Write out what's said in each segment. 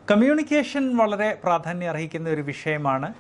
Communication വളരെ പ്രാധാന്യം അർഹിക്കുന്ന ഒരു വിഷയമാണ്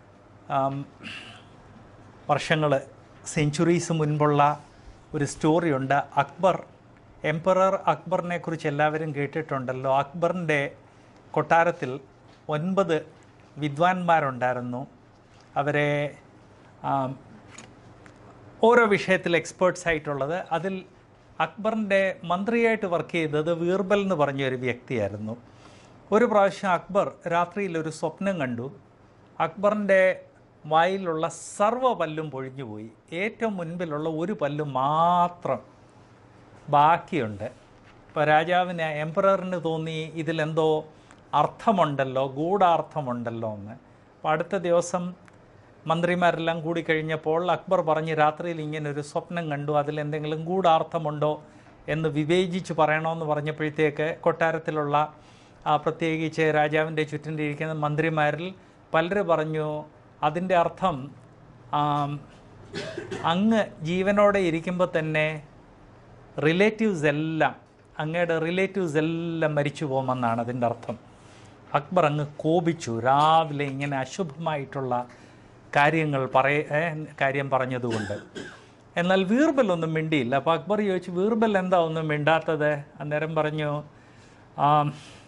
വർഷങ്ങൾ സെഞ്ചുറീസ് മുൻപുള്ള ഒരു സ്റ്റോറിയുണ്ട് അക്ബർ എംപറർ അക്ബറിനെ കുറിച്ച് എല്ലാവരും കേട്ടിട്ടുണ്ടല്ലോ അക്ബറിൻ്റെ കൊട്ടാരത്തിൽ ഒൻപത് വിദ്വാൻമാരുണ്ടായിരുന്നു അവരെ ആം, ഓരോ വിഷയത്തിൽ എക്സ്പേർട്സ് ആയിട്ടുള്ളത് അതിൽ അക്ബറിൻ്റെ മന്ത്രിയായിട്ട് വർക്ക് ചെയ്തത് വീർബൽ എന്ന് പറഞ്ഞ ഒരു വ്യക്തിയായിരുന്നു ഒരു പ്രാവശ്യം അക്ബർ രാത്രിയിൽ ഒരു സ്വപ്നം കണ്ടു അക്ബറിൻ്റെ വായിലുള്ള സർവ്വ പല്ലും പൊഴിഞ്ഞുപോയി ഏറ്റവും മുൻപിലുള്ള ഒരു പല്ല് മാത്രം ബാക്കിയുണ്ട് ഇപ്പോൾ രാജാവിന് എംപററിന് തോന്നി ഇതിലെന്തോ അർത്ഥമുണ്ടല്ലോ ഗൂഢാർത്ഥമുണ്ടല്ലോ എന്ന് അപ്പോൾ അടുത്ത ദിവസം മന്ത്രിമാരെല്ലാം കൂടി കഴിഞ്ഞപ്പോൾ അക്ബർ പറഞ്ഞ് രാത്രിയിൽ ഇങ്ങനെ ഒരു സ്വപ്നം കണ്ടു അതിലെന്തെങ്കിലും ഗൂഢാർത്ഥമുണ്ടോ എന്ന് വിവേചിച്ച് പറയണമെന്ന് പറഞ്ഞപ്പോഴത്തേക്ക് കൊട്ടാരത്തിലുള്ള ആ പ്രത്യേകിച്ച് രാജാവിൻ്റെ ചുറ്റിനിരിക്കുന്ന മന്ത്രിമാരിൽ പലരും പറഞ്ഞു അതിൻ്റെ അർത്ഥം ആം, അങ്ങ് ജീവനോടെ ഇരിക്കുമ്പോൾ തന്നെ റിലേറ്റീവ്സ് എല്ലാം അങ്ങയുടെ റിലേറ്റീവ്സ് എല്ലാം മരിച്ചു പോകുമെന്നാണ് അതിൻ്റെ അർത്ഥം അക്ബർ അങ്ങ് കോപിച്ചു രാവിലെ ഇങ്ങനെ അശുഭമായിട്ടുള്ള കാര്യങ്ങൾ പറയ ഏ, കാര്യം പറഞ്ഞതുകൊണ്ട് എന്നാൽ വീർബൽ ഒന്നും മിണ്ടിയില്ല അപ്പോൾ അക്ബർ ചോദിച്ചു വീർബൽ എന്താ ഒന്നും മിണ്ടാത്തത് അന്നേരം പറഞ്ഞു ആം,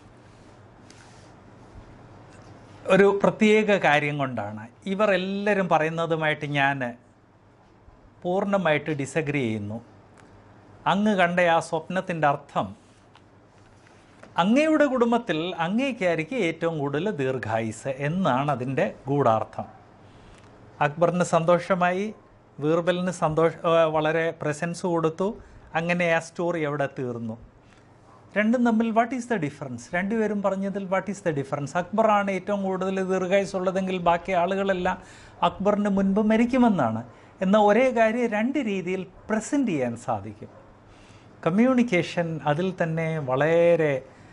ഒരു പ്രത്യേക കാര്യം കൊണ്ടാണ് ഇവർ എല്ലാവരും പറയുന്നതുമായിട്ട് ഞാൻ പൂർണ്ണമായിട്ട് ഡിസഗ്രി ചെയ്യുന്നു അങ്ങ് കണ്ട ആ സ്വപ്നത്തിൻ്റെ അർത്ഥം അങ്ങയുടെ കുടുംബത്തിൽ അങ്ങേക്കായിരിക്കും ഏറ്റവും കൂടുതൽ ദീർഘായുസ് എന്നാണ് അതിൻ്റെ ഗൂഢാർത്ഥം അക്ബറിന് സന്തോഷമായി വീർബലിന് സന്തോഷ ഏഹ് വളരെ പ്രസൻസ് കൊടുത്തു അങ്ങനെ ആ സ്റ്റോറി അവിടെ തീർന്നു രണ്ടും തമ്മിൽ വാട്ട് ഈസ് ദ ഡിഫറൻസ് രണ്ടുപേരും പറഞ്ഞതിൽ വാട്ട് ഈസ് ദ ഡിഫറൻസ് അക്ബറാണ് ഏറ്റവും കൂടുതൽ ദീർഘായുസ് ഉള്ളതെങ്കിൽ ബാക്കി ആളുകളെല്ലാം അക്ബറിന് മുൻപ് മരിക്കുമെന്നാണ് എന്നാൽ ഒരേ കാര്യം രണ്ട് രീതിയിൽ പ്രസൻറ്റ് ചെയ്യാൻ സാധിക്കും കമ്മ്യൂണിക്കേഷൻ അതിൽ തന്നെ വളരെ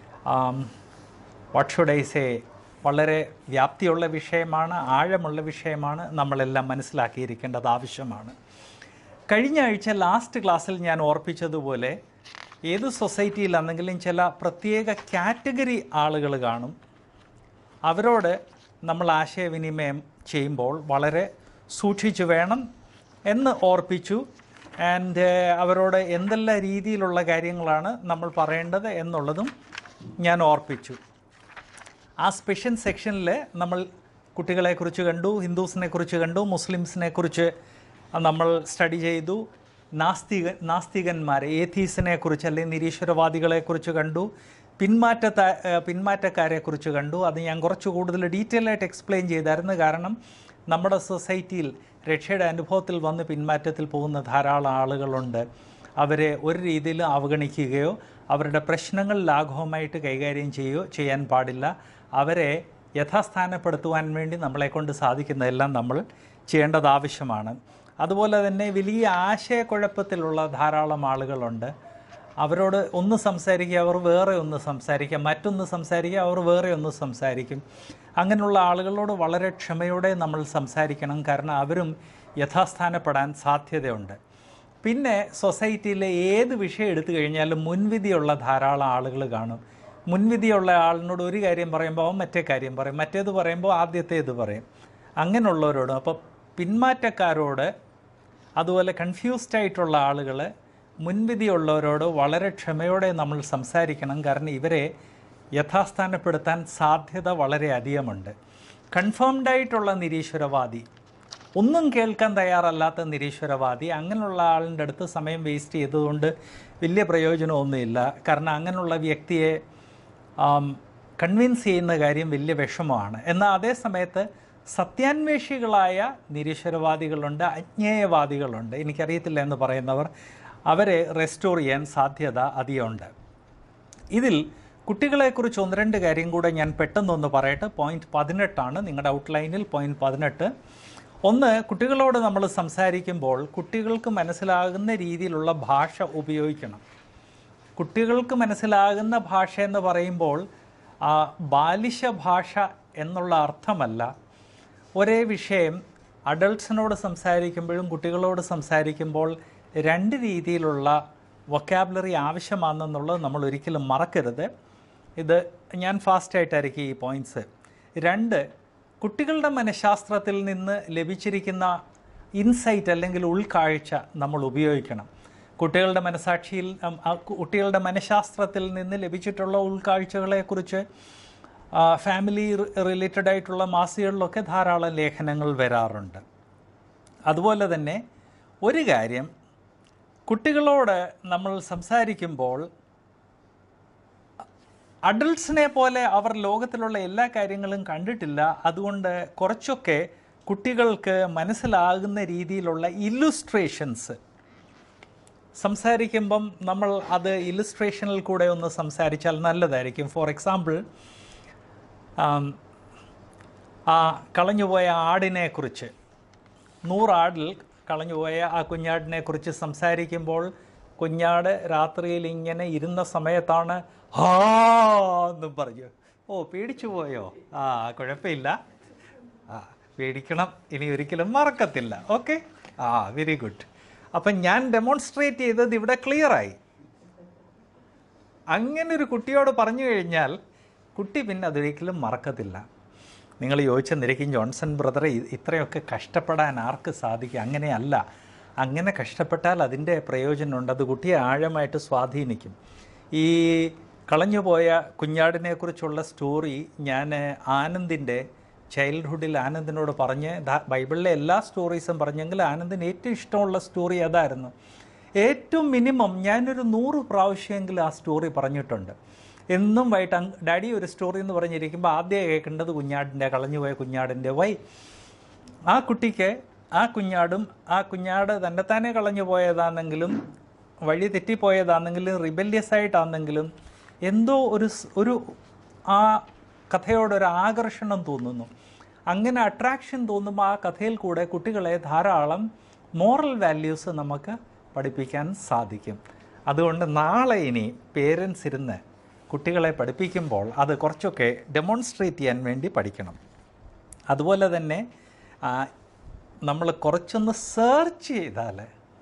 വാട്ട് ഷുഡ് ഐ സേ വളരെ വ്യാപ്തിയുള്ള വിഷയമാണ് ആഴമുള്ള വിഷയമാണ് നമ്മളെല്ലാം മനസ്സിലാക്കിയിരിക്കേണ്ടത് ആവശ്യമാണ് കഴിഞ്ഞ ആഴ്ച ലാസ്റ്റ് ക്ലാസ്സിൽ ഞാൻ ഓർപ്പിച്ചതുപോലെ ഏത് സൊസൈറ്റിയിലാണെങ്കിലും ചില പ്രത്യേക കാറ്റഗറി ആളുകൾ കാണും അവരോട് നമ്മൾ ആശയവിനിമയം ചെയ്യുമ്പോൾ വളരെ സൂക്ഷിച്ചു വേണം എന്ന് ഓർപ്പിച്ചു ആൻഡ് അവരോട് എന്തെല്ലാം രീതിയിലുള്ള കാര്യങ്ങളാണ് നമ്മൾ പറയേണ്ടത് എന്നുള്ളതും ഞാൻ ഓർപ്പിച്ചു ആ സ്പെഷ്യൽ സെക്ഷനിൽ നമ്മൾ കുട്ടികളെക്കുറിച്ച് കണ്ടു ഹിന്ദുസിനെ കുറിച്ച് കണ്ടു മുസ്ലിംസിനെ കുറിച്ച് നമ്മൾ സ്റ്റഡി ചെയ്തു നാസ്തിക നാസ്തികന്മാരെ ഏഥീസിനെ കുറിച്ച് അല്ലെങ്കിൽ നിരീശ്വരവാദികളെക്കുറിച്ച് കണ്ടു പിന്മാറ്റ പിന്മാറ്റക്കാരെക്കുറിച്ച് കണ്ടു അത് ഞാൻ കുറച്ച് കൂടുതൽ ഡീറ്റെയിൽ ആയിട്ട് എക്സ്പ്ലെയിൻ ചെയ്തായിരുന്നു കാരണം നമ്മുടെ സൊസൈറ്റിയിൽ രക്ഷയുടെ അനുഭവത്തിൽ വന്ന് പിന്മാറ്റത്തിൽ പോകുന്ന ധാരാളം ആളുകളുണ്ട് അവരെ ഒരു രീതിയിലും അവഗണിക്കുകയോ അവരുടെ പ്രശ്നങ്ങൾ ലാഘവമായിട്ട് കൈകാര്യം ചെയ്യുകയോ ചെയ്യാൻ പാടില്ല അവരെ യഥാസ്ഥാനപ്പെടുത്തുവാൻ വേണ്ടി നമ്മളെക്കൊണ്ട് സാധിക്കുന്നതെല്ലാം നമ്മൾ ചെയ്യേണ്ടത് ആവശ്യമാണ് അതുപോലെ തന്നെ വലിയ ആശയക്കുഴപ്പത്തിലുള്ള ധാരാളം ആളുകളുണ്ട് അവരോട് ഒന്ന് സംസാരിക്കുക അവർ വേറെ ഒന്ന് സംസാരിക്കുക മറ്റൊന്ന് സംസാരിക്കുക അവർ വേറെ ഒന്ന് സംസാരിക്കും അങ്ങനെയുള്ള ആളുകളോട് വളരെ ക്ഷമയോടെ നമ്മൾ സംസാരിക്കണം കാരണം അവരും യഥാസ്ഥാനപ്പെടാൻ സാധ്യതയുണ്ട് പിന്നെ സൊസൈറ്റിയിലെ ഏത് വിഷയം എടുത്തു കഴിഞ്ഞാലും മുൻവിധിയുള്ള ധാരാളം ആളുകൾ കാണും മുൻവിധിയുള്ള ആളിനോട് ഒരു കാര്യം പറയുമ്പോൾ അവൻ മറ്റേ കാര്യം പറയും മറ്റേത് പറയുമ്പോൾ ആദ്യത്തേത് പറയും അങ്ങനെയുള്ളവരോട് അപ്പോൾ പിന്മാറ്റക്കാരോട് അതുപോലെ കൺഫ്യൂസ്ഡ് ആയിട്ടുള്ള ആളുകൾ മുൻവിധിയുള്ളവരോട് വളരെ ക്ഷമയോടെ നമ്മൾ സംസാരിക്കണം കാരണം ഇവരെ യഥാസ്ഥാനപ്പെടുത്താൻ സാധ്യത വളരെ അധികമുണ്ട് കൺഫേംഡ് ആയിട്ടുള്ള നിരീശ്വരവാദി ഒന്നും കേൾക്കാൻ തയ്യാറല്ലാത്ത നിരീശ്വരവാദി അങ്ങനെയുള്ള ആളിൻ്റെ അടുത്ത് സമയം വേസ്റ്റ് ചെയ്തതുകൊണ്ട് വലിയ പ്രയോജനമൊന്നുമില്ല കാരണം അങ്ങനെയുള്ള വ്യക്തിയെ കൺവിൻസ് ചെയ്യുന്ന കാര്യം വലിയ വിഷമമാണ് എന്നാൽ അതേ സമയത്ത് സത്യാന്വേഷികളായ നിരീശ്വരവാദികളുണ്ട് അജ്ഞേയവാദികളുണ്ട് എനിക്കറിയത്തില്ല എന്ന് പറയുന്നവർ അവരെ റെസ്റ്റോർ ചെയ്യാൻ സാധ്യത അധികമുണ്ട് ഇതിൽ കുട്ടികളെക്കുറിച്ച് ഒന്ന് രണ്ട് കാര്യം കൂടെ ഞാൻ പെട്ടെന്നൊന്ന് പറയട്ടെ പോയിന്റ് പതിനെട്ടാണ് നിങ്ങളുടെ ഔട്ട്ലൈനിൽ പോയിന്റ് പതിനെട്ട് ഒന്ന് കുട്ടികളോട് നമ്മൾ സംസാരിക്കുമ്പോൾ കുട്ടികൾക്ക് മനസ്സിലാകുന്ന രീതിയിലുള്ള ഭാഷ ഉപയോഗിക്കണം കുട്ടികൾക്ക് മനസ്സിലാകുന്ന ഭാഷ എന്ന് പറയുമ്പോൾ ആ, ബാലിശ ഭാഷ എന്നുള്ള അർത്ഥമല്ല ഒരേ വിഷയം അഡൾട്ട്സിനോട് സംസാരിക്കുമ്പോഴും കുട്ടികളോട് സംസാരിക്കുമ്പോൾ രണ്ട് രീതിയിലുള്ള വൊക്കാബുലറി ആവശ്യമാണെന്നുള്ളത് നമ്മൾ ഒരിക്കലും മറക്കരുത് ഇത് ഞാൻ ഫാസ്റ്റായിട്ടായിരിക്കും ഈ പോയിൻറ്റ്സ് രണ്ട് കുട്ടികളുടെ മനഃശാസ്ത്രത്തിൽ നിന്ന് ലഭിച്ചിരിക്കുന്ന ഇൻസൈറ്റ് അല്ലെങ്കിൽ ഉൾക്കാഴ്ച നമ്മൾ ഉപയോഗിക്കണം കുട്ടികളുടെ മനസാക്ഷിയിൽ ഉം, ആ കുട്ടികളുടെ മനഃശാസ്ത്രത്തിൽ നിന്ന് ലഭിച്ചിട്ടുള്ള ഉൾക്കാഴ്ചകളെക്കുറിച്ച് ഫാമിലി റിലേറ്റഡ് ആയിട്ടുള്ള മാസികകളിലൊക്കെ ധാരാളം ലേഖനങ്ങൾ വരാറുണ്ട് അതുപോലെ തന്നെ ഒരു കാര്യം കുട്ടികളോട് നമ്മൾ സംസാരിക്കുമ്പോൾ അഡൾട്ട്സിനെ പോലെ അവർ ലോകത്തിലുള്ള എല്ലാ കാര്യങ്ങളും കണ്ടിട്ടില്ല അതുകൊണ്ട് കുറച്ചൊക്കെ കുട്ടികൾക്ക് മനസ്സിലാകുന്ന രീതിയിലുള്ള ഇല്ലുസ്ട്രേഷൻസ് സംസാരിക്കുമ്പം നമ്മൾ അത് ഇല്ലുസ്ട്രേഷനിൽ കൂടെ ഒന്ന് സംസാരിച്ചാൽ നല്ലതായിരിക്കും ഫോർ എക്സാമ്പിൾ ആ കളഞ്ഞുപോയ ആടിനെ കുറിച്ച് നൂറാടിൽ കളഞ്ഞുപോയ ആ കുഞ്ഞാടിനെ കുറിച്ച് സംസാരിക്കുമ്പോൾ കുഞ്ഞാട് രാത്രിയിൽ ഇങ്ങനെ ഇരുന്ന സമയത്താണ് ഹാ എന്നും പറഞ്ഞു ഓ പേടിച്ചു പോയോ ആ കുഴപ്പമില്ല ആ പേടിക്കണം ഇനി ഒരിക്കലും മറക്കത്തില്ല ഓക്കെ ആ വെരി ഗുഡ് അപ്പം ഞാൻ ഡെമോൺസ്ട്രേറ്റ് ചെയ്തത് ഇവിടെ ക്ലിയറായി അങ്ങനെ ഒരു കുട്ടിയോട് പറഞ്ഞു കഴിഞ്ഞാൽ കുട്ടി പിന്നെ അതൊരിക്കലും മറക്കത്തില്ല നിങ്ങൾ ചോദിച്ചെന്നിരിക്കും ജോൺസൺ ബ്രദറെ ഇ- ഇത്രയൊക്കെ കഷ്ടപ്പെടാൻ ആർക്ക് സാധിക്കും അങ്ങനെയല്ല അങ്ങനെ കഷ്ടപ്പെട്ടാൽ അതിൻ്റെ പ്രയോജനമുണ്ട് അത് കുട്ടിയെ ആഴമായിട്ട് സ്വാധീനിക്കും ഈ കളഞ്ഞുപോയ കുഞ്ഞാടിനെക്കുറിച്ചുള്ള സ്റ്റോറി ഞാൻ ആനന്ദിൻ്റെ ചൈൽഡ്ഹുഡിൽ ആനന്ദിനോട് പറഞ്ഞ് ദാ- ബൈബിളിലെ എല്ലാ സ്റ്റോറീസും പറഞ്ഞെങ്കിൽ ആനന്ദിന് ഏറ്റവും ഇഷ്ടമുള്ള സ്റ്റോറി അതായിരുന്നു ഏറ്റവും മിനിമം ഞാനൊരു നൂറ് പ്രാവശ്യമെങ്കിലും ആ സ്റ്റോറി പറഞ്ഞിട്ടുണ്ട് എന്നും വൈകിട്ട് അങ് ഡാഡി ഒരു സ്റ്റോറി എന്ന് പറഞ്ഞിരിക്കുമ്പോൾ ആദ്യം കേൾക്കേണ്ടത് കുഞ്ഞാടിൻ്റെ കളഞ്ഞുപോയ കുഞ്ഞാടിൻ്റെ വൈ ആ കുട്ടിക്ക് ആ കുഞ്ഞാടും ആ കുഞ്ഞാട് തന്നെത്താനെ കളഞ്ഞു പോയതാണെങ്കിലും വഴി തെറ്റിപ്പോയതാണെങ്കിലും റിബല്യസ് ആയിട്ടാണെങ്കിലും എന്തോ ഒരു സ്- ഒരു ആ കഥയോടൊരു ആകർഷണം തോന്നുന്നു അങ്ങനെ അട്രാക്ഷൻ തോന്നുമ്പോൾ ആ കഥയിൽ കൂടെ കുട്ടികളെ ധാരാളം മോറൽ വാല്യൂസ് നമുക്ക് പഠിപ്പിക്കാൻ സാധിക്കും അതുകൊണ്ട് നാളെ ഇനി പേരൻസ് ഇരുന്ന് കുട്ടികളെ പഠിപ്പിക്കുമ്പോൾ അത് കുറച്ചൊക്കെ ഡെമോൺസ്ട്രേറ്റ് ചെയ്യാൻ വേണ്ടി പഠിക്കണം അതുപോലെ തന്നെ നമ്മൾ കുറച്ചൊന്ന് സെർച്ച് ചെയ്താൽ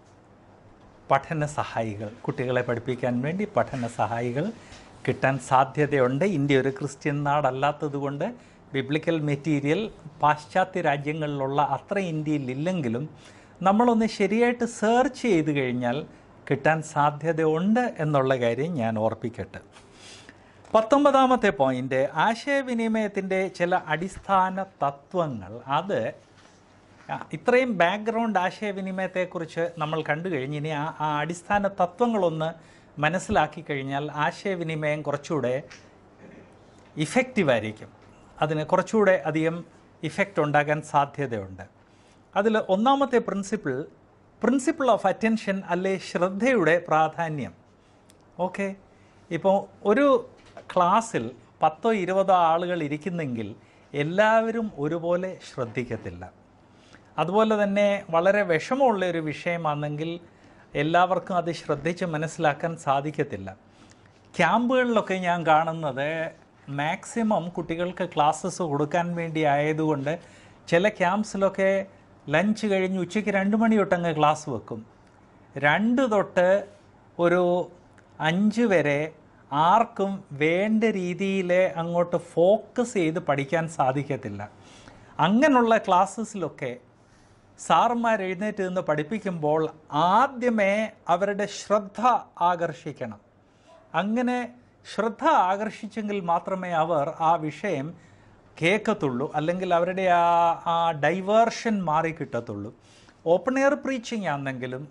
പഠന സഹായികൾ കുട്ടികളെ പഠിപ്പിക്കാൻ വേണ്ടി പഠന സഹായികൾ കിട്ടാൻ സാധ്യതയുണ്ട് ഇന്ത്യ ഒരു ക്രിസ്ത്യൻ നാടല്ലാത്തതുകൊണ്ട് ബിബ്ലിക്കൽ മെറ്റീരിയൽ പാശ്ചാത്യ രാജ്യങ്ങളിലുള്ള അത്ര ഇന്ത്യയിൽ ഇല്ലെങ്കിലും നമ്മളൊന്ന് ശരിയായിട്ട് സെർച്ച് ചെയ്ത് കഴിഞ്ഞാൽ കിട്ടാൻ സാധ്യതയുണ്ട് എന്നുള്ള കാര്യം ഞാൻ ഓർപ്പിക്കട്ടെ പത്തൊമ്പതാമത്തെ പോയിന്റ് ആശയവിനിമയത്തിൻ്റെ ചില അടിസ്ഥാന തത്വങ്ങൾ അത് ആ, ഇത്രയും ബാക്ക്ഗ്രൗണ്ട് ആശയവിനിമയത്തെക്കുറിച്ച് നമ്മൾ കണ്ടു കഴിഞ്ഞ് ഇനി ആ ആ അടിസ്ഥാന തത്വങ്ങളൊന്ന് മനസ്സിലാക്കി കഴിഞ്ഞാൽ ആശയവിനിമയം കുറച്ചുകൂടെ ഇഫക്റ്റീവായിരിക്കും അതിന് കുറച്ചുകൂടെ അധികം ഇഫക്റ്റ് ഉണ്ടാകാൻ സാധ്യതയുണ്ട് അതിൽ ഒന്നാമത്തെ പ്രിൻസിപ്പിൾ പ്രിൻസിപ്പിൾ ഓഫ് അറ്റൻഷൻ അല്ലെ ശ്രദ്ധയുടെ പ്രാധാന്യം ഓക്കെ ഇപ്പോൾ ഒരു ക്ലാസ്സിൽ പത്തോ ഇരുപതോ ആളുകൾ ഇരിക്കുന്നെങ്കിൽ എല്ലാവരും ഒരുപോലെ ശ്രദ്ധിക്കത്തില്ല അതുപോലെ തന്നെ വളരെ വിഷമമുള്ള ഒരു വിഷയമാണെങ്കിൽ എല്ലാവർക്കും അത് ശ്രദ്ധിച്ച് മനസ്സിലാക്കാൻ സാധിക്കത്തില്ല ക്യാമ്പുകളിലൊക്കെ ഞാൻ കാണുന്നത് മാക്സിമം കുട്ടികൾക്ക് ക്ലാസ്സസ് കൊടുക്കാൻ വേണ്ടി ആയതുകൊണ്ട് ചില ക്യാമ്പ്സിലൊക്കെ ലഞ്ച് കഴിഞ്ഞ് ഉച്ചയ്ക്ക് രണ്ട് മണി തൊട്ടങ്ങ് ക്ലാസ് വെക്കും രണ്ട് തൊട്ട് ഒരു അഞ്ച് വരെ ആർക്കും വേണ്ട രീതിയിൽ അങ്ങോട്ട് ഫോക്കസ് ചെയ്ത് പഠിക്കാൻ സാധിക്കത്തില്ല അങ്ങനെയുള്ള ക്ലാസ്സസിലൊക്കെ സാറുമാർ എഴുന്നേറ്റ് നിന്ന് പഠിപ്പിക്കുമ്പോൾ ആദ്യമേ അവരുടെ ശ്രദ്ധ ആകർഷിക്കണം അങ്ങനെ ശ്രദ്ധ ആകർഷിച്ചെങ്കിൽ മാത്രമേ അവർ ആ വിഷയം കേൾക്കത്തുള്ളൂ അല്ലെങ്കിൽ അവരുടെ ആ ആ ഡൈവേർഷൻ മാറി കിട്ടത്തുള്ളൂ ഓപ്പൺ എയർ പ്രീച്ചിങ് ആണെങ്കിലും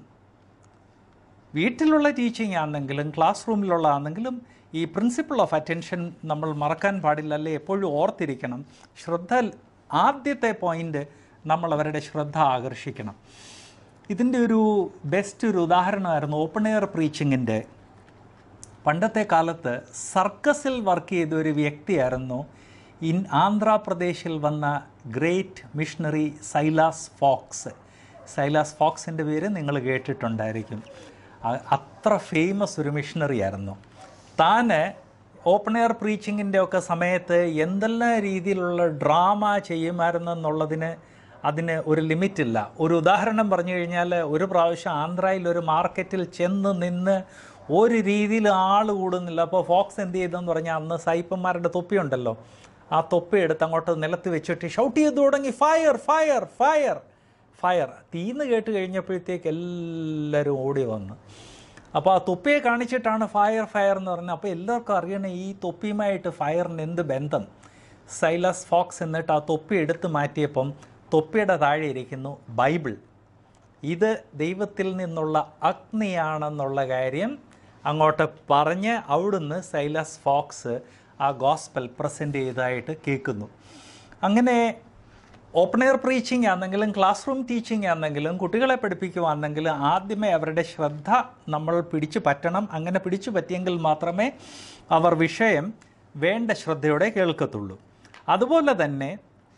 വീട്ടിലുള്ള ടീച്ചിങ് ആണെങ്കിലും ക്ലാസ് റൂമിലുള്ള ആണെങ്കിലും ഈ പ്രിൻസിപ്പിൾ ഓഫ് അറ്റൻഷൻ നമ്മൾ മറക്കാൻ പാടില്ല അല്ലെ എപ്പോഴും ഓർത്തിരിക്കണം ശ്രദ്ധ ആദ്യത്തെ പോയിന്റ് നമ്മൾ അവരുടെ ശ്രദ്ധ ആകർഷിക്കണം ഇതിൻ്റെ ഒരു ബെസ്റ്റ് ഒരു ഉദാഹരണമായിരുന്നു ഓപ്പൺ എയർ പ്രീച്ചിങ്ങിൻ്റെ പണ്ടത്തെ കാലത്ത് സർക്കസിൽ വർക്ക് ചെയ്ത ഒരു വ്യക്തിയായിരുന്നു ഇൻ ആന്ധ്രാപ്രദേശിൽ വന്ന great missionary Silas Fox Silas ഫോക്സിൻ്റെ പേര് നിങ്ങൾ കേട്ടിട്ടുണ്ടായിരിക്കും അ- അത്ര ഫേമസ് ഒരു മിഷണറി ആയിരുന്നു താന് ഓപ്പൺ എയർ പ്രീച്ചിങ്ങിൻ്റെ ഒക്കെ സമയത്ത് എന്തെല്ലാം രീതിയിലുള്ള ഡ്രാമ ചെയ്യുമായിരുന്നെന്നുള്ളതിന് അതിന് ഒരു ലിമിറ്റില്ല ഒരു ഉദാഹരണം പറഞ്ഞു കഴിഞ്ഞാൽ ഒരു പ്രാവശ്യം ആന്ധ്രയിൽ ഒരു മാർക്കറ്റിൽ ചെന്ന് നിന്ന് ഒരു രീതിയിൽ ആൾ കൂടുന്നില്ല അപ്പോൾ ഫോക്സ് എന്ത് ചെയ്തെന്ന് പറഞ്ഞാൽ അന്ന് സൈപ്പന്മാരുടെ തൊപ്പിയുണ്ടല്ലോ ആ തൊപ്പി എടുത്ത് അങ്ങോട്ട് നിലത്ത് വെച്ചിട്ട് ഷൗട്ട് ചെയ്ത് തുടങ്ങി ഫയർ ഫയർ ഫയർ ഫയർ തീന്ന് കേട്ട് കഴിഞ്ഞപ്പോഴത്തേക്ക് എല്ലാവരും ഓടി വന്നു അപ്പോൾ ആ തൊപ്പിയെ കാണിച്ചിട്ടാണ് ഫയർ ഫയർ എന്ന് പറഞ്ഞത് അപ്പോൾ എല്ലാവർക്കും അറിയണം ഈ തൊപ്പിയുമായിട്ട് ഫയറിന് എന്ത് ബന്ധം സൈലസ് ഫോക്സ് എന്നിട്ട് ആ തൊപ്പി എടുത്ത് മാറ്റിയപ്പം തൊപ്പിയുടെ താഴെ ഇരിക്കുന്നു ബൈബിൾ ഇത് ദൈവത്തിൽ നിന്നുള്ള അഗ്നിയാണെന്നുള്ള കാര്യം അങ്ങോട്ട് പറഞ്ഞ് അവിടുന്ന് സൈലസ് ഫോക്സ് ആ ഗോസ്പൽ പ്രസൻറ്റ് ചെയ്തതായിട്ട് കേൾക്കുന്നു അങ്ങനെ ഓപ്പൺ എയർ പ്രീച്ചിങ് ആണെങ്കിലും ക്ലാസ് റൂം ടീച്ചിങ് ആണെങ്കിലും കുട്ടികളെ പഠിപ്പിക്കുവാണെങ്കിലും ആദ്യമേ അവരുടെ ശ്രദ്ധ നമ്മൾ പിടിച്ചു പറ്റണം അങ്ങനെ പിടിച്ചു പറ്റിയെങ്കിൽ മാത്രമേ അവർ വിഷയം വേണ്ട ശ്രദ്ധയോടെ കേൾക്കത്തുള്ളൂ അതുപോലെ തന്നെ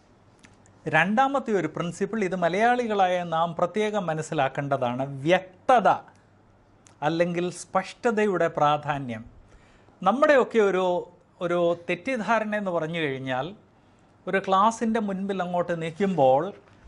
രണ്ടാമത്തെ ഒരു പ്രിൻസിപ്പിൾ ഇത് മലയാളികളായ നാം പ്രത്യേകം മനസ്സിലാക്കേണ്ടതാണ് വ്യക്തത അല്ലെങ്കിൽ സ്പഷ്ടതയുടെ പ്രാധാന്യം നമ്മുടെയൊക്കെ ഒരു ഒരു തെറ്റിദ്ധാരണ എന്ന് പറഞ്ഞു കഴിഞ്ഞാൽ ഒരു ക്ലാസ്സിൻ്റെ മുൻപിൽ അങ്ങോട്ട് നിൽക്കുമ്പോൾ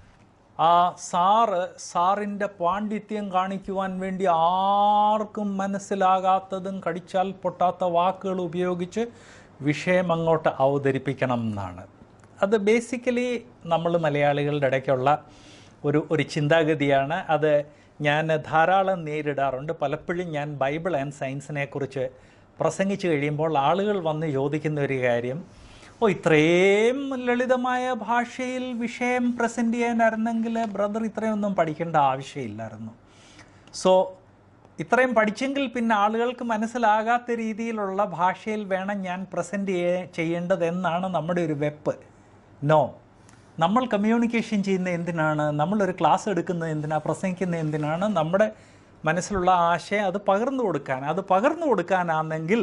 ആ സാറ് സാറിൻ്റെ പാണ്ഡിത്യം കാണിക്കുവാൻ വേണ്ടി ആർക്കും മനസ്സിലാകാത്തതും കടിച്ചാൽ പൊട്ടാത്ത വാക്കുകൾ ഉപയോഗിച്ച് വിഷയം അങ്ങോട്ട് അവതരിപ്പിക്കണം എന്നാണ് അത് ബേസിക്കലി നമ്മൾ മലയാളികളുടെ ഇടയ്ക്കുള്ള ഒരു ഒരു ചിന്താഗതിയാണ് അത് ഞാൻ ധാരാളം നേരിടാറുണ്ട് പലപ്പോഴും ഞാൻ ബൈബിൾ ആൻഡ് സയൻസിനെ കുറിച്ച് പ്രസംഗിച്ചു കഴിയുമ്പോൾ ആളുകൾ വന്ന് ചോദിക്കുന്ന ഒരു കാര്യം ഓ ഇത്രയും ലളിതമായ ഭാഷയിൽ വിഷയം പ്രസൻറ്റ് ചെയ്യാനായിരുന്നെങ്കിൽ ബ്രദർ ഇത്രയൊന്നും പഠിക്കേണ്ട ആവശ്യമില്ലായിരുന്നു സോ ഇത്രയും പഠിച്ചെങ്കിൽ പിന്നെ ആളുകൾക്ക് മനസ്സിലാകാത്ത രീതിയിലുള്ള ഭാഷയിൽ വേണം ഞാൻ പ്രസൻറ്റ് ചെയ്യേണ്ടതെന്നാണ് നമ്മുടെ ഒരു വെപ്പ് നോ നമ്മൾ കമ്മ്യൂണിക്കേഷൻ ചെയ്യുന്ന എന്തിനാണ് നമ്മളൊരു ക്ലാസ് എടുക്കുന്നത് എന്തിനാണ് പ്രസംഗിക്കുന്നത് എന്തിനാണ് നമ്മുടെ മനസ്സിലുള്ള ആശയം അത് പകർന്നു കൊടുക്കാൻ അത് പകർന്നു കൊടുക്കാനാണെങ്കിൽ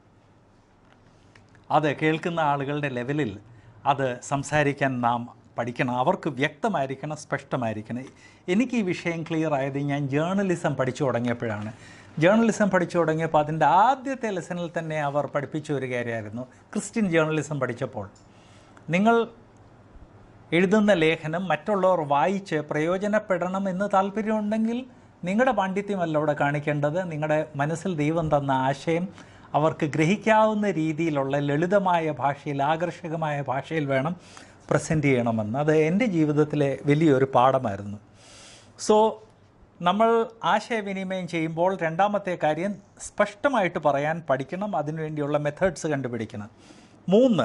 അത് കേൾക്കുന്ന ആളുകളുടെ ലെവലിൽ അത് സംസാരിക്കാൻ നാം പഠിക്കണം അവർക്ക് വ്യക്തമായിരിക്കണം സ്പഷ്ടമായിരിക്കണം എനിക്ക് ഈ വിഷയം ക്ലിയർ ആയത് ഞാൻ ജേർണലിസം പഠിച്ചു തുടങ്ങിയപ്പോഴാണ് ജേർണലിസം പഠിച്ചു തുടങ്ങിയപ്പോൾ അതിൻ്റെ ആദ്യത്തെ ലെസണിൽ തന്നെ അവർ പഠിപ്പിച്ച ഒരു കാര്യമായിരുന്നു ക്രിസ്ത്യൻ ജേർണലിസം പഠിച്ചപ്പോൾ നിങ്ങൾ എഴുതുന്ന ലേഖനം മറ്റുള്ളവർ വായിച്ച് പ്രയോജനപ്പെടണം എന്ന് താല്പര്യമുണ്ടെങ്കിൽ നിങ്ങളുടെ പാണ്ഡിത്യമല്ല അവിടെ കാണിക്കേണ്ടത് നിങ്ങളുടെ മനസ്സിൽ ദൈവം തന്ന ആശയം അവർക്ക് ഗ്രഹിക്കാവുന്ന രീതിയിലുള്ള ലളിതമായ ഭാഷയിൽ ആകർഷകമായ ഭാഷയിൽ വേണം പ്രസൻറ്റ് ചെയ്യണമെന്ന് അത് എൻ്റെ ജീവിതത്തിലെ വലിയൊരു പാഠമായിരുന്നു സോ നമ്മൾ ആശയവിനിമയം ചെയ്യുമ്പോൾ രണ്ടാമത്തെ കാര്യം സ്പഷ്ടമായിട്ട് പറയാൻ പഠിക്കണം അതിനുവേണ്ടിയുള്ള മെത്തേഡ്സ് കണ്ടുപിടിക്കണം മൂന്ന്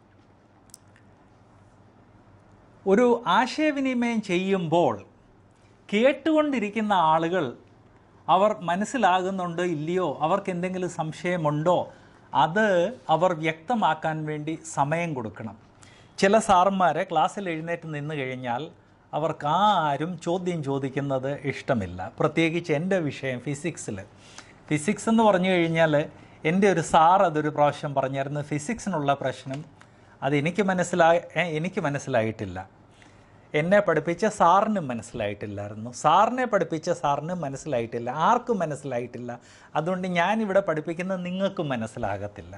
ഒരു ആശയവിനിമയം ചെയ്യുമ്പോൾ കേട്ടുകൊണ്ടിരിക്കുന്ന ആളുകൾ അവർ മനസ്സിലാകുന്നുണ്ടോ ഇല്ലയോ അവർക്ക് എന്തെങ്കിലും സംശയമുണ്ടോ അത് അവർ വ്യക്തമാക്കാൻ വേണ്ടി സമയം കൊടുക്കണം ചില സാറന്മാരെ ക്ലാസ്സിൽ എഴുന്നേറ്റ് നിന്ന് കഴിഞ്ഞാൽ അവർക്ക് ആരും ചോദ്യം ചോദിക്കുന്നത് ഇഷ്ടമില്ല പ്രത്യേകിച്ച് എൻ്റെ വിഷയം ഫിസിക്സിൽ ഫിസിക്സ് എന്ന് പറഞ്ഞു കഴിഞ്ഞാൽ എൻ്റെ ഒരു സാർ അതൊരു പ്രാവശ്യം പറഞ്ഞായിരുന്നു ഫിസിക്സിനുള്ള പ്രശ്നം അത് എനിക്ക് മനസ്സിലായി ഏ, എനിക്ക് മനസ്സിലായിട്ടില്ല എന്നെ പഠിപ്പിച്ച സാറിനും മനസ്സിലായിട്ടില്ലായിരുന്നു സാറിനെ പഠിപ്പിച്ച സാറിനും മനസ്സിലായിട്ടില്ല ആർക്കും മനസ്സിലായിട്ടില്ല അതുകൊണ്ട് ഞാനിവിടെ പഠിപ്പിക്കുന്നത് നിങ്ങൾക്കും മനസ്സിലാകത്തില്ല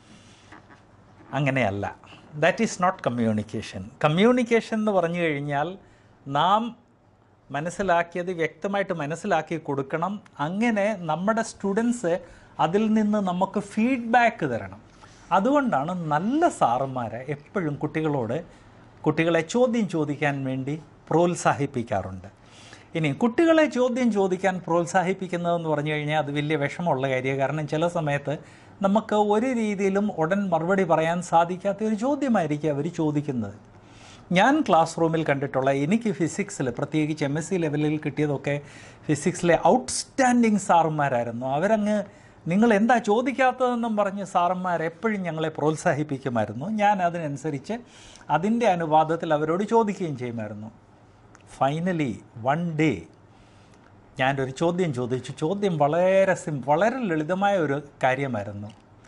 അങ്ങനെയല്ല that is not communication communication എന്ന് പറഞ്ഞു കഴിഞ്ഞാൽ നാം മനസ്സിലാക്കിയത് വ്യക്തമായിട്ട് മനസ്സിലാക്കി കൊടുക്കണം അങ്ങനെ നമ്മുടെ സ്റ്റുഡൻസ് അതിൽ നിന്ന് നമുക്ക് ഫീഡ്ബാക്ക് തരണം അതുകൊണ്ടാണ് നല്ല സാറന്മാരെ എപ്പോഴും കുട്ടികളോട് കുട്ടികളെ ചോദ്യം ചോദിക്കാൻ വേണ്ടി പ്രോത്സാഹിപ്പിക്കാറുണ്ട് ഇനി കുട്ടികളെ ചോദ്യം ചോദിക്കാൻ പ്രോത്സാഹിപ്പിക്കുന്നതെന്ന് പറഞ്ഞു കഴിഞ്ഞാൽ അത് വലിയ വിഷമമുള്ള കാര്യമാണ് കാരണം ചില സമയത്ത് നമുക്ക് ഒരു രീതിയിലും ഉടൻ മറുപടി പറയാൻ സാധിക്കാത്ത ഒരു ചോദ്യമായിരിക്കും അവർ ചോദിക്കുന്നത് ഞാൻ ക്ലാസ് റൂമിൽ കണ്ടിട്ടുള്ള എനിക്ക് ഫിസിക്സിൽ പ്രത്യേകിച്ച് എം എസ് സി ലെവലിൽ കിട്ടിയതൊക്കെ ഫിസിക്സിലെ ഔട്ട്സ്റ്റാൻഡിങ് സാറുമാരായിരുന്നു അവരങ്ങ് നിങ്ങൾ എന്താ ചോദിക്കാത്തതെന്നും പറഞ്ഞ് സാറന്മാർ എപ്പോഴും ഞങ്ങളെ പ്രോത്സാഹിപ്പിക്കുമായിരുന്നു ഞാൻ അതിനനുസരിച്ച് അതിൻ്റെ അനുവാദത്തിൽ അവരോട് ചോദിക്കുകയും ചെയ്യുമായിരുന്നു ഫൈനലി വൺ ഡേ ഞാനൊരു ചോദ്യം ചോദിച്ചു ചോദ്യം വളരെ സിം വളരെ ലളിതമായ ഒരു കാര്യമായിരുന്നു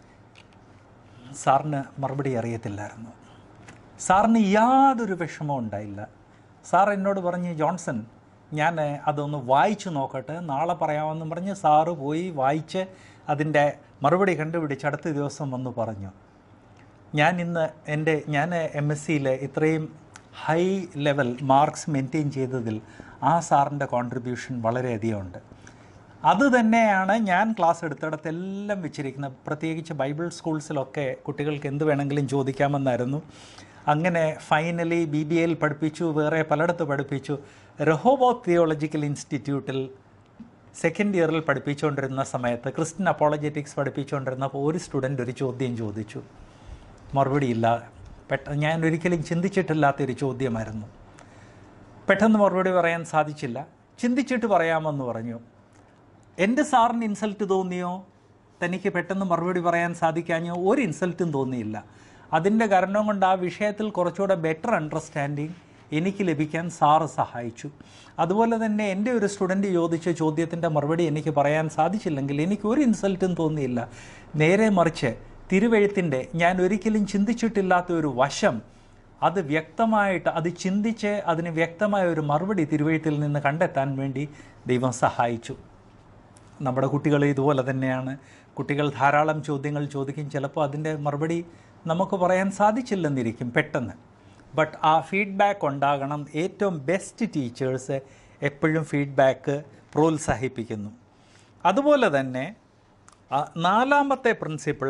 സാറിന് മറുപടി അറിയത്തില്ലായിരുന്നു സാറിന് യാതൊരു വിഷമവും ഉണ്ടായില്ല സാർ എന്നോട് പറഞ്ഞ് ജോൺസൺ ഞാൻ അതൊന്ന് വായിച്ചു നോക്കട്ടെ നാളെ പറയാമെന്ന് പറഞ്ഞ് സാറ് പോയി വായിച്ച് അതിൻ്റെ മറുപടി കണ്ടുപിടിച്ച് അടുത്ത ദിവസം വന്ന് പറഞ്ഞു ഞാൻ ഇന്ന് എൻ്റെ ഞാൻ എം എസ് സിയിൽ ഇത്രയും ഹൈ ലെവൽ മാർക്സ് മെയിൻറ്റെയിൻ ചെയ്തതിൽ ആ സാറിൻ്റെ കോൺട്രിബ്യൂഷൻ വളരെയധികം ഉണ്ട് അത് തന്നെയാണ് ഞാൻ ക്ലാസ് എടുത്തിടത്തെല്ലാം വെച്ചിരിക്കുന്നത് പ്രത്യേകിച്ച് ബൈബിൾ സ്കൂൾസിലൊക്കെ കുട്ടികൾക്ക് എന്ത് വേണമെങ്കിലും ചോദിക്കാമെന്നായിരുന്നു അങ്ങനെ ഫൈനലി ബി ബി എയിൽ പഠിപ്പിച്ചു വേറെ പലയിടത്ത് പഠിപ്പിച്ചു രഹോബോ തിയോളജിക്കൽ ഇൻസ്റ്റിറ്റ്യൂട്ടിൽ സെക്കൻഡ് ഇയറിൽ പഠിപ്പിച്ചുകൊണ്ടിരുന്ന സമയത്ത് ക്രിസ്ത്യൻ അപ്പോളജറ്റിക്സ് പഠിപ്പിച്ചുകൊണ്ടിരുന്നപ്പോൾ ഒരു സ്റ്റുഡൻ്റ് ഒരു ചോദ്യം ചോദിച്ചു മറുപടിയില്ല പെട്ട ഞാൻ ഒരിക്കലും ചിന്തിച്ചിട്ടില്ലാത്തൊരു ചോദ്യമായിരുന്നു പെട്ടെന്ന് മറുപടി പറയാൻ സാധിച്ചില്ല ചിന്തിച്ചിട്ട് പറയാമെന്ന് പറഞ്ഞു എൻ്റെ സാറിന് ഇൻസൾട്ട് തോന്നിയോ തനിക്ക് പെട്ടെന്ന് മറുപടി പറയാൻ സാധിക്കാഞ്ഞോ ഒരു ഇൻസൾട്ടും തോന്നിയില്ല അതിൻ്റെ കാരണം കൊണ്ട് ആ വിഷയത്തിൽ കുറച്ചുകൂടെ ബെറ്റർ അണ്ടർസ്റ്റാൻഡിങ് എനിക്ക് ലഭിക്കാൻ സാറ് സഹായിച്ചു അതുപോലെ തന്നെ എൻ്റെ ഒരു സ്റ്റുഡൻറ്റ് ചോദിച്ച ചോദ്യത്തിൻ്റെ മറുപടി എനിക്ക് പറയാൻ സാധിച്ചില്ലെങ്കിൽ എനിക്ക് ഒരു ഇൻസൾട്ടും തോന്നിയില്ല നേരെ മറിച്ച് തിരുവെഴുത്തിൻ്റെ ഞാൻ ഒരിക്കലും ചിന്തിച്ചിട്ടില്ലാത്ത ഒരു വശം അത് വ്യക്തമായിട്ട് അത് ചിന്തിച്ച് അതിന് വ്യക്തമായ ഒരു മറുപടി തിരുവഴുത്തിൽ നിന്ന് കണ്ടെത്താൻ വേണ്ടി ദൈവം സഹായിച്ചു നമ്മുടെ കുട്ടികൾ ഇതുപോലെ തന്നെയാണ് കുട്ടികൾ ധാരാളം ചോദ്യങ്ങൾ ചോദിക്കും ചിലപ്പോൾ അതിൻ്റെ മറുപടി നമുക്ക് പറയാൻ സാധിച്ചില്ലെന്നിരിക്കും പെട്ടെന്ന് ബട്ട് ആ ഫീഡ്ബാക്ക് ഉണ്ടാകണം ഏറ്റവും ബെസ്റ്റ് ടീച്ചേഴ്സ് എപ്പോഴും ഫീഡ്ബാക്ക് പ്രോത്സാഹിപ്പിക്കുന്നു അതുപോലെ തന്നെ ആ, നാലാമത്തെ പ്രിൻസിപ്പിൾ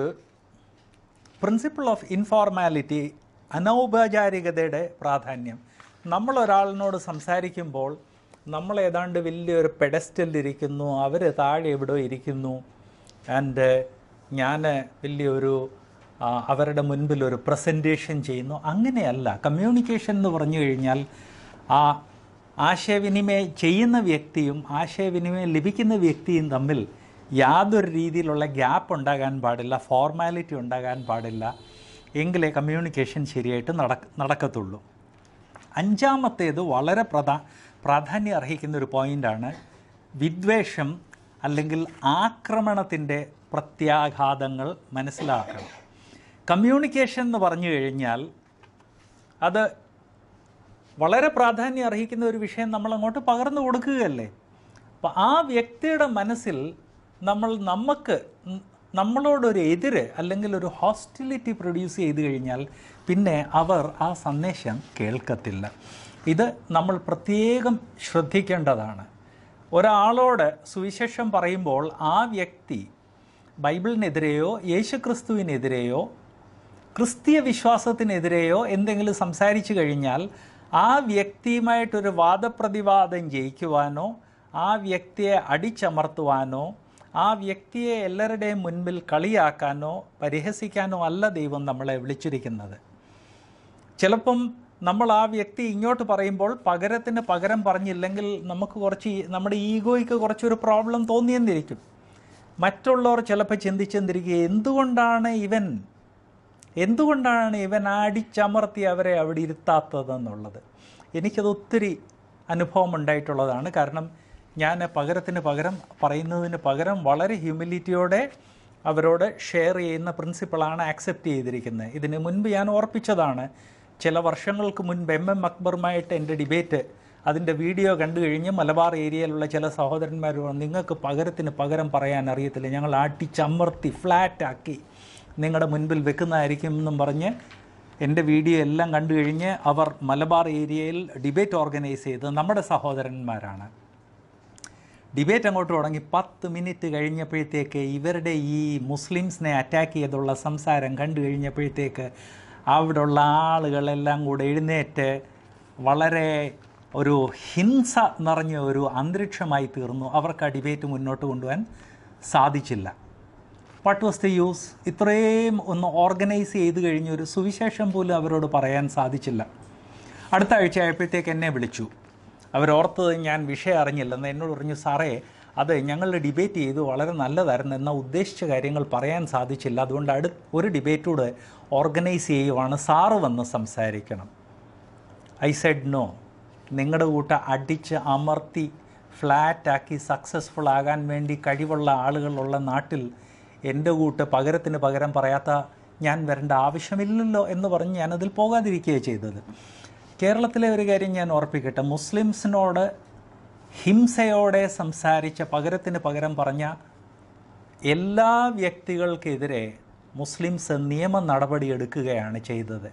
പ്രിൻസിപ്പിൾ ഓഫ് ഇൻഫോർമാലിറ്റി അനൗപചാരികതയുടെ പ്രാധാന്യം നമ്മൾ ഒരാളിനോട് സംസാരിക്കുമ്പോൾ നമ്മൾ ഏതാണ്ട് വലിയൊരു പെഡസ്റ്റലിരിക്കുന്നു അവർ താഴെ എവിടെയോ ഇരിക്കുന്നു ആൻഡ് ഞാൻ വലിയൊരു ആ, അവരുടെ മുൻപിൽ ഒരു പ്രസൻറ്റേഷൻ ചെയ്യുന്നു അങ്ങനെയല്ല കമ്മ്യൂണിക്കേഷൻ എന്ന് പറഞ്ഞു കഴിഞ്ഞാൽ ആ ആശയവിനിമയം ചെയ്യുന്ന വ്യക്തിയും ആശയവിനിമയം ലഭിക്കുന്ന വ്യക്തിയും തമ്മിൽ യാതൊരു രീതിയിലുള്ള ഗ്യാപ്പ് ഉണ്ടാകാൻ പാടില്ല ഫോർമാലിറ്റി ഉണ്ടാകാൻ പാടില്ല എങ്കിലേ കമ്മ്യൂണിക്കേഷൻ ശരിയായിട്ട് നടക്ക നടക്കത്തുള്ളൂ അഞ്ചാമത്തേത് വളരെ പ്രധാ പ്രാധാന്യം അർഹിക്കുന്ന ഒരു പോയിൻ്റാണ് വിദ്വേഷം അല്ലെങ്കിൽ ആക്രമണത്തിൻ്റെ പ്രത്യാഘാതങ്ങൾ മനസ്സിലാക്കണം കമ്മ്യൂണിക്കേഷൻ എന്ന് പറഞ്ഞു കഴിഞ്ഞാൽ അത് വളരെ പ്രാധാന്യം അർഹിക്കുന്ന ഒരു വിഷയം നമ്മൾ അങ്ങോട്ട് പകർന്നു കൊടുക്കുകയല്ലേ അപ്പം ആ വ്യക്തിയുടെ മനസ്സിൽ നമ്മൾ നമുക്ക് ഉം നമ്മളോടൊരു എതിര് അല്ലെങ്കിൽ ഒരു ഹോസ്റ്റിലിറ്റി പ്രൊഡ്യൂസ് ചെയ്ത് കഴിഞ്ഞാൽ പിന്നെ അവർ ആ സന്ദേശം കേൾക്കത്തില്ല ഇത് നമ്മൾ പ്രത്യേകം ശ്രദ്ധിക്കേണ്ടതാണ് ഒരാളോട് സുവിശേഷം പറയുമ്പോൾ ആ വ്യക്തി ബൈബിളിനെതിരെയോ യേശുക്രിസ്തുവിനെതിരെയോ ക്രിസ്തീയ വിശ്വാസത്തിനെതിരെയോ എന്തെങ്കിലും സംസാരിച്ചു കഴിഞ്ഞാൽ ആ വ്യക്തിയുമായിട്ടൊരു വാദപ്രതിവാദം ജയിക്കുവാനോ ആ വ്യക്തിയെ അടിച്ചമർത്തുവാനോ ആ വ്യക്തിയെ എല്ലാവരുടെയും മുൻപിൽ കളിയാക്കാനോ പരിഹസിക്കാനോ അല്ല ദൈവം നമ്മളെ വിളിച്ചിരിക്കുന്നത് ചിലപ്പം നമ്മൾ ആ വ്യക്തി ഇങ്ങോട്ട് പറയുമ്പോൾ പകരത്തിന് പകരം പറഞ്ഞില്ലെങ്കിൽ നമുക്ക് കുറച്ച് ഈ- നമ്മുടെ ഈഗോയ്ക്ക് കുറച്ചൊരു പ്രോബ്ലം തോന്നിയെന്നിരിക്കും മറ്റുള്ളവർ ചിലപ്പോൾ ചിന്തിച്ചെന്നിരിക്കുക എന്തുകൊണ്ടാണ് ഇവൻ എന്തുകൊണ്ടാണ് ഇവൻ അടിച്ചമർത്തി അവരെ അവിടെ ഇരുത്താത്തതെന്നുള്ളത് എനിക്കത് ഒത്തിരി അനുഭവം ഉണ്ടായിട്ടുള്ളതാണ് കാരണം ഞാൻ പകരത്തിന് പകരം പറയുന്നതിന് പകരം വളരെ ഹ്യൂമിലിറ്റിയോടെ അവരോട് ഷെയർ ചെയ്യുന്ന പ്രിൻസിപ്പിളാണ് ആക്സെപ്റ്റ് ചെയ്തിരിക്കുന്നത് ഇതിന് മുൻപ് ഞാൻ ഓർപ്പിച്ചതാണ് ചില വർഷങ്ങൾക്ക് മുൻപ് എം എം അക്ബറുമായിട്ട് എൻ്റെ ഡിബേറ്റ് അതിൻ്റെ വീഡിയോ കണ്ടു കഴിഞ്ഞ് മലബാർ ഏരിയയിലുള്ള ചില സഹോദരന്മാർ പറഞ്ഞു നിങ്ങൾക്ക് പകരത്തിന് പകരം പറയാൻ അറിയത്തില്ല ഞങ്ങൾ അടിച്ചമർത്തി ഫ്ലാറ്റാക്കി നിങ്ങളുടെ മുൻപിൽ വെക്കുന്നതായിരിക്കും എന്നും പറഞ്ഞ് എൻ്റെ വീഡിയോ എല്ലാം കണ്ടു കഴിഞ്ഞ് അവർ മലബാർ ഏരിയയിൽ ഡിബേറ്റ് ഓർഗനൈസ് ചെയ്ത് നമ്മുടെ സഹോദരന്മാരാണ് ഡിബേറ്റ് അങ്ങോട്ട് തുടങ്ങി പത്ത് മിനിറ്റ് കഴിഞ്ഞപ്പോഴത്തേക്ക് ഇവരുടെ ഈ മുസ്ലിംസിനെ അറ്റാക്ക് ചെയ്തുള്ള സംസാരം കണ്ടു കഴിഞ്ഞപ്പോഴത്തേക്ക് അവിടെയുള്ള ആളുകളെല്ലാം കൂടെ എഴുന്നേറ്റ് വളരെ ഒരു ഹിംസ നിറഞ്ഞ ഒരു അന്തരീക്ഷമായി തീർന്നു അവർക്ക് ആ ഡിബേറ്റ് മുന്നോട്ട് കൊണ്ടുപോകാൻ സാധിച്ചില്ല വാട്ട് വാസ് ദ യൂസ് ഇത്രയും ഒന്ന് ഓർഗനൈസ് ചെയ്ത് കഴിഞ്ഞ് ഒരു സുവിശേഷം പോലും അവരോട് പറയാൻ സാധിച്ചില്ല അടുത്ത ആഴ്ച ആയപ്പോഴത്തേക്ക് എന്നെ വിളിച്ചു അവരോർത്തത് ഞാൻ വിഷയം അറിഞ്ഞില്ലെന്ന് എന്നോട് പറഞ്ഞു സാറേ അത് ഞങ്ങൾ ഡിബേറ്റ് ചെയ്തു വളരെ നല്ലതായിരുന്നു എന്നാൽ ഉദ്ദേശിച്ച കാര്യങ്ങൾ പറയാൻ സാധിച്ചില്ല അതുകൊണ്ട് അടു ഒരു ഡിബേറ്റൂടെ ഓർഗനൈസ് ചെയ്യുവാണ് സാറ് വന്ന് സംസാരിക്കണം ഐ സെഡ് നോ നിങ്ങളുടെ കൂട്ട അടിച്ച് അമർത്തി ഫ്ലാറ്റാക്കി സക്സസ്ഫുൾ ആകാൻ വേണ്ടി കഴിവുള്ള ആളുകളുള്ള നാട്ടിൽ എൻ്റെ കൂട്ട് പകരത്തിന് പകരം പറയാത്ത ഞാൻ വരേണ്ട ആവശ്യമില്ലല്ലോ എന്ന് പറഞ്ഞ് ഞാനതിൽ പോകാതിരിക്കുകയാണ് ചെയ്തത് കേരളത്തിലെ ഒരു കാര്യം ഞാൻ ഓർപ്പിക്കട്ടെ മുസ്ലിംസിനോട് ഹിംസയോടെ സംസാരിച്ച പകരത്തിന് പകരം പറഞ്ഞ എല്ലാ വ്യക്തികൾക്കെതിരെ മുസ്ലിംസ് നിയമ നടപടിയെടുക്കുകയാണ് ചെയ്തത്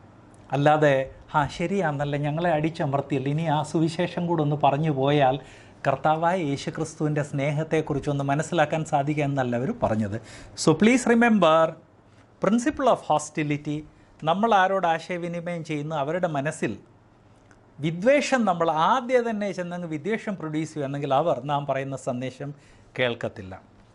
അല്ലാതെ ആ ശരിയാന്നല്ല ഞങ്ങളെ അടിച്ചമർത്തിയല്ല ഇനി ആ സുവിശേഷം കൂടെ ഒന്ന് പറഞ്ഞു പോയാൽ കർത്താവായ യേശുക്രിസ്തുവിൻ്റെ സ്നേഹത്തെക്കുറിച്ചൊന്ന് മനസ്സിലാക്കാൻ സാധിക്കുക എന്നല്ല അവർ പറഞ്ഞത് so please remember principle of hostility നമ്മൾ ആരോട് ആശയവിനിമയം ചെയ്യുന്നു അവരുടെ മനസ്സിൽ വിദ്വേഷം നമ്മൾ ആദ്യം തന്നെ ചെന്നങ്ങ് വിദ്വേഷം പ്രൊഡ്യൂസ് ചെയ്യുമെന്നെങ്കിൽ അവർ നാം പറയുന്ന സന്ദേശം കേൾക്കത്തില്ല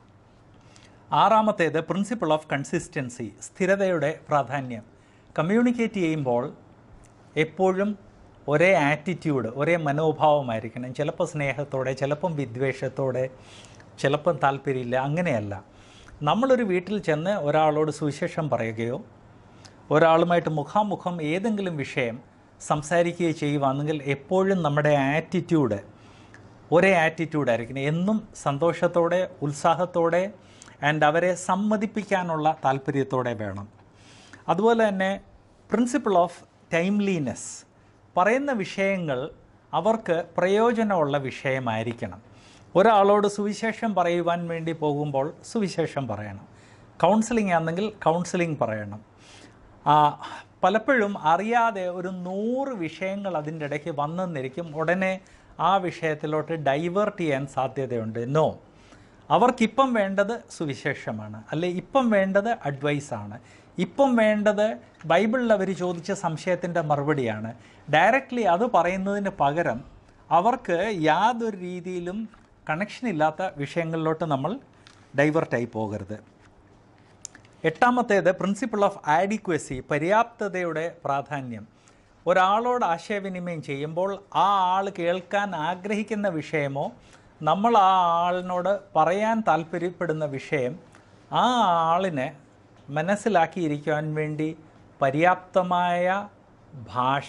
ആറാമത്തേത് പ്രിൻസിപ്പിൾ ഓഫ് കൺസിസ്റ്റൻസി സ്ഥിരതയുടെ പ്രാധാന്യം കമ്മ്യൂണിക്കേറ്റ് ചെയ്യുമ്പോൾ എപ്പോഴും ഒരേ ആറ്റിറ്റ്യൂഡ് ഒരേ മനോഭാവമായിരിക്കണം ചിലപ്പോൾ സ്നേഹത്തോടെ ചിലപ്പം വിദ്വേഷത്തോടെ ചിലപ്പം താല്പര്യമില്ല അങ്ങനെയല്ല നമ്മളൊരു വീട്ടിൽ ചെന്ന് ഒരാളോട് സുവിശേഷം പറയുകയോ ഒരാളുമായിട്ട് മുഖാമുഖം ഏതെങ്കിലും വിഷയം സംസാരിക്കുകയോ ചെയ്യുവാണെങ്കിൽ എപ്പോഴും നമ്മുടെ ആറ്റിറ്റ്യൂഡ് ഒരേ ആറ്റിറ്റ്യൂഡ് ആയിരിക്കണം എന്നും സന്തോഷത്തോടെ ഉത്സാഹത്തോടെ ആൻഡ് അവരെ സമ്മതിപ്പിക്കാനുള്ള താല്പര്യത്തോടെ വേണം അതുപോലെ തന്നെ പ്രിൻസിപ്പിൾ ഓഫ് ടൈംലിനെസ് പറയുന്ന വിഷയങ്ങൾ അവർക്ക് പ്രയോജനമുള്ള വിഷയമായിരിക്കണം ഒരാളോട് സുവിശേഷം പറയുവാൻ വേണ്ടി പോകുമ്പോൾ സുവിശേഷം പറയണം കൗൺസിലിംഗ് ആണെങ്കിൽ കൗൺസിലിംഗ് പറയണം ആ, പലപ്പോഴും അറിയാതെ ഒരു നൂറ് വിഷയങ്ങൾ അതിൻ്റെ ഇടയ്ക്ക് വന്നെന്നിരിക്കും ഉടനെ ആ വിഷയത്തിലോട്ട് ഡൈവേർട്ട് ചെയ്യാൻ സാധ്യതയുണ്ട് നോ അവർക്കിപ്പം വേണ്ടത് സുവിശേഷമാണ് അല്ലെ ഇപ്പം വേണ്ടത് അഡ്വൈസാണ് ഇപ്പം വേണ്ടത് ബൈബിളിൽ അവർ ചോദിച്ച സംശയത്തിൻ്റെ മറുപടിയാണ് ഡയറക്റ്റ്ലി അത് പറയുന്നതിന് പകരം അവർക്ക് യാതൊരു രീതിയിലും കണക്ഷൻ ഇല്ലാത്ത വിഷയങ്ങളിലോട്ട് നമ്മൾ ഡൈവേർട്ടായി പോകരുത് എട്ടാമത്തേത് പ്രിൻസിപ്പിൾ ഓഫ് ആഡിക്വസി പര്യാപ്തതയുടെ പ്രാധാന്യം ഒരാളോട് ആശയവിനിമയം ചെയ്യുമ്പോൾ ആ ആൾ കേൾക്കാൻ ആഗ്രഹിക്കുന്ന വിഷയമോ നമ്മൾ ആ ആളിനോട് പറയാൻ താല്പര്യപ്പെടുന്ന വിഷയം ആ ആളിനെ മനസ്സിലാക്കിയിരിക്കുവാൻ വേണ്ടി പര്യാപ്തമായ ഭാഷ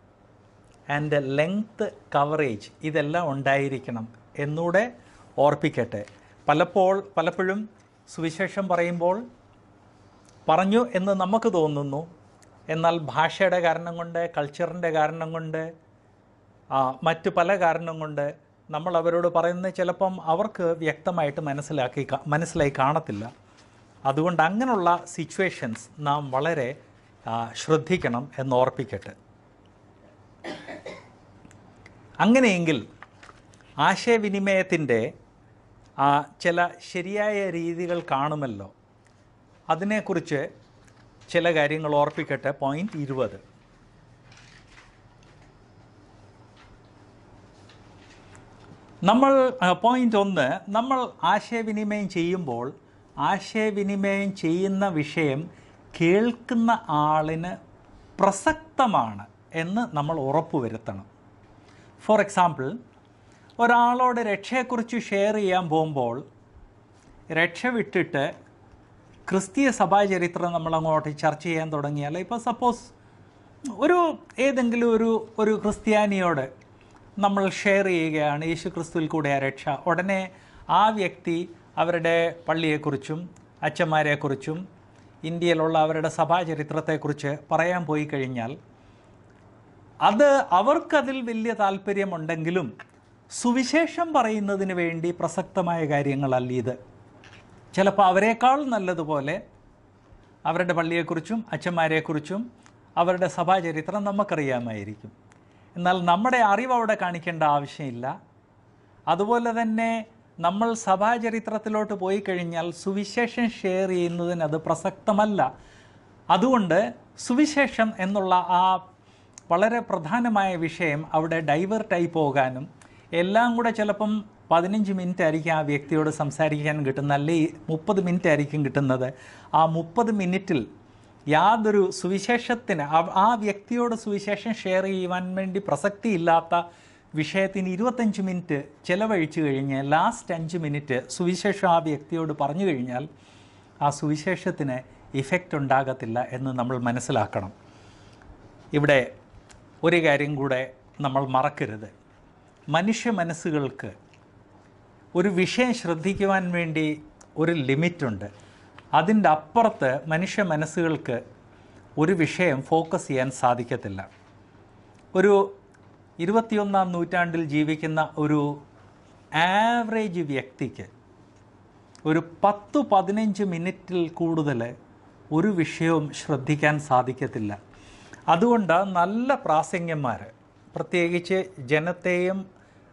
ആൻഡ് ലെങ്ത് കവറേജ് ഇതെല്ലാം ഉണ്ടായിരിക്കണം എന്നൂടെ ഓർപ്പിക്കട്ടെ പലപ്പോൾ പലപ്പോഴും സുവിശേഷം പറയുമ്പോൾ പറഞ്ഞു എന്ന് നമുക്ക് തോന്നുന്നു എന്നാൽ ഭാഷയുടെ കാരണം കൊണ്ട് കൾച്ചറിൻ്റെ കാരണം കൊണ്ട് ആ, മറ്റു പല കാരണം കൊണ്ട് നമ്മൾ അവരോട് പറയുന്നത് ചിലപ്പം അവർക്ക് വ്യക്തമായിട്ട് മനസ്സിലാക്കി കാ- മനസ്സിലായി കാണത്തില്ല അതുകൊണ്ട് അങ്ങനെയുള്ള സിറ്റുവേഷൻസ് നാം വളരെ ആ, ശ്രദ്ധിക്കണം എന്ന് ഓർപ്പിക്കട്ടെ അങ്ങനെയെങ്കിൽ ആശയവിനിമയത്തിൻ്റെ ആ, ചില ശരിയായ രീതികൾ കാണുമല്ലോ അതിനെക്കുറിച്ച് ചില കാര്യങ്ങൾ ഓർപ്പിക്കട്ടെ പോയിന്റ് ഇരുപത് നമ്മൾ പോയിന്റ് ഒന്ന് നമ്മൾ ആശയവിനിമയം ചെയ്യുമ്പോൾ ആശയവിനിമയം ചെയ്യുന്ന വിഷയം കേൾക്കുന്ന ആളിന് പ്രസക്തമാണ് എന്ന് നമ്മൾ ഉറപ്പുവരുത്തണം ഫോർ എക്സാമ്പിൾ ഒരാളോട് രക്ഷയെക്കുറിച്ച് ഷെയർ ചെയ്യാൻ പോകുമ്പോൾ രക്ഷ വിട്ടിട്ട് ക്രിസ്തീയ സഭാചരിത്രം നമ്മൾ അങ്ങോട്ട് ചർച്ച ചെയ്യാൻ തുടങ്ങിയാൽ ഇപ്പോൾ സപ്പോസ് ഒരു ഏതെങ്കിലും ഒരു ഒരു ക്രിസ്ത്യാനിയോട് നമ്മൾ ഷെയർ ചെയ്യുകയാണ് യേശു ക്രിസ്തുവിൽ കൂടെ ആ രക്ഷ ഉടനെ ആ വ്യക്തി അവരുടെ പള്ളിയെക്കുറിച്ചും അച്ഛന്മാരെക്കുറിച്ചും ഇന്ത്യയിലുള്ള അവരുടെ സഭാചരിത്രത്തെക്കുറിച്ച് പറയാൻ പോയി കഴിഞ്ഞാൽ അത് അവർക്കതിൽ വലിയ താല്പര്യമുണ്ടെങ്കിലും സുവിശേഷം പറയുന്നതിന് വേണ്ടി പ്രസക്തമായ കാര്യങ്ങളല്ല ഇത് ചിലപ്പോൾ അവരെക്കാൾ നല്ലതുപോലെ അവരുടെ പള്ളിയെക്കുറിച്ചും അച്ഛന്മാരെക്കുറിച്ചും അവരുടെ സഭാചരിത്രം നമുക്കറിയാമായിരിക്കും എന്നാൽ നമ്മുടെ അറിവ് അവിടെ കാണിക്കേണ്ട ആവശ്യമില്ല അതുപോലെ തന്നെ നമ്മൾ സഭാചരിത്രത്തിലോട്ട് പോയി കഴിഞ്ഞാൽ സുവിശേഷം ഷെയർ ചെയ്യുന്നതിന് അത് പ്രസക്തമല്ല അതുകൊണ്ട് സുവിശേഷം എന്നുള്ള ആ വളരെ പ്രധാനമായ വിഷയം അവിടെ ഡൈവേർട്ടായി പോകാനും എല്ലാം കൂടെ ചിലപ്പം പതിനഞ്ച് മിനിറ്റ് ആയിരിക്കും ആ വ്യക്തിയോട് സംസാരിക്കാൻ കിട്ടുന്നത് അല്ലെ മുപ്പത് മിനിറ്റ് ആയിരിക്കും കിട്ടുന്നത് ആ മുപ്പത് മിനിറ്റിൽ യാതൊരു സുവിശേഷത്തിന് ആ- ആ വ്യക്തിയോട് സുവിശേഷം ഷെയർ ചെയ്യുവാൻ വേണ്ടി പ്രസക്തിയില്ലാത്ത വിഷയത്തിന് ഇരുപത്തഞ്ച് മിനിറ്റ് ചിലവഴിച്ചു കഴിഞ്ഞ് ലാസ്റ്റ് അഞ്ച് മിനിറ്റ് സുവിശേഷം ആ വ്യക്തിയോട് പറഞ്ഞു കഴിഞ്ഞാൽ ആ സുവിശേഷത്തിന് ഇഫക്റ്റ് ഉണ്ടാകത്തില്ല എന്ന് നമ്മൾ മനസ്സിലാക്കണം ഇവിടെ ഒരു കാര്യം കൂടെ നമ്മൾ മറക്കരുത് മനുഷ്യ മനസ്സുകൾക്ക് ഒരു വിഷയം ശ്രദ്ധിക്കുവാൻ വേണ്ടി ഒരു ലിമിറ്റുണ്ട് അതിൻ്റെ അപ്പുറത്ത് മനുഷ്യ മനസ്സുകൾക്ക് ഒരു വിഷയം ഫോക്കസ് ചെയ്യാൻ സാധിക്കത്തില്ല ഒരു ഇരുപത്തിയൊന്നാം നൂറ്റാണ്ടിൽ ജീവിക്കുന്ന ഒരു ആവറേജ് വ്യക്തിക്ക് ഒരു പത്ത് പതിനഞ്ച് മിനിറ്റിൽ കൂടുതൽ ഒരു വിഷയവും ശ്രദ്ധിക്കാൻ സാധിക്കത്തില്ല അതുകൊണ്ട് നല്ല പ്രാസംഗ്യന്മാർ പ്രത്യേകിച്ച് ജനത്തെയും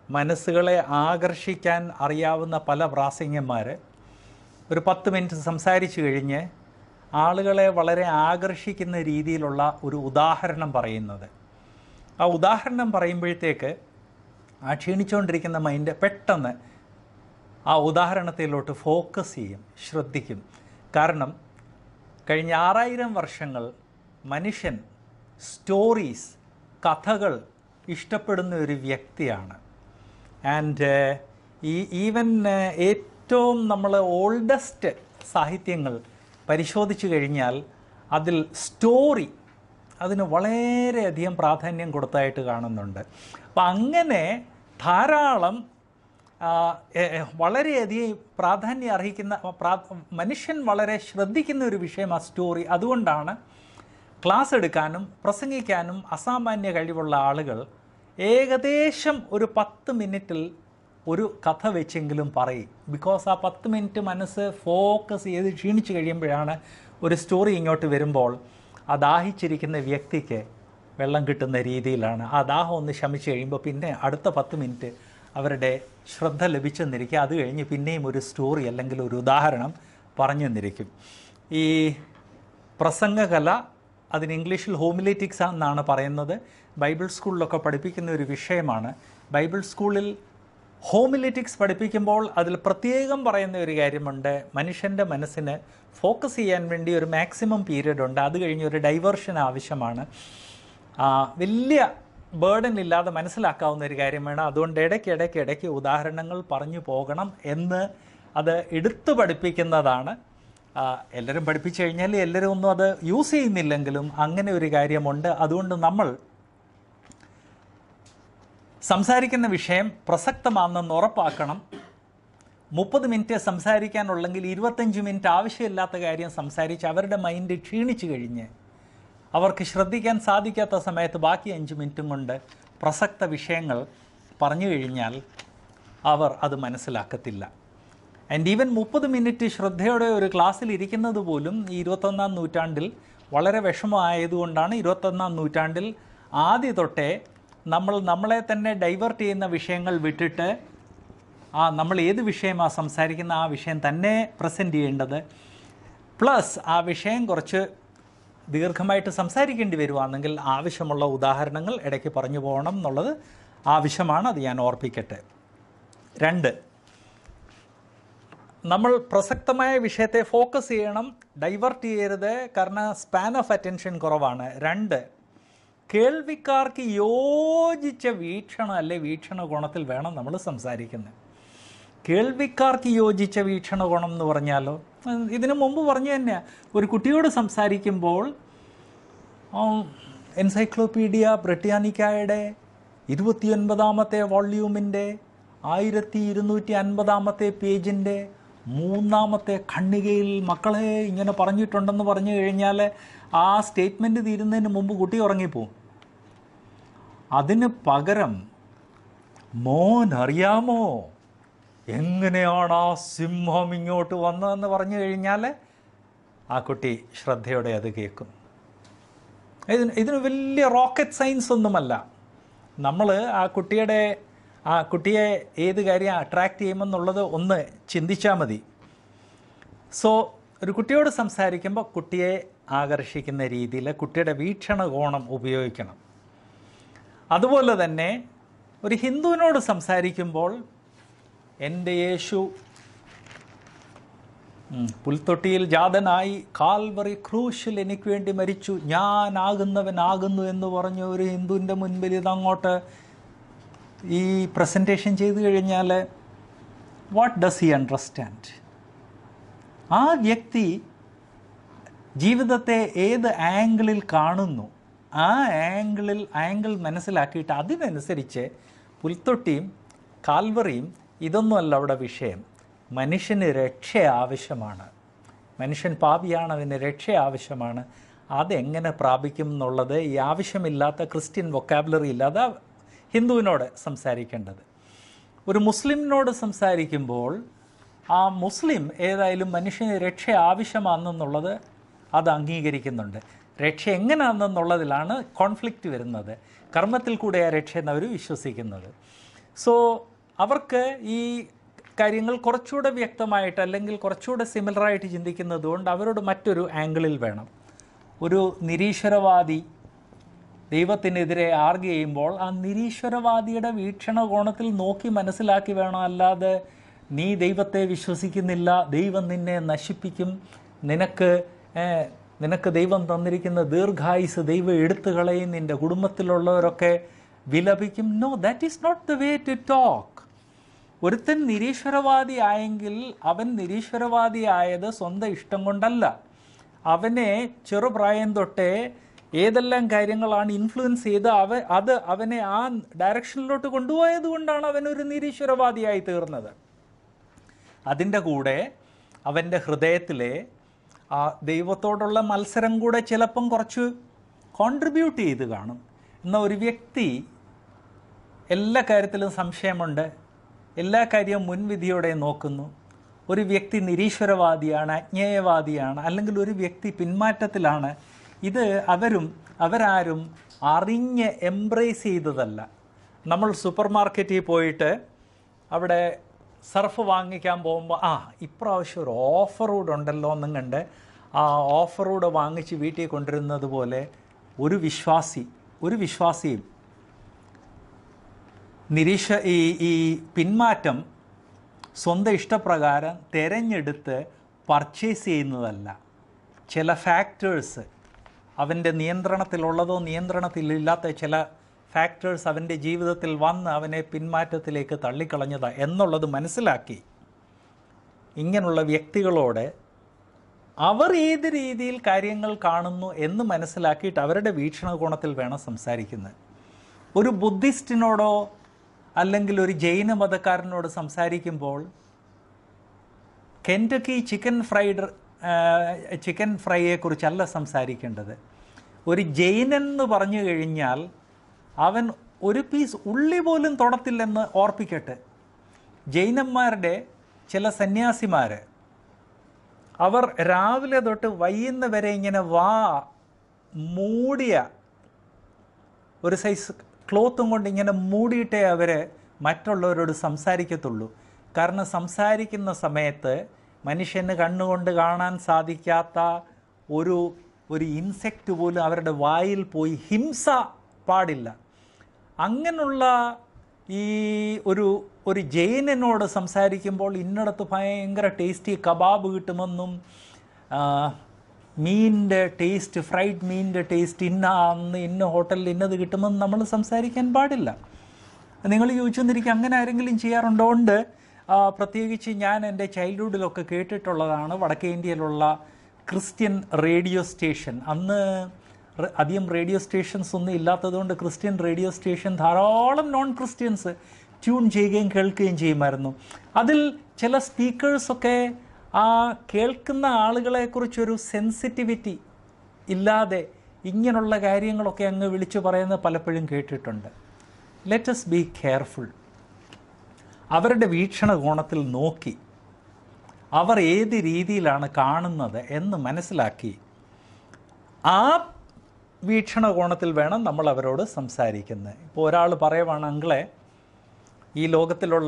മനസ്സുകളെ ആകർഷിക്കാൻ അറിയാവുന്ന പല പ്രാസംഗ്യന്മാർ ഒരു പത്ത് മിനിറ്റ് സംസാരിച്ചു കഴിഞ്ഞ് ആളുകളെ വളരെ ആകർഷിക്കുന്ന രീതിയിലുള്ള ഒരു ഉദാഹരണം പറയുന്നത് ആ ഉദാഹരണം പറയുമ്പോഴത്തേക്ക് ആ ക്ഷീണിച്ചുകൊണ്ടിരിക്കുന്ന മൈൻഡ് പെട്ടെന്ന് ആ ഉദാഹരണത്തിലോട്ട് ഫോക്കസ് ചെയ്യും ശ്രദ്ധിക്കും കാരണം കഴിഞ്ഞ ആറായിരം വർഷങ്ങൾ മനുഷ്യൻ സ്റ്റോറീസ് കഥകൾ ഇഷ്ടപ്പെടുന്ന ഒരു വ്യക്തിയാണ് ആൻഡ് ഈ ഈവൻ ഏറ്റവും നമ്മൾ ഓൾഡസ്റ്റ് സാഹിത്യങ്ങൾ പരിശോധിച്ചു കഴിഞ്ഞാൽ അതിൽ സ്റ്റോറി അതിന് വളരെയധികം പ്രാധാന്യം കൊടുത്തതായിട്ട് കാണുന്നുണ്ട് അപ്പം അങ്ങനെ ധാരാളം ആ, എ- എ- വളരെയധികം പ്രാധാന്യം അർഹിക്കുന്ന പ്രാ- മനുഷ്യൻ വളരെ ശ്രദ്ധിക്കുന്ന ഒരു വിഷയം ആ സ്റ്റോറി അതുകൊണ്ടാണ് ക്ലാസ് എടുക്കാനും പ്രസംഗിക്കാനും അസാമാന്യ കഴിവുള്ള ആളുകൾ ഏകദേശം ഒരു പത്ത് മിനിറ്റിൽ ഒരു കഥ വെച്ചെങ്കിലും പറയും ബിക്കോസ് ആ പത്ത് മിനിറ്റ് മനസ്സ് ഫോക്കസ് ചെയ്ത് ക്ഷീണിച്ച് കഴിയുമ്പോഴാണ് ഒരു സ്റ്റോറി ഇങ്ങോട്ട് വരുമ്പോൾ ആ ദാഹിച്ചിരിക്കുന്ന വ്യക്തിക്ക് വെള്ളം കിട്ടുന്ന രീതിയിലാണ് ആ ദാഹം ഒന്ന് ശമിച്ച് കഴിയുമ്പോൾ പിന്നെ അടുത്ത പത്ത് മിനിറ്റ് അവരുടെ ശ്രദ്ധ ലഭിച്ചെന്നിരിക്കും അത് കഴിഞ്ഞ് പിന്നെയും ഒരു സ്റ്റോറി അല്ലെങ്കിൽ ഒരു ഉദാഹരണം പറഞ്ഞു തന്നിരിക്കും ഈ പ്രസംഗകല അതിന് ഇംഗ്ലീഷിൽ ഹോമിലേറ്റിക്സ് എന്നാണ് പറയുന്നത് ബൈബിൾ സ്കൂളിലൊക്കെ പഠിപ്പിക്കുന്ന ഒരു വിഷയമാണ് ബൈബിൾ സ്കൂളിൽ ഹോമിലിറ്റിക്സ് പഠിപ്പിക്കുമ്പോൾ അതിൽ പ്രത്യേകം പറയുന്ന ഒരു കാര്യമുണ്ട് മനുഷ്യൻ്റെ മനസ്സിന് ഫോക്കസ് ചെയ്യാൻ വേണ്ടി ഒരു മാക്സിമം പീരീഡ് ഉണ്ട് അത് കഴിഞ്ഞ് ഒരു ഡൈവേർഷൻ ആവശ്യമാണ് ആ, വലിയ ബേർഡൻ ഇല്ലാതെ മനസ്സിലാക്കാവുന്ന ഒരു കാര്യമാണ് അതുകൊണ്ട് ഇടയ്ക്ക് ഇടയ്ക്ക് ഇടയ്ക്ക് ഉദാഹരണങ്ങൾ പറഞ്ഞു പോകണം എന്ന് അത് എടുത്തു പഠിപ്പിക്കുന്നതാണ് ആ, എല്ലാവരും പഠിപ്പിച്ചു കഴിഞ്ഞാൽ എല്ലാവരും ഒന്നും അത് യൂസ് ചെയ്യുന്നില്ലെങ്കിലും അങ്ങനെ ഒരു കാര്യമുണ്ട് അതുകൊണ്ട് നമ്മൾ സംസാരിക്കുന്ന വിഷയം പ്രസക്തമാണെന്ന് ഉറപ്പാക്കണം മുപ്പത് മിനിറ്റ് സംസാരിക്കാനുള്ളെങ്കിൽ ഇരുപത്തഞ്ച് മിനിറ്റ് ആവശ്യമില്ലാത്ത കാര്യം സംസാരിച്ച് അവരുടെ മൈൻഡ് ക്ഷീണിച്ചു കഴിഞ്ഞ് അവർക്ക് ശ്രദ്ധിക്കാൻ സാധിക്കാത്ത സമയത്ത് ബാക്കി അഞ്ച് മിനിറ്റും കൊണ്ട് പ്രസക്ത വിഷയങ്ങൾ പറഞ്ഞു കഴിഞ്ഞാൽ അവർ അത് മനസ്സിലാക്കത്തില്ല ആൻഡ് ഈവൻ മുപ്പത് മിനിറ്റ് ശ്രദ്ധയോടെ ഒരു ക്ലാസ്സിൽ ഇരിക്കുന്നത് പോലും ഈ ഇരുപത്തൊന്നാം നൂറ്റാണ്ടിൽ വളരെ വിഷമമായതുകൊണ്ടാണ് ഇരുപത്തൊന്നാം നൂറ്റാണ്ടിൽ ആദ്യ തൊട്ടേ നമ്മൾ നമ്മളെ തന്നെ ഡൈവേർട്ട് ചെയ്യുന്ന വിഷയങ്ങൾ വിട്ടിട്ട് ആ നമ്മൾ ഏത് വിഷയമാണ് സംസാരിക്കുന്ന ആ വിഷയം തന്നെ പ്രസൻറ്റ് ചെയ്യേണ്ടത് പ്ലസ് ആ വിഷയം കുറച്ച് ദീർഘമായിട്ട് സംസാരിക്കേണ്ടി വരുവാണെങ്കിൽ ആവശ്യമുള്ള ഉദാഹരണങ്ങൾ ഇടയ്ക്ക് പറഞ്ഞു പോകണം എന്നുള്ളത് ആവശ്യമാണ് അത് ഞാൻ ഓർപ്പിക്കട്ടെ രണ്ട് നമ്മൾ പ്രസക്തമായ വിഷയത്തെ ഫോക്കസ് ചെയ്യണം ഡൈവേർട്ട് ചെയ്യരുത് കാരണം സ്പാൻ ഓഫ് അറ്റൻഷൻ കുറവാണ് രണ്ട് കേൾവിക്കാർക്ക് യോജിച്ച വീക്ഷണം അല്ലെ വീക്ഷണകോണത്തിൽ വേണം നമ്മൾ സംസാരിക്കുന്നത് കേൾവിക്കാർക്ക് യോജിച്ച വീക്ഷണകോണം എന്ന് പറഞ്ഞാലോ ഉം, ഇതിനു മുമ്പ് പറഞ്ഞു തന്നെ ഒരു കുട്ടിയോട് സംസാരിക്കുമ്പോൾ എൻസൈക്ലോപീഡിയ ബ്രിട്ടാനിക്കായുടെ ഇരുപത്തിയൊൻപതാമത്തെ വോള്യൂമിൻ്റെ ആയിരത്തി ഇരുന്നൂറ്റി അൻപതാമത്തെ പേജിൻ്റെ മൂന്നാമത്തെ ഖണ്ഡികയിൽ മക്കളെ ഇങ്ങനെ പറഞ്ഞിട്ടുണ്ടെന്ന് പറഞ്ഞു കഴിഞ്ഞാൽ ആ സ്റ്റേറ്റ്മെൻറ്റ് തീരുന്നതിന് മുമ്പ് കുട്ടി ഉറങ്ങിപ്പോവും അതിന് പകരം മോൻ അറിയാമോ എങ്ങനെയാണ് ആ സിംഹം ഇങ്ങോട്ട് വന്നതെന്ന് പറഞ്ഞു കഴിഞ്ഞാൽ ആ കുട്ടി ശ്രദ്ധയോടെ അത് കേൾക്കും ഇതിന് ഇതിന് വലിയ റോക്കറ്റ് സയൻസ് ഒന്നുമല്ല നമ്മൾ ആ കുട്ടിയുടെ ആ കുട്ടിയെ ഏത് കാര്യം അട്രാക്റ്റ് ചെയ്യുമെന്നുള്ളത് ഒന്ന് ചിന്തിച്ചാൽ മതി സോ ഒരു കുട്ടിയോട് സംസാരിക്കുമ്പോൾ കുട്ടിയെ ആകർഷിക്കുന്ന രീതിയിൽ കുട്ടിയുടെ വീക്ഷണകോണം ഉപയോഗിക്കണം അതുപോലെ തന്നെ ഒരു ഹിന്ദുവിനോട് സംസാരിക്കുമ്പോൾ എൻ്റെ യേശു ഉം, പുൽത്തൊട്ടിയിൽ ജാതനായി കാൽവറി ക്രൂശിൽ എനിക്ക് വേണ്ടി മരിച്ചു ഞാനാകുന്നവനാകുന്നു എന്ന് പറഞ്ഞ ഒരു ഹിന്ദുവിൻ്റെ മുൻപിൽ ഇതങ്ങോട്ട് ഈ പ്രസൻറ്റേഷൻ ചെയ്തു കഴിഞ്ഞാൽ വാട്ട് ഡസ് ഹി അണ്ടർസ്റ്റാൻഡ് ആ വ്യക്തി ജീവിതത്തെ ഏത് ആംഗിളിൽ കാണുന്നു ആ ആംഗിളിൽ ആംഗിൾ മനസ്സിലാക്കിയിട്ട് അതിനനുസരിച്ച് പുൽത്തൊട്ടിയും കാൽവറിയും ഇതൊന്നുമല്ല അവിടെ വിഷയം മനുഷ്യന് രക്ഷ ആവശ്യമാണ് മനുഷ്യൻ പാപിയാണ് അവന് രക്ഷ ആവശ്യമാണ് അതെങ്ങനെ പ്രാപിക്കും എന്നുള്ളത് ഈ ആവശ്യമില്ലാത്ത ക്രിസ്ത്യൻ വൊക്കാബുലറി ഇല്ലാതെ ഹിന്ദുവിനോട് സംസാരിക്കേണ്ടത് ഒരു മുസ്ലിമിനോട് സംസാരിക്കുമ്പോൾ ആ മുസ്ലിം ഏതായാലും മനുഷ്യന് രക്ഷ ആവശ്യമാണെന്നുള്ളത് അത് അംഗീകരിക്കുന്നുണ്ട് രക്ഷ എങ്ങനെയാണെന്നുള്ളതിലാണ് കോൺഫ്ലിക്റ്റ് വരുന്നത് കർമ്മത്തിൽ കൂടെ ആ രക്ഷ എന്നവർ വിശ്വസിക്കുന്നത് സോ അവർക്ക് ഈ കാര്യങ്ങൾ കുറച്ചുകൂടെ വ്യക്തമായിട്ട് അല്ലെങ്കിൽ കുറച്ചുകൂടെ സിമിലറായിട്ട് ചിന്തിക്കുന്നത് കൊണ്ട് അവരോട് മറ്റൊരു ആംഗിളിൽ വേണം ഒരു നിരീശ്വരവാദി ദൈവത്തിനെതിരെ ആർഗ്യ ചെയ്യുമ്പോൾ ആ നിരീശ്വരവാദിയുടെ വീക്ഷണകോണത്തിൽ നോക്കി മനസ്സിലാക്കി വേണം അല്ലാതെ നീ ദൈവത്തെ വിശ്വസിക്കുന്നില്ല ദൈവം നിന്നെ നശിപ്പിക്കും നിനക്ക് ഏഹ്, നിനക്ക് ദൈവം തന്നിരിക്കുന്ന ദീർഘായുസ് ദൈവം എടുത്തു കളയും നിൻ്റെ കുടുംബത്തിലുള്ളവരൊക്കെ വിലപിക്കും no that is not the way to talk ഒരുത്തൻ നിരീശ്വരവാദി ആയെങ്കിൽ അവൻ നിരീശ്വരവാദി ആയത് സ്വന്തം ഇഷ്ടം കൊണ്ടല്ല അവനെ ചെറുപ്രായം തൊട്ടേ ഏതെല്ലാം കാര്യങ്ങളാണ് ഇൻഫ്ലുവൻസ് ചെയ്ത് അവ അത് അവനെ ആ ഡയറക്ഷനിലോട്ട് കൊണ്ടുപോയത് കൊണ്ടാണ് അവൻ ഒരു നിരീശ്വരവാദിയായി തീർന്നത് അതിൻ്റെ കൂടെ അവൻ്റെ ഹൃദയത്തിലെ ആ ദൈവത്തോടുള്ള മത്സരം കൂടെ ചിലപ്പം കുറച്ച് കോൺട്രിബ്യൂട്ട് ചെയ്ത് കാണും എന്നാൽ ഒരു വ്യക്തി എല്ലാ കാര്യത്തിലും സംശയമുണ്ട് എല്ലാ കാര്യവും മുൻവിധിയോടെ നോക്കുന്നു ഒരു വ്യക്തി നിരീശ്വരവാദിയാണ് അജ്ഞേയവാദിയാണ് അല്ലെങ്കിൽ ഒരു വ്യക്തി പിന്മാറ്റത്തിലാണ് ഇത് അവരും അവരാരും അറിഞ്ഞ് എംബ്രേസ് ചെയ്തതല്ല നമ്മൾ സൂപ്പർ മാർക്കറ്റിൽ പോയിട്ട് അവിടെ സർഫ് വാങ്ങിക്കാൻ പോകുമ്പോൾ ആ ഇപ്രാവശ്യം ഒരു ഓഫർ കൂടെ ഉണ്ടല്ലോ എന്നും കണ്ട് ആ ഓഫർ കൂടെ വാങ്ങിച്ച് വീട്ടിൽ കൊണ്ടുവരുന്നത് പോലെ ഒരു വിശ്വാസി ഒരു വിശ്വാസിയും നിരീക്ഷ ഈ ഈ പിന്മാറ്റം സ്വന്തം ഇഷ്ടപ്രകാരം തിരഞ്ഞെടുത്ത് പർച്ചേസ് ചെയ്യുന്നതല്ല ചില ഫാക്ടേഴ്സ് അവൻ്റെ നിയന്ത്രണത്തിലുള്ളതോ നിയന്ത്രണത്തിലില്ലാത്ത ചില ഫാക്ടേഴ്സ് അവൻ്റെ ജീവിതത്തിൽ വന്ന് അവനെ പിന്മാറ്റത്തിലേക്ക് തള്ളിക്കളഞ്ഞതാ എന്നുള്ളത് മനസ്സിലാക്കി ഇങ്ങനെയുള്ള വ്യക്തികളോട് അവർ ഏത് രീതിയിൽ കാര്യങ്ങൾ കാണുന്നു എന്ന് മനസ്സിലാക്കിയിട്ട് അവരുടെ വീക്ഷണകോണത്തിൽ വേണം സംസാരിക്കുന്നത് ഒരു ബുദ്ധിസ്റ്റിനോടോ അല്ലെങ്കിൽ ഒരു ജൈന മതക്കാരനോട് സംസാരിക്കുമ്പോൾ കെൻറ്റക്കി ചിക്കൻ ഫ്രൈഡ് ചിക്കൻ ഫ്രൈയെക്കുറിച്ചല്ല സംസാരിക്കേണ്ടത് ഒരു ജൈനൻ എന്ന് പറഞ്ഞു കഴിഞ്ഞാൽ അവൻ ഒരു പീസ് ഉള്ളി പോലും തൊടത്തില്ലെന്ന് ഓർപ്പിക്കട്ടെ ജൈനന്മാരുടെ ചില സന്യാസിമാർ അവർ രാവിലെ തൊട്ട് വൈകുന്ന വരെ ഇങ്ങനെ വാ മൂടിയ ഒരു സൈസ് ക്ലോത്തും കൊണ്ട് ഇങ്ങനെ മൂടിയിട്ടേ അവർ മറ്റുള്ളവരോട് സംസാരിക്കത്തുള്ളൂ കാരണം സംസാരിക്കുന്ന സമയത്ത് മനുഷ്യന് കണ്ണുകൊണ്ട് കാണാൻ സാധിക്കാത്ത ഒരു ഒരു ഇൻസെക്റ്റ് പോലും അവരുടെ വായിൽ പോയി ഹിംസ പാടില്ല അങ്ങനെയുള്ള ഈ ഒരു ഒരു ജൈനനോട് സംസാരിക്കുമ്പോൾ ഇന്നടത്ത് ഭയങ്കര ടേസ്റ്റി കബാബ് കിട്ടുമെന്നും ആ, മീനിൻ്റെ ടേസ്റ്റ് ഫ്രൈഡ് മീനിൻ്റെ ടേസ്റ്റ് ഇന്ന അന്ന് ഇന്ന ഹോട്ടലിൽ ഇന്നത് കിട്ടുമെന്ന് നമ്മൾ സംസാരിക്കാൻ പാടില്ല നിങ്ങൾ ചോദിച്ചെന്നിരിക്കും അങ്ങനെ ആരെങ്കിലും ചെയ്യാറുണ്ടോ ഉണ്ട് ആ, പ്രത്യേകിച്ച് ഞാൻ എൻ്റെ ചൈൽഡ്ഹുഡിലൊക്കെ കേട്ടിട്ടുള്ളതാണ് വടക്കേ ഇന്ത്യയിലുള്ള ക്രിസ്ത്യൻ റേഡിയോ സ്റ്റേഷൻ അന്ന് റെ- അധികം റേഡിയോ സ്റ്റേഷൻസ് ഒന്നും ഇല്ലാത്തതുകൊണ്ട് ക്രിസ്ത്യൻ റേഡിയോ സ്റ്റേഷൻ ധാരാളം നോൺ ക്രിസ്ത്യൻസ് ട്യൂൺ ചെയ്യുകയും കേൾക്കുകയും ചെയ്യുമായിരുന്നു അതിൽ ചില സ്പീക്കേഴ്സൊക്കെ ആ കേൾക്കുന്ന ആളുകളെക്കുറിച്ചൊരു സെൻസിറ്റിവിറ്റി ഇല്ലാതെ ഇങ്ങനെയുള്ള കാര്യങ്ങളൊക്കെ അങ്ങ് വിളിച്ചു പറയുന്നത് പലപ്പോഴും കേട്ടിട്ടുണ്ട് ലെറ്റസ് ബി കെയർഫുൾ അവരുടെ വീക്ഷണകോണത്തിൽ നോക്കി അവർ ഏത് രീതിയിലാണ് കാണുന്നത് എന്ന് മനസ്സിലാക്കി ആ വീക്ഷണകോണത്തിൽ വേണം നമ്മൾ അവരോട് സംസാരിക്കുന്നത് ഇപ്പോൾ ഒരാൾ പറയുവാണ് അങ്കിളെ ഈ ലോകത്തിലുള്ള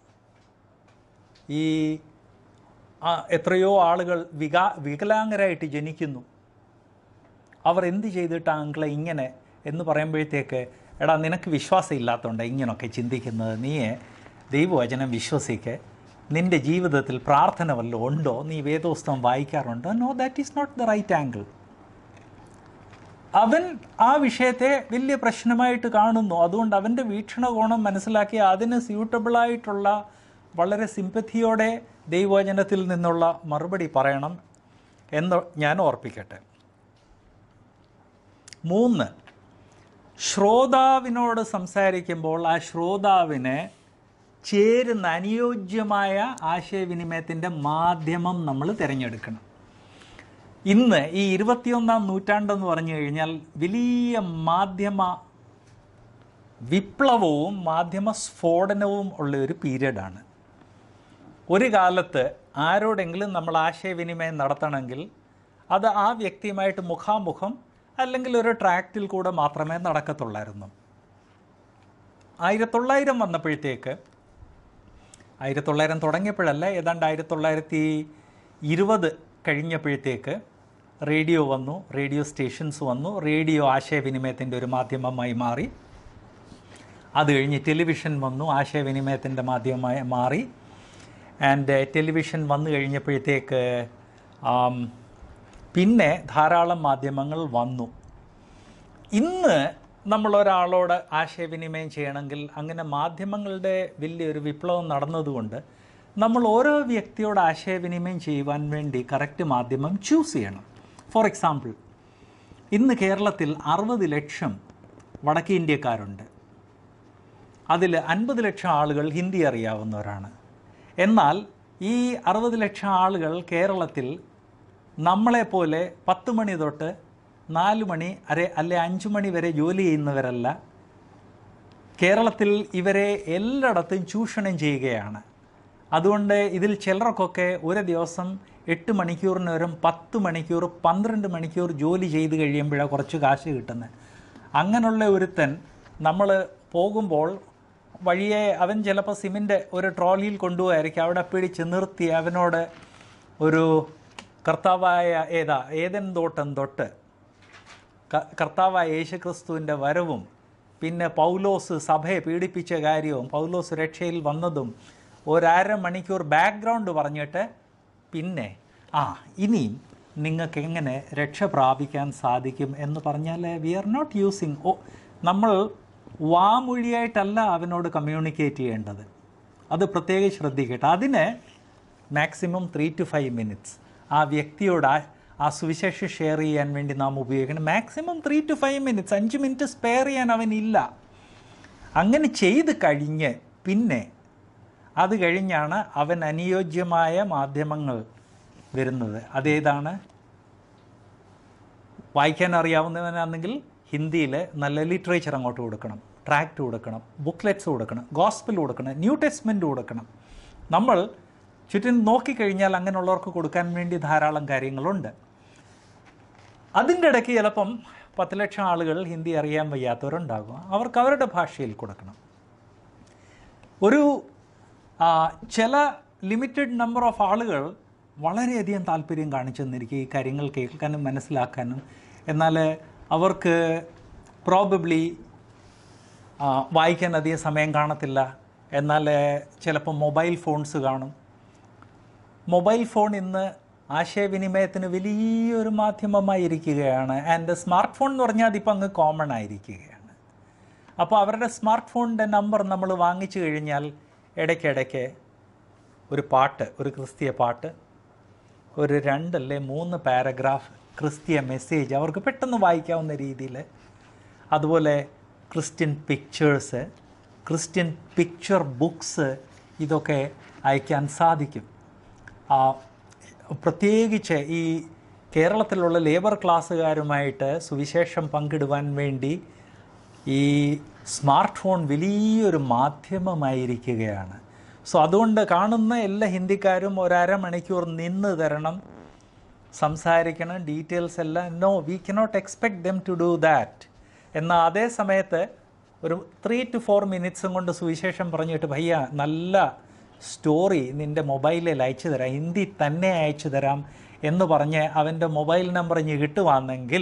ഈ ആ, എത്രയോ ആളുകൾ വികാ വികലാംഗരായിട്ട് ജനിക്കുന്നു അവർ എന്ത് ചെയ്തിട്ടാണ് അങ്കിളെ ഇങ്ങനെ എന്ന് പറയുമ്പോഴത്തേക്ക് എടാ നിനക്ക് വിശ്വാസം ഇല്ലാത്തതുകൊണ്ട് ഇങ്ങനെയൊക്കെ ചിന്തിക്കുന്നത് നീ ദൈവവചനം വിശ്വസിക്ക് നിൻ്റെ ജീവിതത്തിൽ പ്രാർത്ഥന വല്ലതും ഉണ്ടോ നീ വേദോസ്തവം വായിക്കാറുണ്ടോ no that is not the right angle അവൻ ആ വിഷയത്തെ വലിയ പ്രശ്നമായിട്ട് കാണുന്നു അതുകൊണ്ട് അവൻ്റെ വീക്ഷണകോണം മനസ്സിലാക്കി അതിന് സ്യൂട്ടബിളായിട്ടുള്ള വളരെ സിമ്പത്തിയോടെ ദൈവവചനത്തിൽ നിന്നുള്ള മറുപടി പറയണം എന്ന് ഞാൻ ഓർപ്പിക്കട്ടെ മൂന്ന് ശ്രോതാവിനോട് സംസാരിക്കുമ്പോൾ ആ ശ്രോതാവിന് ചേരുന്ന അനുയോജ്യമായ ആശയവിനിമയത്തിൻ്റെ മാധ്യമം നമ്മൾ തിരഞ്ഞെടുക്കണം ഇന്ന് ഈ ഇരുപത്തിയൊന്നാം നൂറ്റാണ്ടെന്ന് പറഞ്ഞു കഴിഞ്ഞാൽ വലിയ മാധ്യമ വിപ്ലവവും മാധ്യമ സ്ഫോടനവും ഉള്ള ഒരു പീരീഡാണ് ഒരു കാലത്ത് ആരോടെങ്കിലും നമ്മൾ ആശയവിനിമയം നടത്തണമെങ്കിൽ അത് ആ വ്യക്തിയുമായിട്ട് മുഖാമുഖം അല്ലെങ്കിൽ ഒരു ട്രാക്റ്റിൽ കൂടെ മാത്രമേ നടക്കത്തുള്ളായിരുന്നു ആയിരത്തി തൊള്ളായിരം വന്നപ്പോഴത്തേക്ക് ആയിരത്തി തൊള്ളായിരം തുടങ്ങിയപ്പോഴല്ല ഏതാണ്ട് ആയിരത്തി തൊള്ളായിരത്തി ഇരുപത് കഴിഞ്ഞപ്പോഴത്തേക്ക് റേഡിയോ വന്നു റേഡിയോ സ്റ്റേഷൻസ് വന്നു റേഡിയോ ആശയവിനിമയത്തിൻ്റെ ഒരു മാധ്യമമായി മാറി അത് കഴിഞ്ഞ് ടെലിവിഷൻ വന്നു ആശയവിനിമയത്തിൻ്റെ മാധ്യമമായി മാറി ആൻഡ് ടെലിവിഷൻ വന്നു കഴിഞ്ഞപ്പോഴത്തേക്ക് ആം, പിന്നെ ധാരാളം മാധ്യമങ്ങൾ വന്നു ഇന്ന് നമ്മൾ ഒരാളോട് ആശയവിനിമയം ചെയ്യണമെങ്കിൽ അങ്ങനെ മാധ്യമങ്ങളുടെ വലിയൊരു വിപ്ലവം നടന്നതുകൊണ്ട് നമ്മൾ ഓരോ വ്യക്തിയോട് ആശയവിനിമയം ചെയ്യുവാൻ വേണ്ടി കറക്റ്റ് മാധ്യമം ചൂസ് ചെയ്യണം ഫോർ എക്സാമ്പിൾ ഇന്ന് കേരളത്തിൽ അറുപത് ലക്ഷം വടക്കേ ഇന്ത്യക്കാരുണ്ട് അതിൽ അൻപത് ലക്ഷം ആളുകൾ ഹിന്ദി അറിയാവുന്നവരാണ് എന്നാൽ ഈ അറുപത് ലക്ഷം ആളുകൾ കേരളത്തിൽ നമ്മളെപ്പോലെ പത്ത് മണി തൊട്ട് നാല് മണി അരെ അല്ലെ അഞ്ച് മണി വരെ ജോലി ചെയ്യുന്നവരല്ല കേരളത്തിൽ ഇവരെ എല്ലായിടത്തും ചൂഷണം ചെയ്യുകയാണ് അതുകൊണ്ട് ഇതിൽ ചിലർക്കൊക്കെ ഒരു ദിവസം എട്ട് മണിക്കൂറിന് വരും പത്ത് മണിക്കൂർ പന്ത്രണ്ട് മണിക്കൂർ ജോലി ചെയ്ത് കഴിയുമ്പോഴാണ് കുറച്ച് കാശ് കിട്ടുന്നത് അങ്ങനെയുള്ള ഒരുത്തൻ നമ്മൾ പോകുമ്പോൾ വഴിയെ അവൻ ചിലപ്പോൾ സിമൻ്റ് ഒരു ട്രോളിയിൽ കൊണ്ടുപോയായിരിക്കും അവിടെ പിടിച്ച് നിർത്തി അവനോട് ഒരു കർത്താവായ ഏതാ ഏതൻ തോട്ടം തൊട്ട് ക- കർത്താവായ യേശുക്രിസ്തുവിൻ്റെ വരവും പിന്നെ പൗലോസ് സഭയെ പീഡിപ്പിച്ച കാര്യവും പൗലോസ് രക്ഷയിൽ വന്നതും ഒരര മണിക്കൂർ ബാക്ക്ഗ്രൗണ്ട് പറഞ്ഞിട്ട് പിന്നെ ആ ഇനിയും നിങ്ങൾക്ക് എങ്ങനെ രക്ഷ പ്രാപിക്കാൻ സാധിക്കും എന്ന് പറഞ്ഞാൽ we are not using oh നമ്മൾ വാമൊഴിയായിട്ടല്ല അവനോട് കമ്മ്യൂണിക്കേറ്റ് ചെയ്യേണ്ടത് അത് പ്രത്യേകം ശ്രദ്ധിക്കട്ടെ അതിന് maximum three two five minutes ആ വ്യക്തിയോട് ആ ആ സുവിശേഷം ഷെയർ ചെയ്യാൻ വേണ്ടി നാം ഉപയോഗിക്കണം maximum three two five minutes അഞ്ച് മിനിറ്റ് സ്പെയർ ചെയ്യാൻ അവനില്ല അങ്ങനെ ചെയ്ത് കഴിഞ്ഞ് പിന്നെ അത് കഴിഞ്ഞാണ് അവൻ അനുയോജ്യമായ മാധ്യമങ്ങൾ വരുന്നത് അതേതാണ് വായിക്കാൻ അറിയാവുന്നവനാണെങ്കിൽ ഹിന്ദിയിൽ നല്ല ലിറ്ററേച്ചർ അങ്ങോട്ട് കൊടുക്കണം ട്രാക്റ്റ് കൊടുക്കണം ബുക്ക്ലെറ്റ്സ് കൊടുക്കണം ഗോസ്പിൾ കൊടുക്കണം ന്യൂ ടെസ്റ്റ്മെൻറ്റ് കൊടുക്കണം നമ്മൾ ചുറ്റും നോക്കിക്കഴിഞ്ഞാൽ അങ്ങനെയുള്ളവർക്ക് കൊടുക്കാൻ വേണ്ടി ധാരാളം കാര്യങ്ങളുണ്ട് അതിൻ്റെ ഇടയ്ക്ക് ചിലപ്പം പത്ത് ലക്ഷം ആളുകൾ ഹിന്ദി അറിയാൻ വയ്യാത്തവരുണ്ടാകും അവർക്ക് അവരുടെ ഭാഷയിൽ കൊടുക്കണം ഒരു ആ, ചില ലിമിറ്റഡ് നമ്പർ ഓഫ് ആളുകൾ വളരെയധികം താല്പര്യം കാണിച്ചു തന്നിരിക്കും ഈ കാര്യങ്ങൾ കേൾക്കാനും മനസ്സിലാക്കാനും എന്നാൽ അവർക്ക് പ്രോബബ്ലി വായിക്കാൻ അധികം സമയം കാണത്തില്ല എന്നാൽ ചിലപ്പോൾ മൊബൈൽ ഫോൺസ് കാണും മൊബൈൽ ഫോൺ ഇന്ന് ആശയവിനിമയത്തിന് വലിയൊരു മാധ്യമമായിരിക്കുകയാണ് ആൻഡ് സ്മാർട്ട് ഫോൺ എന്ന് പറഞ്ഞാൽ അതിപ്പോൾ അങ്ങ് കോമൺ ആയിരിക്കുകയാണ് അപ്പോൾ അവരുടെ സ്മാർട്ട് ഫോണിൻ്റെ നമ്പർ നമ്മൾ വാങ്ങിച്ചു കഴിഞ്ഞാൽ ഇടയ്ക്കിടയ്ക്ക് ഒരു പാട്ട് ഒരു ക്രിസ്തീയ പാട്ട് ഒരു രണ്ടല്ലേ മൂന്ന് പാരഗ്രാഫ് ക്രിസ്തീയ മെസ്സേജ് അവർക്ക് പെട്ടെന്ന് വായിക്കാവുന്ന രീതിയിൽ അതുപോലെ Christian pictures Christian picture books ഇതൊക്കെ അയക്കാൻ സാധിക്കും ആ, പ്രത്യേകിച്ച് ഈ കേരളത്തിലുള്ള ലേബർ ക്ലാസ്സുകാരുമായിട്ട് സുവിശേഷം പങ്കിടുവാൻ വേണ്ടി ഈ സ്മാർട്ട് ഫോൺ വലിയൊരു മാധ്യമമായിരിക്കുകയാണ് സോ അതുകൊണ്ട് കാണുന്ന എല്ലാ ഹിന്ദിക്കാരും ഒരര മണിക്കൂർ നിന്ന് തരണം സംസാരിക്കണം ഡീറ്റെയിൽസ് എല്ലാം no we cannot expect them to do that എന്നാൽ അതേ സമയത്ത് ഒരു ത്രീ ടു ഫോർ മിനിറ്റ്സും കൊണ്ട് സുവിശേഷം പറഞ്ഞിട്ട് ഭയ്യ നല്ല സ്റ്റോറി നിൻ്റെ മൊബൈലിൽ അയച്ചു തരാം ഹിന്ദി തന്നെ അയച്ചു തരാം എന്ന് പറഞ്ഞ് അവൻ്റെ മൊബൈൽ നമ്പർ ഇഞ്ഞ് കിട്ടുവാണെങ്കിൽ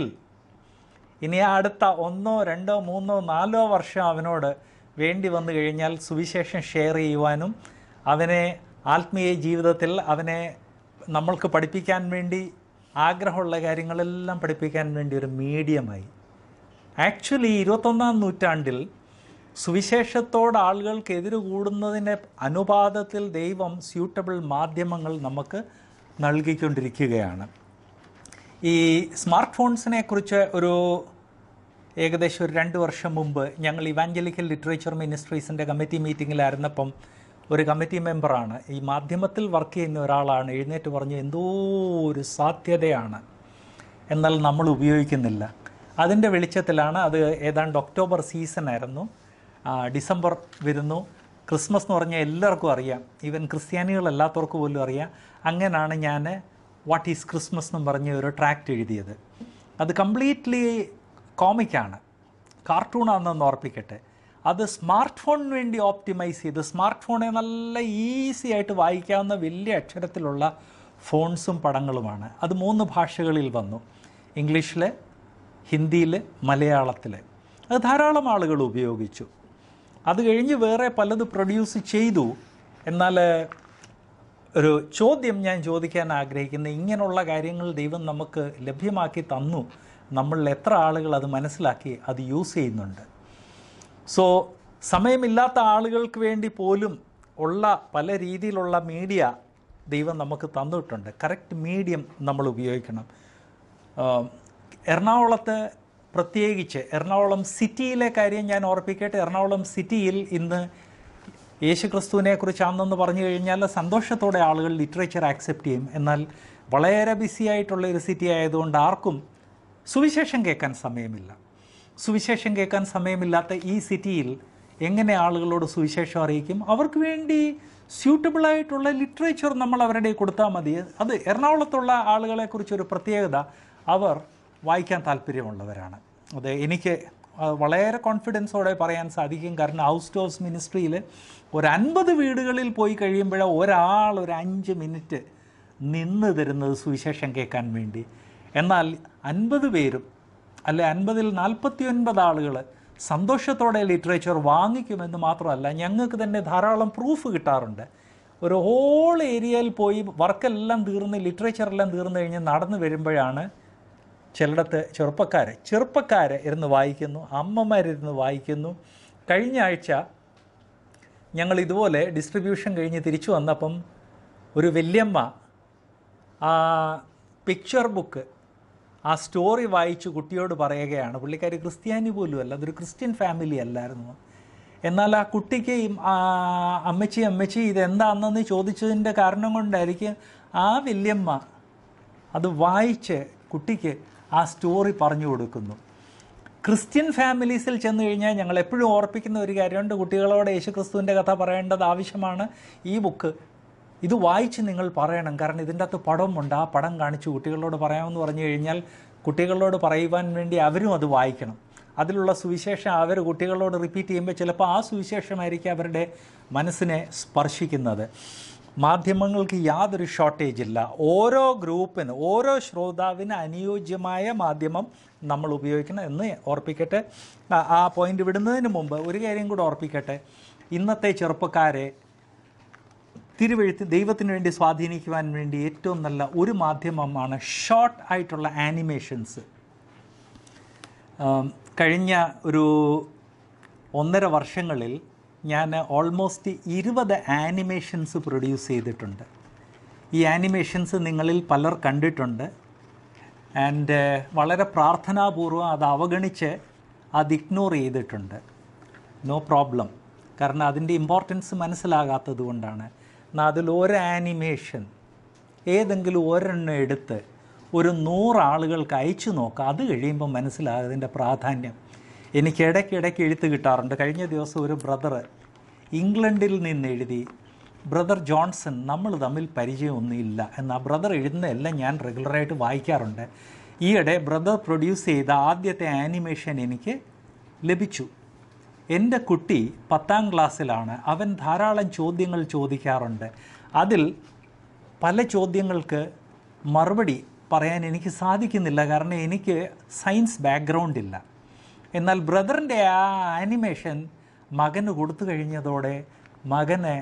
ഇനി ആ അടുത്ത ഒന്നോ രണ്ടോ മൂന്നോ നാലോ വർഷം അവനോട് വേണ്ടി വന്നു കഴിഞ്ഞാൽ സുവിശേഷം ഷെയർ ചെയ്യുവാനും അവനെ ആത്മീയ ജീവിതത്തിൽ അവനെ നമ്മൾക്ക് പഠിപ്പിക്കാൻ വേണ്ടി ആഗ്രഹമുള്ള കാര്യങ്ങളെല്ലാം പഠിപ്പിക്കാൻ വേണ്ടി ഒരു മീഡിയമായി ആക്ച്വലി ഇരുപത്തൊന്നാം നൂറ്റാണ്ടിൽ സുവിശേഷത്തോട് ആളുകൾക്ക് എതിര് കൂടുന്നതിൻ്റെ അനുപാതത്തിൽ ദൈവം സ്യൂട്ടബിൾ മാധ്യമങ്ങൾ നമുക്ക് നൽകിക്കൊണ്ടിരിക്കുകയാണ് ഈ സ്മാർട്ട് ഫോൺസിനെ കുറിച്ച് ഒരു ഏകദേശം ഒരു രണ്ട് വർഷം മുമ്പ് ഞങ്ങൾ ഇവാഞ്ചലിക്കൽ ലിറ്ററേച്ചർ മിനിസ്ട്രീസിൻ്റെ കമ്മിറ്റി മീറ്റിങ്ങിലായിരുന്നപ്പം ഒരു കമ്മിറ്റി മെമ്പറാണ് ഈ മാധ്യമത്തിൽ വർക്ക് ചെയ്യുന്ന ഒരാളാണ് എഴുന്നേറ്റ് പറഞ്ഞു എന്തോ ഒരു സാധ്യതയാണ് എന്നാൽ നമ്മൾ ഉപയോഗിക്കുന്നില്ല അതിൻ്റെ വെളിച്ചത്തിലാണ് അത് ഏതാണ്ട് ഒക്ടോബർ സീസൺ ആയിരുന്നു ആ, ഡിസംബർ വരുന്നു ക്രിസ്മസ് എന്ന് പറഞ്ഞാൽ എല്ലാവർക്കും അറിയാം ഈവൻ ക്രിസ്ത്യാനികളല്ലാത്തവർക്ക് പോലും അറിയാം അങ്ങനെയാണ് ഞാൻ വാട്ട് ഈസ് ക്രിസ്മസ് എന്നും പറഞ്ഞ് ഒരു ട്രാക്റ്റ് എഴുതിയത് അത് കംപ്ലീറ്റ്ലി കോമിക്കാണ് കാർട്ടൂണാണെന്ന് ഓർപ്പിക്കട്ടെ അത് സ്മാർട്ട് ഫോണിന് വേണ്ടി ഓപ്റ്റിമൈസ് ചെയ്ത് സ്മാർട്ട് ഫോണെ നല്ല ഈസി ആയിട്ട് വായിക്കാവുന്ന വലിയ അക്ഷരത്തിലുള്ള ഫോൺസും പടങ്ങളുമാണ് അത് മൂന്ന് ഭാഷകളിൽ വന്നു ഇംഗ്ലീഷിൽ ഹിന്ദിയിൽ മലയാളത്തിൽ അത് ധാരാളം ആളുകൾ ഉപയോഗിച്ചു അത് കഴിഞ്ഞ് വേറെ പലത് പ്രൊഡ്യൂസ് ചെയ്തു എന്നാൽ ഒരു ചോദ്യം ഞാൻ ചോദിക്കാൻ ആഗ്രഹിക്കുന്നത് ഇങ്ങനെയുള്ള കാര്യങ്ങൾ ദൈവം നമുക്ക് ലഭ്യമാക്കി തന്നു നമ്മളിൽ എത്ര ആളുകൾ അത് മനസ്സിലാക്കി അത് യൂസ് ചെയ്യുന്നുണ്ട് സോ സമയമില്ലാത്ത ആളുകൾക്ക് വേണ്ടി പോലും ഉള്ള പല രീതിയിലുള്ള മീഡിയ ദൈവം നമുക്ക് തന്നിട്ടുണ്ട് കറക്റ്റ് മീഡിയം നമ്മൾ ഉപയോഗിക്കണം ആം, എറണാകുളത്ത് പ്രത്യേകിച്ച് എറണാകുളം സിറ്റിയിലെ കാര്യം ഞാൻ ഓർപ്പിക്കട്ടെ എറണാകുളം സിറ്റിയിൽ ഇന്ന് യേശുക്രിസ്തുവിനെ കുറിച്ചാണെന്ന് പറഞ്ഞു കഴിഞ്ഞാൽ സന്തോഷത്തോടെ ആളുകൾ ലിറ്ററേച്ചർ ആക്സെപ്റ്റ് ചെയ്യും എന്നാൽ വളരെ ബിസി ആയിട്ടുള്ള ഒരു സിറ്റി ആയതുകൊണ്ട് ആർക്കും സുവിശേഷം കേൾക്കാൻ സമയമില്ല സുവിശേഷം കേൾക്കാൻ സമയമില്ലാത്ത ഈ സിറ്റിയിൽ എങ്ങനെ ആളുകളോട് സുവിശേഷം അറിയിക്കും അവർക്ക് വേണ്ടി സ്യൂട്ടബിൾ ആയിട്ടുള്ള ലിറ്ററേച്ചർ നമ്മൾ അവരുടെ കൊടുത്താൽ മതി അത് എറണാകുളത്തുള്ള ആളുകളെക്കുറിച്ചൊരു പ്രത്യേകത അവർ വായിക്കാൻ താല്പര്യമുള്ളവരാണ് അത് എനിക്ക് ആ, വളരെ കോൺഫിഡൻസോടെ പറയാൻ സാധിക്കും കാരണം ഹൗസ് ടു ഹൗസ് മിനിസ്ട്രിയിൽ ഒരു അൻപത് വീടുകളിൽ പോയി കഴിയുമ്പോൾ ഒരാൾ ഒരു അഞ്ച് മിനിറ്റ് നിന്ന് തരുന്നത് സുവിശേഷം കേൾക്കാൻ വേണ്ടി എന്നാൽ അൻപത് പേരും അല്ലെ അൻപതിൽ നാൽപ്പത്തി ഒൻപത് ആളുകൾ സന്തോഷത്തോടെ ലിറ്ററേച്ചർ വാങ്ങിക്കുമെന്ന് മാത്രമല്ല ഞങ്ങൾക്ക് തന്നെ ധാരാളം പ്രൂഫ് കിട്ടാറുണ്ട് ഒരു ഹോൾ ഏരിയയിൽ പോയി വർക്കെല്ലാം തീർന്ന് ലിറ്ററേച്ചറെല്ലാം തീർന്നു കഴിഞ്ഞ് നടന്നു വരുമ്പോഴാണ് ചിലയിടത്ത് ചെറുപ്പക്കാർ ചെറുപ്പക്കാർ ഇരുന്ന് വായിക്കുന്നു അമ്മമാരിരുന്ന് വായിക്കുന്നു കഴിഞ്ഞ ആഴ്ച ഞങ്ങൾ ഇതുപോലെ ഡിസ്ട്രിബ്യൂഷൻ കഴിഞ്ഞ് തിരിച്ചു വന്നപ്പം ഒരു വല്യമ്മ ആ പിക്ചർ ബുക്ക് ആ സ്റ്റോറി വായിച്ച് കുട്ടിയോട് പറയുകയാണ് പുള്ളിക്കാരി ക്രിസ്ത്യാനി പോലും അല്ല അതൊരു ക്രിസ്ത്യൻ ഫാമിലി അല്ലായിരുന്നു എന്നാൽ ആ കുട്ടിക്ക് ഈ, ആ, അമ്മച്ചി അമ്മച്ചി ഇതെന്താണെന്ന് ചോദിച്ചതിൻ്റെ കാരണം കൊണ്ടായിരിക്കും ആ വല്യമ്മ അത് വായിച്ച് കുട്ടിക്ക് ആ സ്റ്റോറി പറഞ്ഞു കൊടുക്കുന്നു ക്രിസ്ത്യൻ ഫാമിലീസിൽ ചെന്ന് കഴിഞ്ഞാൽ ഞങ്ങൾ എപ്പോഴും ഓർപ്പിക്കുന്ന ഒരു കാര്യമുണ്ട് കുട്ടികളോട് യേശുക്രിസ്തുവിൻ്റെ കഥ പറയേണ്ടത് ആവശ്യമാണ് ഈ ബുക്ക് ഇത് വായിച്ച് നിങ്ങൾ പറയണം കാരണം ഇതിൻ്റെ അകത്ത് പടമുണ്ട് ആ പടം കാണിച്ച് കുട്ടികളോട് പറയാമെന്ന് പറഞ്ഞു കഴിഞ്ഞാൽ കുട്ടികളോട് പറയുവാൻ വേണ്ടി അവരും അത് വായിക്കണം അതിലുള്ള സുവിശേഷം അവർ കുട്ടികളോട് റിപ്പീറ്റ് ചെയ്യുമ്പോൾ ചിലപ്പോൾ ആ സുവിശേഷമായിരിക്കും അവരുടെ മനസ്സിനെ സ്പർശിക്കുന്നത് മാധ്യമങ്ങൾക്ക് യാതൊരു ഷോർട്ടേജ് ഇല്ല ഓരോ ഗ്രൂപ്പിന് ഓരോ ശ്രോതാവിന് അനുയോജ്യമായ മാധ്യമം നമ്മൾ ഉപയോഗിക്കണം എന്ന് ഓർപ്പിക്കട്ടെ ആ- ആ പോയിന്റ് വിടുന്നതിന് മുമ്പ് ഒരു കാര്യം കൂടെ ഓർപ്പിക്കട്ടെ ഇന്നത്തെ ചെറുപ്പക്കാരെ തിരുവഴുത്ത് ദൈവത്തിന് വേണ്ടി സ്വാധീനിക്കുവാൻ വേണ്ടി ഏറ്റവും നല്ല ഒരു മാധ്യമമാണ് ഷോർട്ട് ആയിട്ടുള്ള ആനിമേഷൻസ് ആം, കഴിഞ്ഞ ഒരു ഒന്നര വർഷങ്ങളിൽ ഞാൻ ഓൾമോസ്റ്റ് ഇരുപത് ആനിമേഷൻസ് പ്രൊഡ്യൂസ് ചെയ്തിട്ടുണ്ട് ഈ ആനിമേഷൻസ് നിങ്ങളിൽ പലർ കണ്ടിട്ടുണ്ട് ആൻഡ് വളരെ പ്രാർത്ഥനാപൂർവ്വം അത് അവഗണിച്ച് അത് ഇഗ്നോർ ചെയ്തിട്ടുണ്ട് നോ പ്രോബ്ലം കാരണം അതിൻ്റെ ഇമ്പോർട്ടൻസ് മനസ്സിലാകാത്തത് കൊണ്ടാണ് എന്നാൽ അതിൽ ഒരു ആനിമേഷൻ ഏതെങ്കിലും ഒരെണ്ണം എടുത്ത് ഒരു നൂറ് ആളുകൾക്ക് അയച്ചു നോക്കുക അത് കഴിയുമ്പോൾ മനസ്സിലാകും അതിൻ്റെ പ്രാധാന്യം എനിക്ക് ഇടയ്ക്കിടയ്ക്ക് എഴുത്ത് കിട്ടാറുണ്ട് കഴിഞ്ഞ ദിവസം ഒരു ബ്രദർ ഇംഗ്ലണ്ടിൽ നിന്ന് എഴുതി ബ്രദർ ജോൺസൺ നമ്മൾ തമ്മിൽ പരിചയമൊന്നുമില്ല എന്നാൽ ബ്രദർ എഴുതുന്നതെല്ലാം ഞാൻ റെഗുലറായിട്ട് വായിക്കാറുണ്ട് ഈയിടെ ബ്രദർ പ്രൊഡ്യൂസ് ചെയ്ത ആദ്യത്തെ ആനിമേഷൻ എനിക്ക് ലഭിച്ചു എൻ്റെ കുട്ടി പത്താം ക്ലാസ്സിലാണ് അവൻ ധാരാളം ചോദ്യങ്ങൾ ചോദിക്കാറുണ്ട് അതിൽ പല ചോദ്യങ്ങൾക്ക് മറുപടി പറയാൻ എനിക്ക് സാധിക്കുന്നില്ല കാരണം എനിക്ക് സയൻസ് ബാക്ക്ഗ്രൗണ്ട് ഇല്ല എന്നാൽ ബ്രദറിൻ്റെ ആ ആനിമേഷൻ മകന് കൊടുത്തു കഴിഞ്ഞതോടെ മകന്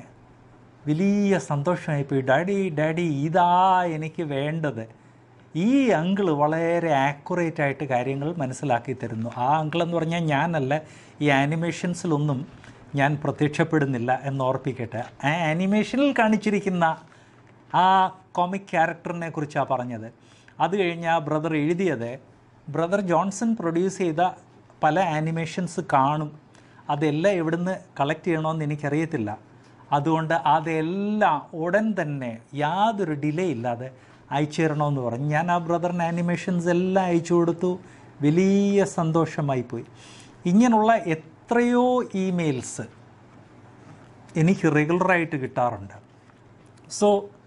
വലിയ സന്തോഷമായിപ്പോയി ഡാഡി ഡാഡി ഇതാ എനിക്ക് വേണ്ടത് ഈ അങ്കിള് വളരെ ആക്യുറേറ്റ് ആയിട്ട് കാര്യങ്ങൾ മനസ്സിലാക്കി തരുന്നു ആ അങ്കിൾ എന്ന് പറഞ്ഞാൽ ഞാനല്ല ഈ ആനിമേഷൻസിലൊന്നും ഞാൻ പ്രത്യക്ഷപ്പെടുന്നില്ല എന്ന് ഓർപ്പിക്കട്ടെ ആ ആനിമേഷനിൽ കാണിച്ചിരിക്കുന്ന ആ കോമിക് ക്യാരക്ടറിനെ കുറിച്ചാണ് പറഞ്ഞത് അത് കഴിഞ്ഞ് ആ ബ്രദർ എഴുതിയത് ബ്രദർ ജോൺസൺ പ്രൊഡ്യൂസ് ചെയ്ത പല ആനിമേഷൻസ് കാണും അതെല്ലാം എവിടുന്ന് കളക്ട് ചെയ്യണമെന്ന് എനിക്കറിയത്തില്ല അതുകൊണ്ട് അതെല്ലാം ഉടൻ തന്നെ യാതൊരു ഡിലേ ഇല്ലാതെ അയച്ചു തരണമെന്ന് പറഞ്ഞു ഞാൻ ആ ബ്രദറിന് ആനിമേഷൻസ് എല്ലാം അയച്ചു കൊടുത്തു വലിയ സന്തോഷമായി പോയി ഇങ്ങനെയുള്ള എത്രയോ ഇമെയിൽസ് എനിക്ക് റെഗുലറായിട്ട് കിട്ടാറുണ്ട് സോ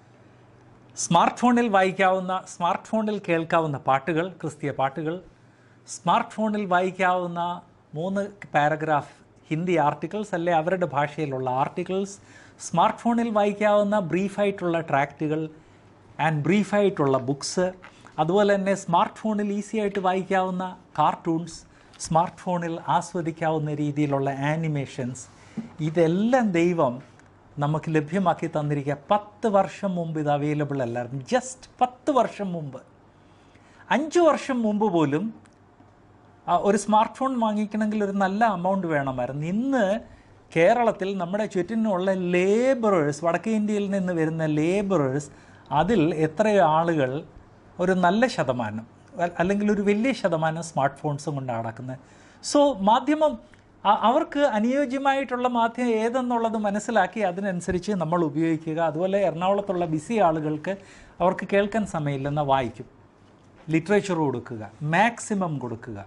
സ്മാർട്ട് ഫോണിൽ വായിക്കാവുന്ന സ്മാർട്ട് ഫോണിൽ കേൾക്കാവുന്ന പാട്ടുകൾ ക്രിസ്തീയ പാട്ടുകൾ സ്മാർട്ട് ഫോണിൽ വായിക്കാവുന്ന മൂന്ന് പാരഗ്രാഫ് ഹിന്ദി ആർട്ടിക്കിൾസ് അല്ലെ അവരുടെ ഭാഷയിലുള്ള ആർട്ടിക്കിൾസ് സ്മാർട്ട് ഫോണിൽ വായിക്കാവുന്ന ബ്രീഫായിട്ടുള്ള ട്രാക്റ്റുകൾ ആൻഡ് ബ്രീഫായിട്ടുള്ള ബുക്സ് അതുപോലെ തന്നെ സ്മാർട്ട് ഫോണിൽ ഈസി ആയിട്ട് വായിക്കാവുന്ന കാർട്ടൂൺസ് സ്മാർട്ട് ഫോണിൽ ആസ്വദിക്കാവുന്ന രീതിയിലുള്ള ആനിമേഷൻസ് ഇതെല്ലാം ദൈവം നമുക്ക് ലഭ്യമാക്കി തന്നിരിക്കുക പത്ത് വർഷം മുമ്പ് ഇത് അവൈലബിൾ അല്ലായിരുന്നു ജസ്റ്റ് പത്ത് വർഷം മുമ്പ് അഞ്ച് വർഷം മുമ്പ് പോലും ആ, ഒരു സ്മാർട്ട് ഫോൺ വാങ്ങിക്കണമെങ്കിൽ ഒരു നല്ല എമൗണ്ട് വേണമായിരുന്നു ഇന്ന് കേരളത്തിൽ നമ്മുടെ ചുറ്റിനുമുള്ള ലേബറേഴ്സ് വടക്കേ ഇന്ത്യയിൽ നിന്ന് വരുന്ന ലേബറേഴ്സ് അതിൽ എത്രയോ ആളുകൾ ഒരു നല്ല ശതമാനം അ- അല്ലെങ്കിൽ ഒരു വലിയ ശതമാനം സ്മാർട്ട് ഫോൺസും കൊണ്ടാണ് നടക്കുന്നത് സോ മാധ്യമം അ- അവർക്ക് അനുയോജ്യമായിട്ടുള്ള മാധ്യമം ഏതെന്നുള്ളത് മനസ്സിലാക്കി അതിനനുസരിച്ച് നമ്മൾ ഉപയോഗിക്കുക അതുപോലെ എറണാകുളത്തുള്ള ബിസി ആളുകൾക്ക് അവർക്ക് കേൾക്കാൻ സമയമില്ലെന്ന് വായിക്കും ലിറ്ററേച്ചർ കൊടുക്കുക മാക്സിമം കൊടുക്കുക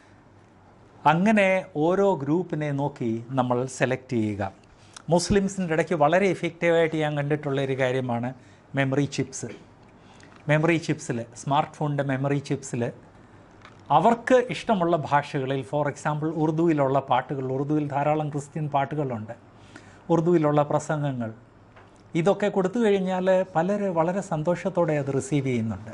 അങ്ങനെ ഓരോ ഗ്രൂപ്പിനെ നോക്കി നമ്മൾ സെലക്ട് ചെയ്യുക മുസ്ലിംസിൻ്റെ ഇടയ്ക്ക് വളരെ എഫക്റ്റീവായിട്ട് ഞാൻ കണ്ടിട്ടുള്ള ഒരു കാര്യമാണ് മെമ്മറി ചിപ്സ് മെമ്മറി ചിപ്സിൽ സ്മാർട്ട് ഫോണിൻ്റെ മെമ്മറി ചിപ്സിൽ അവർക്ക് ഇഷ്ടമുള്ള ഭാഷകളിൽ ഫോർ എക്സാമ്പിൾ ഉറുദുവിലുള്ള പാട്ടുകൾ ഉറുദുവിൽ ധാരാളം ക്രിസ്ത്യൻ പാട്ടുകളുണ്ട് ഉറുദുവിലുള്ള പ്രസംഗങ്ങൾ ഇതൊക്കെ കൊടുത്തു കഴിഞ്ഞാൽ പലര് വളരെ സന്തോഷത്തോടെ അത് റിസീവ് ചെയ്യുന്നുണ്ട്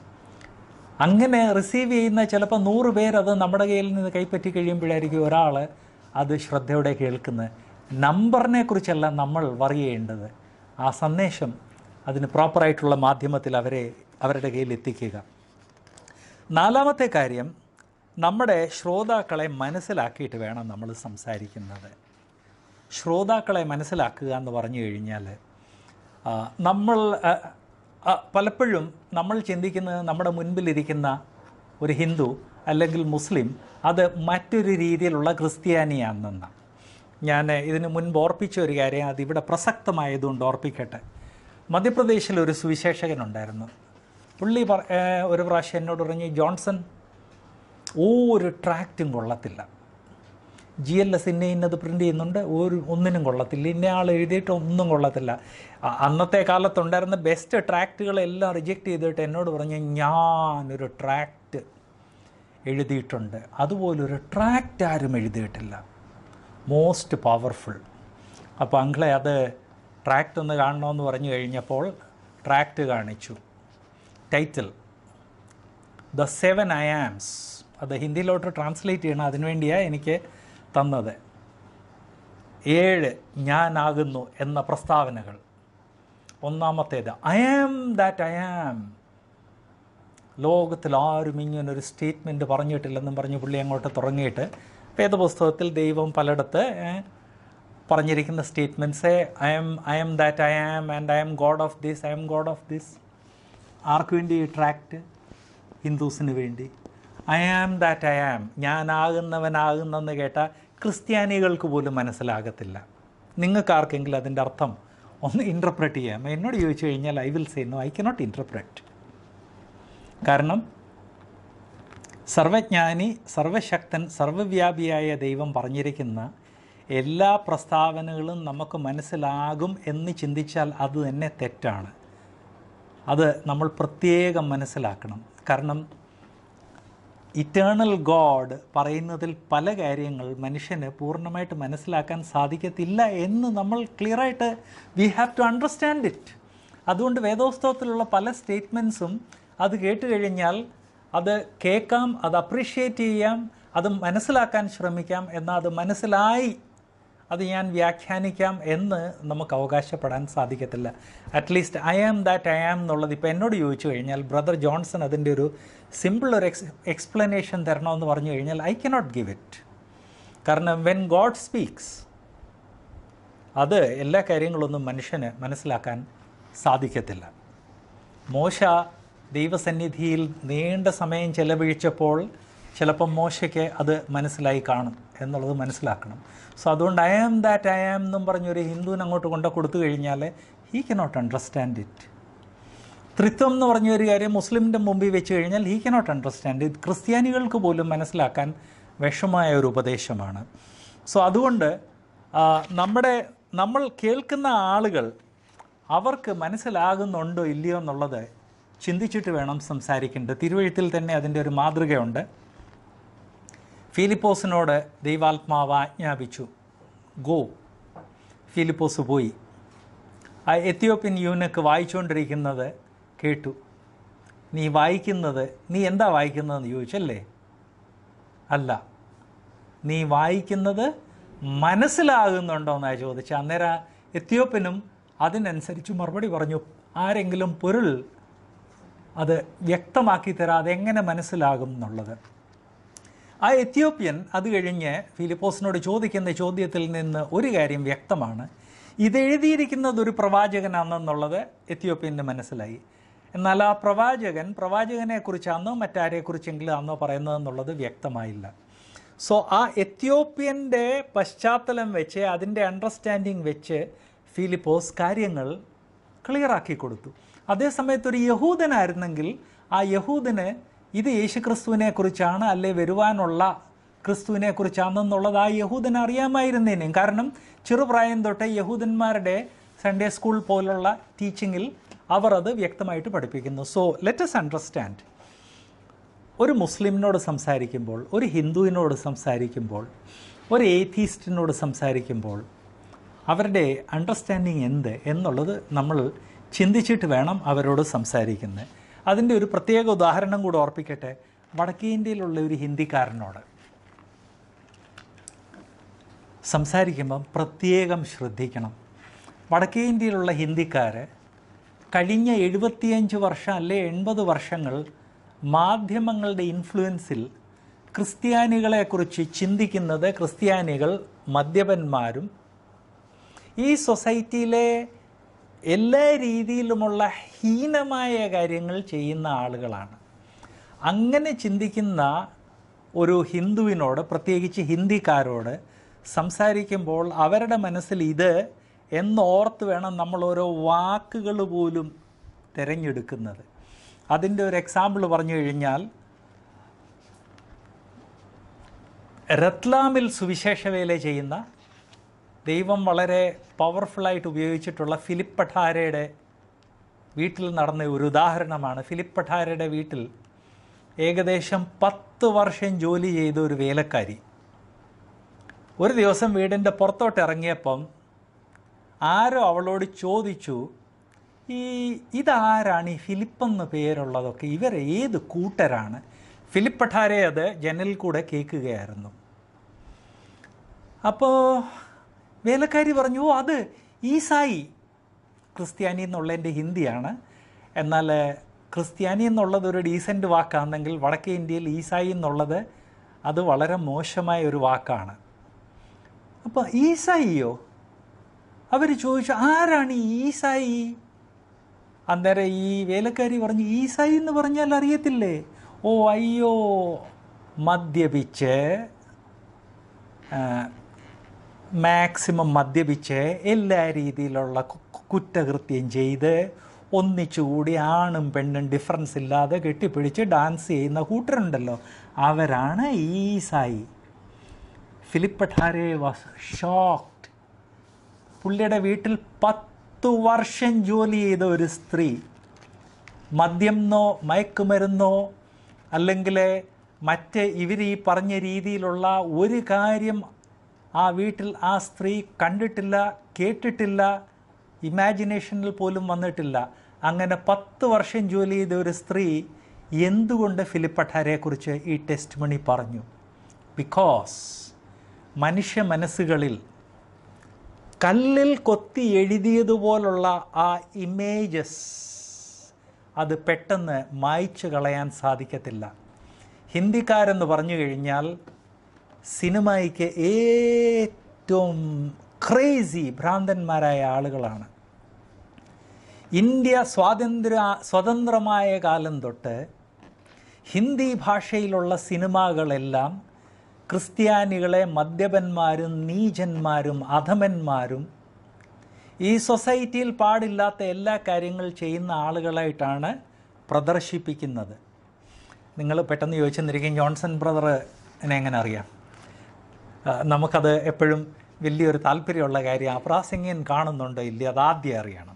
അങ്ങനെ റിസീവ് ചെയ്യുന്ന ചിലപ്പോൾ നൂറ് പേര് അത് നമ്മുടെ കയ്യിൽ നിന്ന് കൈപ്പറ്റി കഴിയുമ്പോഴായിരിക്കും ഒരാൾ അത് ശ്രദ്ധയോടെ കേൾക്കുന്നത് നമ്പറിനെ കുറിച്ചല്ല നമ്മൾ വറി ചെയ്യേണ്ടത് ആ സന്ദേശം അതിന് പ്രോപ്പറായിട്ടുള്ള മാധ്യമത്തിൽ അവരെ അവരുടെ കയ്യിൽ എത്തിക്കുക നാലാമത്തെ കാര്യം നമ്മുടെ ശ്രോതാക്കളെ മനസ്സിലാക്കിയിട്ട് വേണം നമ്മൾ സംസാരിക്കുന്നത് ശ്രോതാക്കളെ മനസ്സിലാക്കുക എന്ന് പറഞ്ഞു കഴിഞ്ഞാൽ ആ, നമ്മൾ ആ, ആ, പലപ്പോഴും നമ്മൾ ചിന്തിക്കുന്നത് നമ്മുടെ മുൻപിലിരിക്കുന്ന ഒരു ഹിന്ദു അല്ലെങ്കിൽ മുസ്ലിം അത് മറ്റൊരു രീതിയിലുള്ള ക്രിസ്ത്യാനിയാണെന്നാണ് ഞാൻ ഇതിന് മുൻപ് ഓർപ്പിച്ച ഒരു കാര്യം അതിവിടെ പ്രസക്തമായതുകൊണ്ട് ഓർപ്പിക്കട്ടെ മധ്യപ്രദേശിൽ ഒരു സുവിശേഷകനുണ്ടായിരുന്നു പുള്ളി പറ ഏ, ഒരു പ്രാവശ്യം എന്നോട് പറഞ്ഞു ജോൺസൺ ഒരു ട്രാക്റ്റും കൊള്ളത്തില്ല ജി എൽ എസ് ഇന്ന ഇന്നത് പ്രിൻ്റ് ചെയ്യുന്നുണ്ട് ഒരു ഒന്നിനും കൊള്ളത്തില്ല ഇന്ന ആൾ എഴുതിയിട്ട് ഒന്നും കൊള്ളത്തില്ല അ- അന്നത്തെ കാലത്തുണ്ടായിരുന്ന ബെസ്റ്റ് ട്രാക്റ്റുകളെല്ലാം റിജക്റ്റ് ചെയ്തിട്ട് എന്നോട് പറഞ്ഞു ഞാനൊരു ട്രാക്റ്റ് എഴുതിയിട്ടുണ്ട് അതുപോലൊരു ട്രാക്റ്റ് ആരും എഴുതിയിട്ടില്ല മോസ്റ്റ് പവർഫുൾ അപ്പോൾ അങ്കിളെ അത് ട്രാക്റ്റ് ഒന്ന് കാണണമെന്ന് പറഞ്ഞു കഴിഞ്ഞപ്പോൾ ട്രാക്റ്റ് കാണിച്ചു ടൈറ്റിൽ ദ സെവൻ അയാംസ് അത് ഹിന്ദിയിലോട്ട് ട്രാൻസ്ലേറ്റ് ചെയ്യണം അതിനുവേണ്ടിയാണ് എനിക്ക് തന്നത് ഏഴ് ഞാനാകുന്നു എന്ന പ്രസ്താവനകൾ ഒന്നാമത്തേത് I am that I am ലോകത്തിൽ ആരും ഇങ്ങനൊരു സ്റ്റേറ്റ്മെൻറ്റ് പറഞ്ഞിട്ടില്ലെന്നും പറഞ്ഞ് പുള്ളി അങ്ങോട്ട് തുടങ്ങിയിട്ട് വേദപുസ്തകത്തിൽ ദൈവം പലയിടത്ത് ഏ, പറഞ്ഞിരിക്കുന്ന statements I'm I'm that I am and I'm God of this I'm God of this ആർക്ക് വേണ്ടി ഈ ട്രാക്റ്റ് ഹിന്ദുസിന് വേണ്ടി I am that I am ഞാനാകുന്നവനാകുന്നെന്ന് കേട്ട ക്രിസ്ത്യാനികൾക്ക് പോലും മനസ്സിലാകത്തില്ല നിങ്ങൾക്ക് ആർക്കെങ്കിലും അതിൻ്റെ അർത്ഥം ഒന്ന് ഇൻ്റർപ്രറ്റ് ചെയ്യാം എന്നോട് ചോദിച്ചു കഴിഞ്ഞാൽ I will say no I cannot interpret കാരണം സർവജ്ഞാനി സർവശക്തൻ സർവവ്യാപിയായ ദൈവം പറഞ്ഞിരിക്കുന്ന എല്ലാ പ്രസ്താവനകളും നമുക്ക് മനസ്സിലാകും എന്ന് ചിന്തിച്ചാൽ അത് തന്നെ തെറ്റാണ് അത് നമ്മൾ പ്രത്യേകം മനസ്സിലാക്കണം കാരണം ഇറ്റേണൽ ഗോഡ് പറയുന്നതിൽ പല കാര്യങ്ങൾ മനുഷ്യന് പൂർണ്ണമായിട്ട് മനസ്സിലാക്കാൻ സാധിക്കത്തില്ല എന്ന് നമ്മൾ ക്ലിയറായിട്ട് we have to understand it അതുകൊണ്ട് വേദോസ്തവത്തിലുള്ള പല സ്റ്റേറ്റ്മെൻറ്റ്സും അത് കേട്ട് കഴിഞ്ഞാൽ അത് കേൾക്കാം അത് അപ്രീഷിയേറ്റ് ചെയ്യാം അത് മനസ്സിലാക്കാൻ ശ്രമിക്കാം എന്നാൽ അത് മനസ്സിലായി അത് ഞാൻ വ്യാഖ്യാനിക്കാം എന്ന് നമുക്ക് അവകാശപ്പെടാൻ സാധിക്കത്തില്ല at least I am that I am എന്നുള്ളത് ഇപ്പോൾ എന്നോട് ചോദിച്ചു കഴിഞ്ഞാൽ ബ്രദർ ജോൺസൺ അതിൻ്റെ ഒരു സിമ്പിൾ ഒരു എക്സ് എക്സ്പ്ലനേഷൻ തരണമെന്ന് പറഞ്ഞു കഴിഞ്ഞാൽ ഐ കനോട്ട് ഗിവ് ഇറ്റ് കാരണം വെൻ ഗോഡ് സ്പീക്സ് അത് എല്ലാ കാര്യങ്ങളൊന്നും മനുഷ്യന് മനസ്സിലാക്കാൻ സാധിക്കത്തില്ല മോശ ദൈവസന്നിധിയിൽ നീണ്ട സമയം ചെലവഴിച്ചപ്പോൾ ചിലപ്പം മോശയ്ക്ക് അത് മനസ്സിലായി കാണും എന്നുള്ളത് മനസ്സിലാക്കണം സോ അതുകൊണ്ട് I am that I am എന്നും പറഞ്ഞൊരു ഹിന്ദുവിന് അങ്ങോട്ട് കൊണ്ട് കൊടുത്തു കഴിഞ്ഞാൽ ഹീ കനോട്ട് അണ്ടർസ്റ്റാൻഡ് ഇറ്റ് ത്രിത്വം എന്ന് പറഞ്ഞ ഒരു കാര്യം മുസ്ലിമിൻ്റെ മുമ്പിൽ വെച്ച് കഴിഞ്ഞാൽ ഹീ കനോട്ട് അണ്ടർസ്റ്റാൻഡ് ഇത് ക്രിസ്ത്യാനികൾക്ക് പോലും മനസ്സിലാക്കാൻ വിഷമായ ഒരു ഉപദേശമാണ് സോ അതുകൊണ്ട് ആ, നമ്മുടെ നമ്മൾ കേൾക്കുന്ന ആളുകൾ അവർക്ക് മനസ്സിലാകുന്നുണ്ടോ ഇല്ലയോ എന്നുള്ളത് ചിന്തിച്ചിട്ട് വേണം സംസാരിക്കേണ്ടത് തിരുവഴുത്തിൽ തന്നെ അതിൻ്റെ ഒരു മാതൃകയുണ്ട് ഫിലിപ്പോസിനോട് ദൈവാത്മാവ് ആജ്ഞാപിച്ചു ഗോ ഫിലിപ്പോസ് പോയി ആ എത്യോപ്യൻ യൂനക്ക് വായിച്ചുകൊണ്ടിരിക്കുന്നത് കേട്ടു നീ വായിക്കുന്നത് നീ എന്താ വായിക്കുന്നതെന്ന് ചോദിച്ചല്ലേ അല്ല നീ വായിക്കുന്നത് മനസ്സിലാകുന്നുണ്ടോ എന്നാണ് ചോദിച്ചത് അന്നേരം എത്യോപ്യനും അതിനനുസരിച്ച് മറുപടി പറഞ്ഞു ആരെങ്കിലും പൊരുൾ അത് വ്യക്തമാക്കി തരാതെ എങ്ങനെ മനസ്സിലാകും എന്നുള്ളത് ആ എത്യോപ്യൻ അത് കഴിഞ്ഞ് ഫിലിപ്പോസിനോട് ചോദിക്കുന്ന ചോദ്യത്തിൽ നിന്ന് ഒരു കാര്യം വ്യക്തമാണ് ഇതെഴുതിയിരിക്കുന്നത് ഒരു പ്രവാചകനാണെന്നുള്ളത് എത്യോപ്യന് മനസ്സിലായി എന്നാൽ ആ പ്രവാചകൻ പ്രവാചകനെക്കുറിച്ചാണോ മറ്റാരെക്കുറിച്ചെങ്കിലും ആണോ പറയുന്നതെന്നുള്ളത് വ്യക്തമായില്ല സോ ആ എത്യോപ്യൻ്റെ പശ്ചാത്തലം വെച്ച് അതിൻ്റെ അണ്ടർസ്റ്റാൻഡിങ് വെച്ച് ഫിലിപ്പോസ് കാര്യങ്ങൾ ക്ലിയറാക്കി കൊടുത്തു അതേസമയത്ത് ഒരു യഹൂദനായിരുന്നെങ്കിൽ ആ യഹൂദന് ഇത് യേശുക്രിസ്തുവിനെ കുറിച്ചാണ് അല്ലെ വരുവാനുള്ള ക്രിസ്തുവിനെ കുറിച്ചാണെന്നുള്ളത് ആ യഹൂദന് അറിയാമായിരുന്നേനും കാരണം ചെറുപ്രായം തൊട്ടേ യഹൂദന്മാരുടെ സൺഡേ സ്കൂൾ പോലുള്ള ടീച്ചിങ്ങിൽ അവർ അത് വ്യക്തമായിട്ട് പഠിപ്പിക്കുന്നു സോ ലെറ്റസ് അണ്ടർസ്റ്റാൻഡ് ഒരു മുസ്ലിമിനോട് സംസാരിക്കുമ്പോൾ ഒരു ഹിന്ദുവിനോട് സംസാരിക്കുമ്പോൾ ഒരു ഏത്തീസ്റ്റിനോട് സംസാരിക്കുമ്പോൾ അവരുടെ അണ്ടർസ്റ്റാൻഡിങ് എന്ത് എന്നുള്ളത് നമ്മൾ ചിന്തിച്ചിട്ട് വേണം അവരോട് സംസാരിക്കുന്നത് അതിൻ്റെ ഒരു പ്രത്യേക ഉദാഹരണം കൂടെ ഓർപ്പിക്കട്ടെ വടക്കേ ഇന്ത്യയിലുള്ള ഒരു ഹിന്ദിക്കാരനോട് സംസാരിക്കുമ്പം പ്രത്യേകം ശ്രദ്ധിക്കണം വടക്കേ ഇന്ത്യയിലുള്ള ഹിന്ദിക്കാർ കഴിഞ്ഞ എഴുപത്തിയഞ്ച് വർഷം അല്ലെ എൺപത് വർഷങ്ങൾ മാധ്യമങ്ങളുടെ ഇൻഫ്ലുവൻസിൽ ക്രിസ്ത്യാനികളെക്കുറിച്ച് ചിന്തിക്കുന്നത് ക്രിസ്ത്യാനികൾ മദ്യപന്മാരും ഈ സൊസൈറ്റിയിലെ എല്ലാ രീതിയിലുമുള്ള ഹീനമായ കാര്യങ്ങൾ ചെയ്യുന്ന ആളുകളാണ് അങ്ങനെ ചിന്തിക്കുന്ന ഒരു ഹിന്ദുവിനോട് പ്രത്യേകിച്ച് ഹിന്ദിക്കാരോട് സംസാരിക്കുമ്പോൾ അവരുടെ മനസ്സിൽ ഇത് എന്നോർത്ത് വേണം നമ്മൾ ഓരോ വാക്കുകൾ പോലും തിരഞ്ഞെടുക്കുന്നത് അതിൻ്റെ ഒരു എക്സാമ്പിൾ പറഞ്ഞു കഴിഞ്ഞാൽ രത്ലാമിൽ സുവിശേഷ വേല ചെയ്യുന്ന ദൈവം വളരെ പവർഫുള്ളായിട്ട് ഉപയോഗിച്ചിട്ടുള്ള ഫിലിപ്പ് പഠാരയുടെ വീട്ടിൽ നടന്ന ഒരു ഉദാഹരണമാണ് ഫിലിപ്പ് പഠാരയുടെ വീട്ടിൽ ഏകദേശം പത്ത് വർഷം ജോലി ചെയ്ത ഒരു വേലക്കാരി ഒരു ദിവസം വീടിൻ്റെ പുറത്തോട്ട് ഇറങ്ങിയപ്പം ആരോ അവളോട് ചോദിച്ചു ഈ ഇതാരാണ് ഈ ഫിലിപ്പെന്ന് പേരുള്ളതൊക്കെ ഇവർ ഏത് കൂട്ടരാണ് ഫിലിപ്പ് പഠാരെ അത് ജനലിൽ കൂടെ കേൾക്കുകയായിരുന്നു അപ്പോൾ വേലക്കാരി പറഞ്ഞു "ഓ, അത് ഈസായി ക്രിസ്ത്യാനി എന്നുള്ളതിൻ്റെ ഹിന്ദിയാണ് എന്നാൽ ക്രിസ്ത്യാനി എന്നുള്ളത് ഒരു ഡീസൻറ്റ് വാക്കാണെങ്കിൽ വടക്കേ ഇന്ത്യയിൽ ഈസായി എന്നുള്ളത് അത് വളരെ മോശമായ ഒരു വാക്കാണ് അപ്പോൾ ഈസായിയോ അവർ ചോദിച്ചു ആരാണ് ഈ ഈസായി അന്നേരം ഈ വേലക്കാരി പറഞ്ഞു ഈസായി എന്ന് പറഞ്ഞാൽ അറിയത്തില്ലേ ഓ അയ്യോ മദ്യപിച്ച് ആ, മാക്സിമം മദ്യപിച്ച് എല്ലാ രീതിയിലുള്ള കു- കു- കുറ്റകൃത്യം ചെയ്ത് ഒന്നിച്ചുകൂടി ആണും പെണ്ണും ഡിഫറൻസ് ഇല്ലാതെ കെട്ടിപ്പിടിച്ച് ഡാൻസ് ചെയ്യുന്ന കൂട്ടരുണ്ടല്ലോ അവരാണ് ഈസായി ഫിലിപ്പ് പഠാരെ വാസ് ഷോക്ഡ് പുള്ളിയുടെ വീട്ടിൽ പത്തു വർഷം ജോലി ചെയ്ത ഒരു സ്ത്രീ മദ്യമെന്നോ മയക്കുമരുന്നോ അല്ലെങ്കിൽ മറ്റ് ഇവർ ഈ പറഞ്ഞ രീതിയിലുള്ള ഒരു കാര്യം ആ വീട്ടിൽ ആ സ്ത്രീ കണ്ടിട്ടില്ല കേട്ടിട്ടില്ല ഇമാജിനേഷനിൽ പോലും വന്നിട്ടില്ല അങ്ങനെ പത്ത് വർഷം ജോലി ചെയ്ത ഒരു സ്ത്രീ എന്തുകൊണ്ട് ഫിലിപ്പ് പഠാരെക്കുറിച്ച് ഈ ടെസ്റ്റ് മണി പറഞ്ഞു ബിക്കോസ് മനുഷ്യ മനസ്സുകളിൽ കല്ലിൽ കൊത്തി എഴുതിയതുപോലുള്ള ആ ഇമേജസ് അത് പെട്ടെന്ന് മായ്ച്ചു കളയാൻ സാധിക്കത്തില്ല ഹിന്ദിക്കാരെന്ന് പറഞ്ഞു കഴിഞ്ഞാൽ സിനിമയ്ക്ക് ഏറ്റവും ക്രേസി ഭ്രാന്തന്മാരായ ആളുകളാണ് ഇന്ത്യ സ്വാതന്ത്ര്യ സ്വതന്ത്രമായ കാലം തൊട്ട് ഹിന്ദി ഭാഷയിലുള്ള സിനിമകളെല്ലാം ക്രിസ്ത്യാനികളെ മദ്യപന്മാരും നീചന്മാരും അധമന്മാരും ഈ സൊസൈറ്റിയിൽ പാടില്ലാത്ത എല്ലാ കാര്യങ്ങൾ ചെയ്യുന്ന ആളുകളായിട്ടാണ് പ്രദർശിപ്പിക്കുന്നത് നിങ്ങൾ പെട്ടെന്ന് ചോദിച്ചെന്നിരിക്കും ജോൺസൺ ബ്രദറിനെ എങ്ങനെ അറിയാം ആ, നമുക്കത് എപ്പോഴും വലിയൊരു താല്പര്യമുള്ള കാര്യം അപ്രാസംഗ്യൻ കാണുന്നുണ്ടോ ഇല്ല അത് ആദ്യം അറിയണം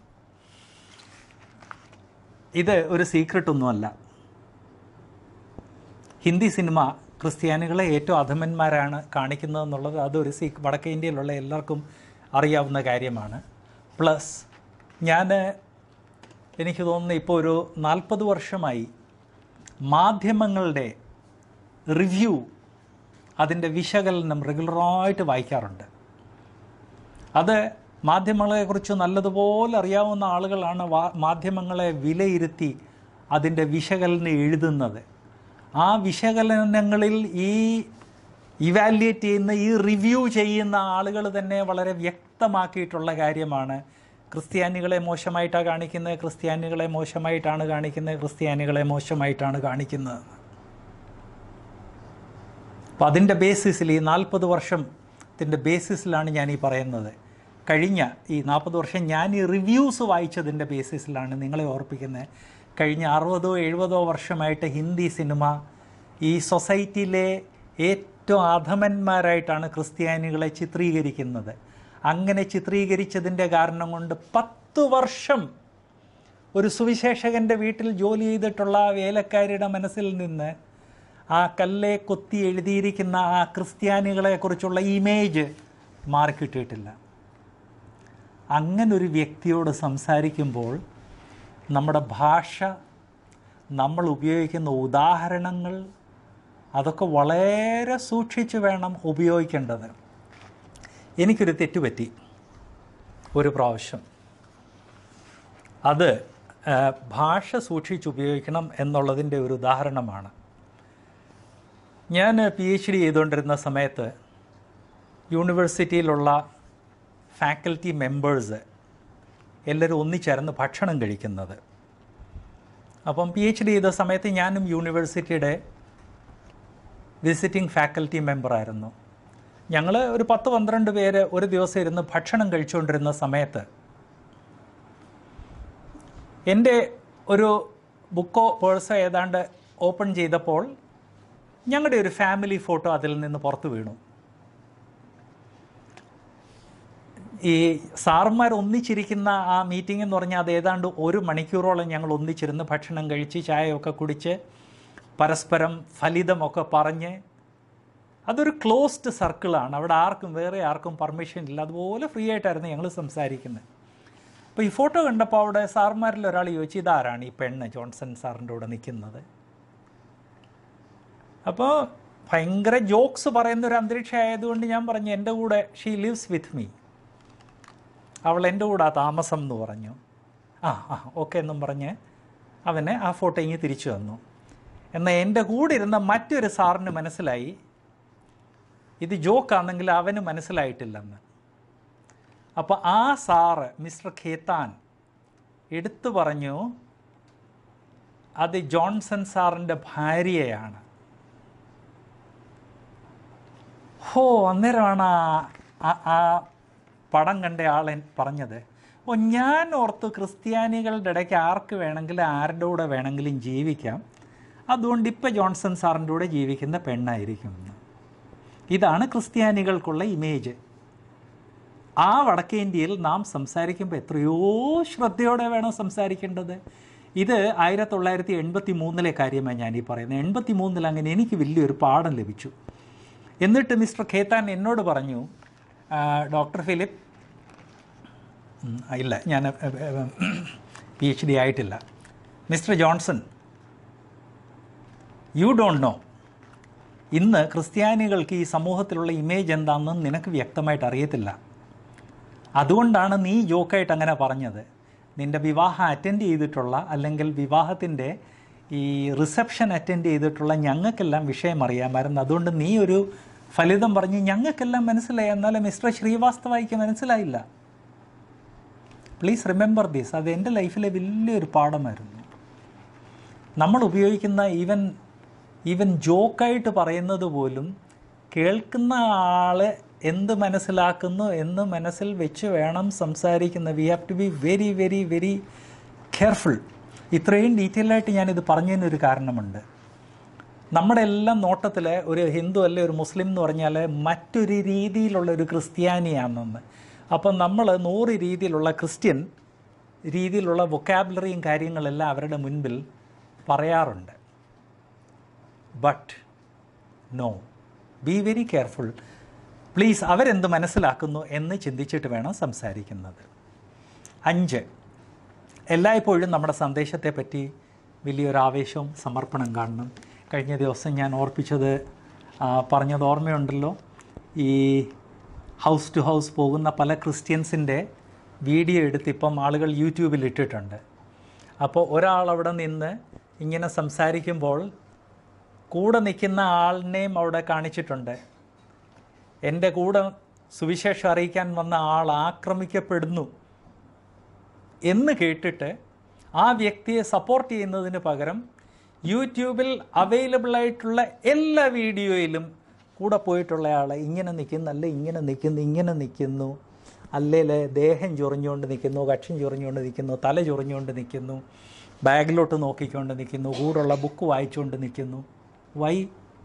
ഇത് ഒരു സീക്രട്ട് ഒന്നുമല്ല ഹിന്ദി സിനിമ ക്രിസ്ത്യാനികളെ ഏറ്റവും അധമന്മാരാണ് കാണിക്കുന്നതെന്നുള്ളത് അതൊരു സീ വടക്കേ ഇന്ത്യയിലുള്ള എല്ലാവർക്കും അറിയാവുന്ന കാര്യമാണ് പ്ലസ് ഞാൻ എനിക്ക് തോന്നുന്നു ഇപ്പോൾ ഒരു നാൽപ്പത് വർഷമായി മാധ്യമങ്ങളുടെ റിവ്യൂ അതിൻ്റെ വിശകലനം റെഗുലറായിട്ട് വായിക്കാറുണ്ട് അത് മാധ്യമങ്ങളെക്കുറിച്ച് നല്ലതുപോലെ അറിയാവുന്ന ആളുകളാണ് വാ- മാധ്യമങ്ങളെ വിലയിരുത്തി അതിൻ്റെ വിശകലനം എഴുതുന്നത് ആ വിശകലനങ്ങളിൽ ഈ ഇവാലുവേറ്റ് ചെയ്യുന്ന ഈ റിവ്യൂ ചെയ്യുന്ന ആളുകൾ തന്നെ വളരെ വ്യക്തമാക്കിയിട്ടുള്ള കാര്യമാണ് ക്രിസ്ത്യാനികളെ മോശമായിട്ടാണ് കാണിക്കുന്നത് ക്രിസ്ത്യാനികളെ മോശമായിട്ടാണ് കാണിക്കുന്നത് ക്രിസ്ത്യാനികളെ മോശമായിട്ടാണ് കാണിക്കുന്നത് അപ്പം അതിൻ്റെ ബേസിസിൽ ഈ നാൽപ്പത് വർഷത്തിൻ്റെ ബേസിസിലാണ് ഞാൻ ഈ പറയുന്നത് കഴിഞ്ഞ ഈ നാൽപ്പത് വർഷം ഞാൻ ഈ റിവ്യൂസ് വായിച്ചതിൻ്റെ ബേസിസിലാണ് നിങ്ങളെ ഓർപ്പിക്കുന്നത് കഴിഞ്ഞ അറുപതോ എഴുപതോ വർഷമായിട്ട് ഹിന്ദി സിനിമ ഈ സൊസൈറ്റിയിലെ ഏറ്റവും അധമന്മാരായിട്ടാണ് ക്രിസ്ത്യാനികളെ ചിത്രീകരിക്കുന്നത് അങ്ങനെ ചിത്രീകരിച്ചതിൻ്റെ കാരണം കൊണ്ട് പത്ത് വർഷം ഒരു സുവിശേഷകൻ്റെ വീട്ടിൽ ജോലി ചെയ്തിട്ടുള്ള ആ വേലക്കാരിയുടെ മനസ്സിൽ നിന്ന് ആ കല്ലെ കൊത്തി എഴുതിയിരിക്കുന്ന ആ ക്രിസ്ത്യാനികളെക്കുറിച്ചുള്ള ഇമേജ് മാറിക്കിട്ടിയിട്ടില്ല അങ്ങനൊരു വ്യക്തിയോട് സംസാരിക്കുമ്പോൾ നമ്മുടെ ഭാഷ നമ്മൾ ഉപയോഗിക്കുന്ന ഉദാഹരണങ്ങൾ അതൊക്കെ വളരെ സൂക്ഷിച്ച് വേണം ഉപയോഗിക്കേണ്ടത് എനിക്കൊരു തെറ്റുപറ്റി ഒരു പ്രാവശ്യം അത് ആ, ഭാഷ സൂക്ഷിച്ച് ഉപയോഗിക്കണം എന്നുള്ളതിൻ്റെ ഒരു ഉദാഹരണമാണ് ഞാൻ പി എച്ച് ഡി ചെയ്തുകൊണ്ടിരുന്ന സമയത്ത് യൂണിവേഴ്സിറ്റിയിലുള്ള ഫാക്കൽറ്റി മെമ്പേഴ്സ് എല്ലാവരും ഒന്നിച്ചേർന്ന് ഭക്ഷണം കഴിക്കുന്നത് അപ്പം പി എച്ച് ഡി ചെയ്ത സമയത്ത് ഞാനും യൂണിവേഴ്സിറ്റിയുടെ വിസിറ്റിംഗ് ഫാക്കൽറ്റി മെമ്പറായിരുന്നു ഞങ്ങൾ ഒരു പത്ത് പന്ത്രണ്ട് പേര് ഒരു ദിവസം ഇരുന്ന് ഭക്ഷണം കഴിച്ചുകൊണ്ടിരുന്ന സമയത്ത് എൻ്റെ ഒരു ബുക്കോ പേഴ്സോ ഏതാണ്ട് ഓപ്പൺ ചെയ്തപ്പോൾ ഞങ്ങളുടെ ഒരു ഫാമിലി ഫോട്ടോ അതിൽ നിന്ന് പുറത്തു വീണു ഈ സാറന്മാർ ഒന്നിച്ചിരിക്കുന്ന ആ മീറ്റിംഗ് എന്ന് പറഞ്ഞാൽ അത് ഏതാണ്ട് ഒരു മണിക്കൂറോളം ഞങ്ങൾ ഒന്നിച്ചിരുന്ന് ഭക്ഷണം കഴിച്ച് ചായയൊക്കെ കുടിച്ച് പരസ്പരം ഫലിതമൊക്കെ പറഞ്ഞ് അതൊരു ക്ലോസ്ഡ് സർക്കിളാണ് അവിടെ ആർക്കും വേറെ ആർക്കും പെർമിഷൻ ഇല്ല അതുപോലെ ഫ്രീ ആയിട്ടായിരുന്നു ഞങ്ങൾ സംസാരിക്കുന്നത് അപ്പോൾ ഈ ഫോട്ടോ കണ്ടപ്പോൾ അവിടെ സാർമാരിൽ ഒരാൾ ചോദിച്ചു ഇതാരാണ് ഈ പെണ്ണ് ജോൺസൺ സാറിൻ്റെ കൂടെ നിൽക്കുന്നത് അപ്പോൾ ഭയങ്കര ജോക്സ് പറയുന്ന ഒരു അന്തരീക്ഷം ആയതുകൊണ്ട് ഞാൻ പറഞ്ഞു എൻ്റെ കൂടെ ഷീ ലിവ്സ് വിത്ത് മീ അവൾ എൻ്റെ കൂടെ താമസം എന്ന് പറഞ്ഞു ആ ആ ഓക്കെ എന്നും പറഞ്ഞ് അവന് ആ ഫോട്ടോ ഇങ്ങ് തിരിച്ചു തന്നു എന്നാൽ എൻ്റെ കൂടെ ഇരുന്ന മറ്റൊരു സാറിന് മനസ്സിലായി ഇത് ജോക്കാണെങ്കിൽ അവന് മനസ്സിലായിട്ടില്ലെന്ന് അപ്പോൾ ആ സാറ് മിസ്റ്റർ ഖേത്താൻ എടുത്തു പറഞ്ഞു അത് ജോൺസൺ സാറിൻ്റെ ഭാര്യയാണ് ഹോ അന്നേരമാണ് ആ- ആ- ആ പടം കണ്ട ആളൻ പറഞ്ഞത് ഓ ഞാൻ ഓർത്ത് ക്രിസ്ത്യാനികളുടെ ഇടയ്ക്ക് ആർക്ക് വേണമെങ്കിലും ആരുടെ കൂടെ വേണമെങ്കിലും ജീവിക്കാം അതുകൊണ്ട് ഇപ്പോൾ ജോൺസൺ സാറിൻ്റെ കൂടെ ജീവിക്കുന്ന പെണ്ണായിരിക്കും എന്ന്. ഇതാണ് ക്രിസ്ത്യാനികൾക്കുള്ള ഇമേജ് ആ വടക്കേ ഇന്ത്യയിൽ നാം സംസാരിക്കുമ്പോൾ എത്രയോ ശ്രദ്ധയോടെ വേണം സംസാരിക്കേണ്ടത് ഇത് ആയിരത്തി തൊള്ളായിരത്തി എൺപത്തി മൂന്നിലെ കാര്യമാണ് ഞാൻ ഈ പറയുന്നത് എൺപത്തി മൂന്നിൽ അങ്ങനെ എനിക്ക് വലിയൊരു പാഠം ലഭിച്ചു എന്നിട്ട് മിസ്റ്റർ ഖേത്താൻ എന്നോട് പറഞ്ഞു "ആ, ഡോക്ടർ ഫിലിപ്പ് ഉം, ഇല്ല ഞാൻ പി എച്ച് ഡി ആയിട്ടില്ല mister Johnson you don't know ഇന്ന് ക്രിസ്ത്യാനികൾക്ക് ഈ സമൂഹത്തിലുള്ള ഇമേജ് എന്താണെന്ന് നിനക്ക് വ്യക്തമായിട്ട് അറിയത്തില്ല അതുകൊണ്ടാണ് നീ ജോക്കായിട്ട് അങ്ങനെ പറഞ്ഞത് നിൻ്റെ വിവാഹം അറ്റൻഡ് ചെയ്തിട്ടുള്ള അല്ലെങ്കിൽ വിവാഹത്തിൻ്റെ ഈ റിസപ്ഷൻ അറ്റൻഡ് ചെയ്തിട്ടുള്ള ഞങ്ങൾക്കെല്ലാം വിഷയം അറിയാമായിരുന്നു അതുകൊണ്ട് നീ ഒരു ഫലിതം പറഞ്ഞ് ഞങ്ങൾക്കെല്ലാം മനസ്സിലായി എന്നാലും മിസ്റ്റർ ശ്രീവാസ്തവായിക്ക് മനസ്സിലായില്ല പ്ലീസ് റിമെമ്പർ ദിസ് അത് എൻ്റെ ലൈഫിലെ വലിയൊരു പാഠമായിരുന്നു നമ്മൾ ഉപയോഗിക്കുന്ന ഈവൻ ഈവൻ ജോക്കായിട്ട് പറയുന്നത് പോലും കേൾക്കുന്ന ആൾ എന്ത് മനസ്സിലാക്കുന്നു എന്ന് മനസ്സിൽ വെച്ച് വേണം സംസാരിക്കുന്ന we have to be very very very careful ഇത്രയും ഡീറ്റെയിൽ ആയിട്ട് ഞാനിത് പറഞ്ഞതിനൊരു കാരണമുണ്ട് നമ്മുടെ എല്ലാം നോട്ടത്തിൽ ഒരു ഹിന്ദു അല്ലെ ഒരു മുസ്ലിം എന്ന് പറഞ്ഞാൽ മറ്റൊരു രീതിയിലുള്ള ഒരു ക്രിസ്ത്യാനിയാണെന്ന് അപ്പം നമ്മൾ നൂറ് രീതിയിലുള്ള ക്രിസ്ത്യൻ രീതിയിലുള്ള വൊക്കാബുലറിയും കാര്യങ്ങളെല്ലാം അവരുടെ മുൻപിൽ പറയാറുണ്ട് but no be very careful please അവരെന്ത് മനസ്സിലാക്കുന്നു എന്ന് ചിന്തിച്ചിട്ട് വേണം സംസാരിക്കുന്നത് അഞ്ച് എല്ലായ്പ്പോഴും നമ്മുടെ സന്ദേശത്തെ പറ്റി വലിയൊരു ആവേശവും സമർപ്പണം കാണണം കഴിഞ്ഞ ദിവസം ഞാൻ ഓർപ്പിച്ചത് ആ, പറഞ്ഞത് ഓർമ്മയുണ്ടല്ലോ ഈ ഹൗസ് ടു ഹൗസ് പോകുന്ന പല ക്രിസ്ത്യൻസിൻ്റെ വീഡിയോ എടുത്ത് ഇപ്പം ആളുകൾ യൂട്യൂബിൽ ഇട്ടിട്ടുണ്ട് അപ്പോൾ ഒരാൾ അവിടെ നിന്ന് ഇങ്ങനെ സംസാരിക്കുമ്പോൾ കൂടെ നിൽക്കുന്ന ആളിനെയും അവിടെ കാണിച്ചിട്ടുണ്ട് എൻ്റെ കൂടെ സുവിശേഷം അറിയിക്കാൻ വന്ന ആൾ ആക്രമിക്കപ്പെടുന്നു എന്ന് കേട്ടിട്ട് ആ വ്യക്തിയെ സപ്പോർട്ട് ചെയ്യുന്നതിന് പകരം യൂട്യൂബിൽ അവൈലബിൾ ആയിട്ടുള്ള എല്ലാ വീഡിയോയിലും കൂടെ പോയിട്ടുള്ള ആളെ ഇങ്ങനെ നിൽക്കുന്നു അല്ല ഇങ്ങനെ നിൽക്കുന്നു ഇങ്ങനെ നിൽക്കുന്നു അല്ലേൽ ദേഹം ചൊറിഞ്ഞുകൊണ്ട് നിൽക്കുന്നു കക്ഷം ചൊറിഞ്ഞുകൊണ്ട് നിൽക്കുന്നു തല ചൊറിഞ്ഞുകൊണ്ട് നിൽക്കുന്നു ബാഗിലോട്ട് നോക്കിക്കൊണ്ട് നിൽക്കുന്നു കൂടുള്ള ബുക്ക് വായിച്ചുകൊണ്ട് നിൽക്കുന്നു വൈ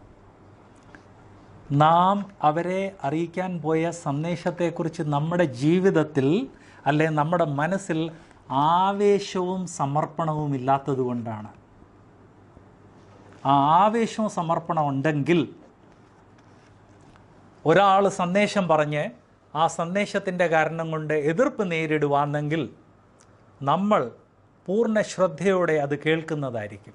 നാം അവരെ അറിയിക്കാൻ പോയ സന്ദേശത്തെക്കുറിച്ച് നമ്മുടെ ജീവിതത്തിൽ അല്ലെ നമ്മുടെ മനസ്സിൽ ആവേശവും സമർപ്പണവും ഇല്ലാത്തത് കൊണ്ടാണ് ആ ആവേശവും സമർപ്പണം ഉണ്ടെങ്കിൽ ഒരാൾ സന്ദേശം പറഞ്ഞ് ആ സന്ദേശത്തിൻ്റെ കാരണം കൊണ്ട് എതിർപ്പ് നേരിടുവാണെങ്കിൽ നമ്മൾ പൂർണ്ണ ശ്രദ്ധയോടെ അത് കേൾക്കുന്നതായിരിക്കും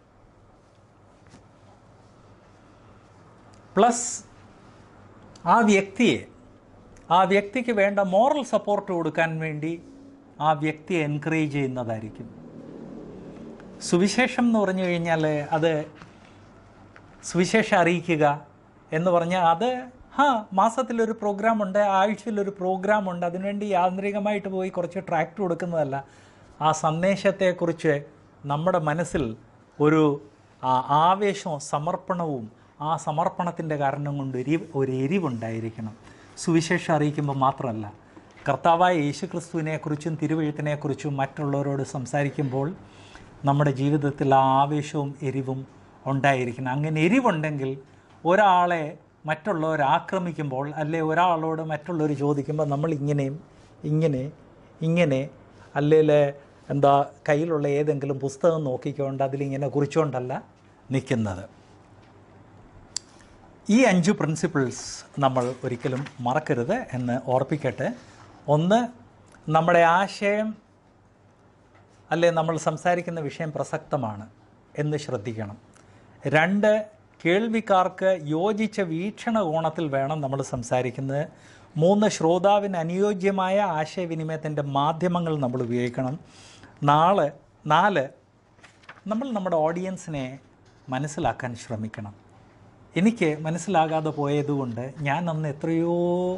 പ്ലസ് ആ വ്യക്തിയെ ആ വ്യക്തിക്ക് വേണ്ട മോറൽ സപ്പോർട്ട് കൊടുക്കാൻ വേണ്ടി ആ വ്യക്തിയെ എൻകറേജ് ചെയ്യുന്നതായിരിക്കും സുവിശേഷം എന്ന് പറഞ്ഞു കഴിഞ്ഞാൽ അത് സുവിശേഷം അറിയിക്കുക എന്ന് പറഞ്ഞാൽ അത് ഹാ മാസത്തിലൊരു പ്രോഗ്രാമുണ്ട് ആഴ്ചയിലൊരു പ്രോഗ്രാമുണ്ട് അതിനുവേണ്ടി യാന്ത്രികമായിട്ട് പോയി കുറച്ച് ട്രാക്ട് കൊടുക്കുന്നതല്ല ആ സന്ദേശത്തെക്കുറിച്ച് നമ്മുടെ മനസ്സിൽ ഒരു ആ ആവേശവും സമർപ്പണവും ആ സമർപ്പണത്തിൻ്റെ കാരണം കൊണ്ട് എരി ഒരു എരിവുണ്ടായിരിക്കണം സുവിശേഷം അറിയിക്കുമ്പോൾ മാത്രമല്ല കർത്താവായ യേശു ക്രിസ്തുവിനെക്കുറിച്ചും തിരുവഴുത്തിനെക്കുറിച്ചും മറ്റുള്ളവരോട് സംസാരിക്കുമ്പോൾ നമ്മുടെ ജീവിതത്തിൽ ആ ആവേശവും എരിവും ഉണ്ടായിരിക്കണം അങ്ങനെ എരിവുണ്ടെങ്കിൽ ഒരാളെ മറ്റുള്ളവർ ആക്രമിക്കുമ്പോൾ അല്ലെ ഒരാളോട് മറ്റുള്ളവർ ചോദിക്കുമ്പോൾ നമ്മൾ ഇങ്ങനെയും ഇങ്ങനെ ഇങ്ങനെ അല്ലെങ്കിൽ എന്താ കയ്യിലുള്ള ഏതെങ്കിലും പുസ്തകം നോക്കിക്കൊണ്ട് അതിലിങ്ങനെ കുറിച്ചുകൊണ്ടല്ല നിൽക്കുന്നത് ഈ അഞ്ച് പ്രിൻസിപ്പിൾസ് നമ്മൾ ഒരിക്കലും മറക്കരുത് എന്ന് ഓർപ്പിക്കട്ടെ ഒന്ന് നമ്മുടെ ആശയം അല്ലെ നമ്മൾ സംസാരിക്കുന്ന വിഷയം പ്രസക്തമാണ് എന്ന് ശ്രദ്ധിക്കണം രണ്ട് കേൾവിക്കാർക്ക് യോജിച്ച വീക്ഷണകോണത്തിൽ വേണം നമ്മൾ സംസാരിക്കുന്നത് മൂന്ന് ശ്രോതാവിന് അനുയോജ്യമായ ആശയവിനിമയത്തിൻ്റെ മാധ്യമങ്ങൾ നമ്മൾ ഉപയോഗിക്കണം നാല് നാല് നമ്മൾ നമ്മുടെ ഓഡിയൻസിനെ മനസ്സിലാക്കാൻ ശ്രമിക്കണം എനിക്ക് മനസ്സിലാകാതെ പോയതുകൊണ്ട് ഞാൻ അന്ന് എത്രയോ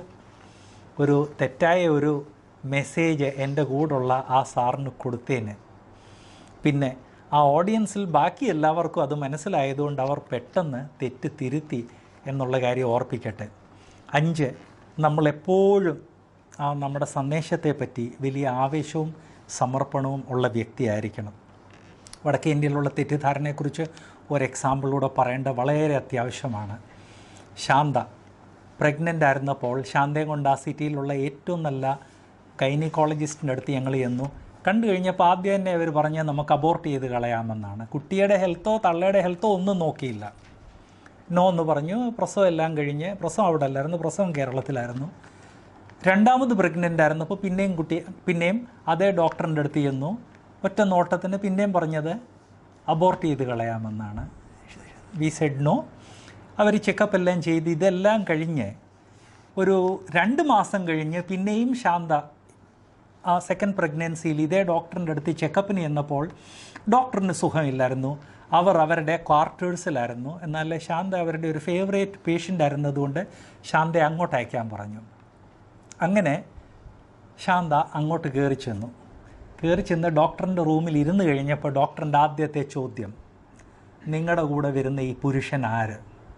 ഒരു തെറ്റായ ഒരു മെസ്സേജ് എൻ്റെ കൂടെയുള്ള ആ സാറിന് കൊടുത്തേന് പിന്നെ ആ ഓഡിയൻസിൽ ബാക്കി എല്ലാവർക്കും അത് മനസ്സിലായതുകൊണ്ട് അവർ പെട്ടെന്ന് തെറ്റ് തിരുത്തി എന്നുള്ള കാര്യം ഓർപ്പിക്കട്ടെ അഞ്ച് നമ്മളെപ്പോഴും ആ നമ്മുടെ സന്ദേശത്തെ പറ്റി വലിയ ആവേശവും സമർപ്പണവും ഉള്ള വ്യക്തിയായിരിക്കണം വടക്കേ ഇന്ത്യയിലുള്ള തെറ്റിദ്ധാരണയെക്കുറിച്ച് ഒരു എക്സാമ്പിളൂടെ പറയേണ്ട വളരെ അത്യാവശ്യമാണ് ശാന്ത പ്രഗ്നൻ്റ് ആയിരുന്നപ്പോൾ ശാന്തയും കൊണ്ട് ആ സിറ്റിയിലുള്ള ഏറ്റവും നല്ല ഗൈനക്കോളജിസ്റ്റിൻ്റെ അടുത്ത് ഞങ്ങൾ ചെന്നു കണ്ടു കഴിഞ്ഞപ്പോൾ ആദ്യം തന്നെ അവർ പറഞ്ഞ് നമുക്ക് അബോർട്ട് ചെയ്ത് കളയാമെന്നാണ് കുട്ടിയുടെ ഹെൽത്തോ തള്ളയുടെ ഹെൽത്തോ ഒന്നും നോക്കിയില്ല നോ എന്ന് പറഞ്ഞു പ്രസവം എല്ലാം കഴിഞ്ഞ് പ്രസവം അവിടെ അല്ലായിരുന്നു പ്രസവം കേരളത്തിലായിരുന്നു രണ്ടാമത് പ്രഗ്നൻ്റ് ആയിരുന്നപ്പോൾ പിന്നെയും കുട്ടി പിന്നെയും അതേ ഡോക്ടറിൻ്റെ അടുത്ത് ചെന്നു ഒറ്റ നോട്ടത്തിന് പിന്നെയും പറഞ്ഞത് അബോർട്ട് ചെയ്ത് കളയാമെന്നാണ് വി സെഡ് നോ അവർ ചെക്കപ്പ് എല്ലാം ചെയ്ത് ഇതെല്ലാം കഴിഞ്ഞ് ഒരു രണ്ട് മാസം കഴിഞ്ഞ് പിന്നെയും ശാന്ത ആ സെക്കൻഡ് പ്രഗ്നൻസിയിൽ ഇതേ ഡോക്ടറിൻ്റെ അടുത്ത് ചെക്കപ്പിന് ചെന്നപ്പോൾ ഡോക്ടറിന് സുഖമില്ലായിരുന്നു അവർ അവരുടെ ക്വാർട്ടേഴ്സിലായിരുന്നു എന്നാൽ ശാന്ത അവരുടെ ഒരു ഫേവറേറ്റ് പേഷ്യൻ്റ് ആയിരുന്നതുകൊണ്ട് ശാന്തയെ അങ്ങോട്ട് അയക്കാൻ പറഞ്ഞു അങ്ങനെ ശാന്ത അങ്ങോട്ട് കയറി ചെന്നു കയറി ചെന്ന് ഡോക്ടറിൻ്റെ റൂമിൽ ഇരുന്ന് കഴിഞ്ഞപ്പോൾ ഡോക്ടറിൻ്റെ ആദ്യത്തെ ചോദ്യം നിങ്ങളുടെ കൂടെ വരുന്ന ഈ പുരുഷൻ ആര്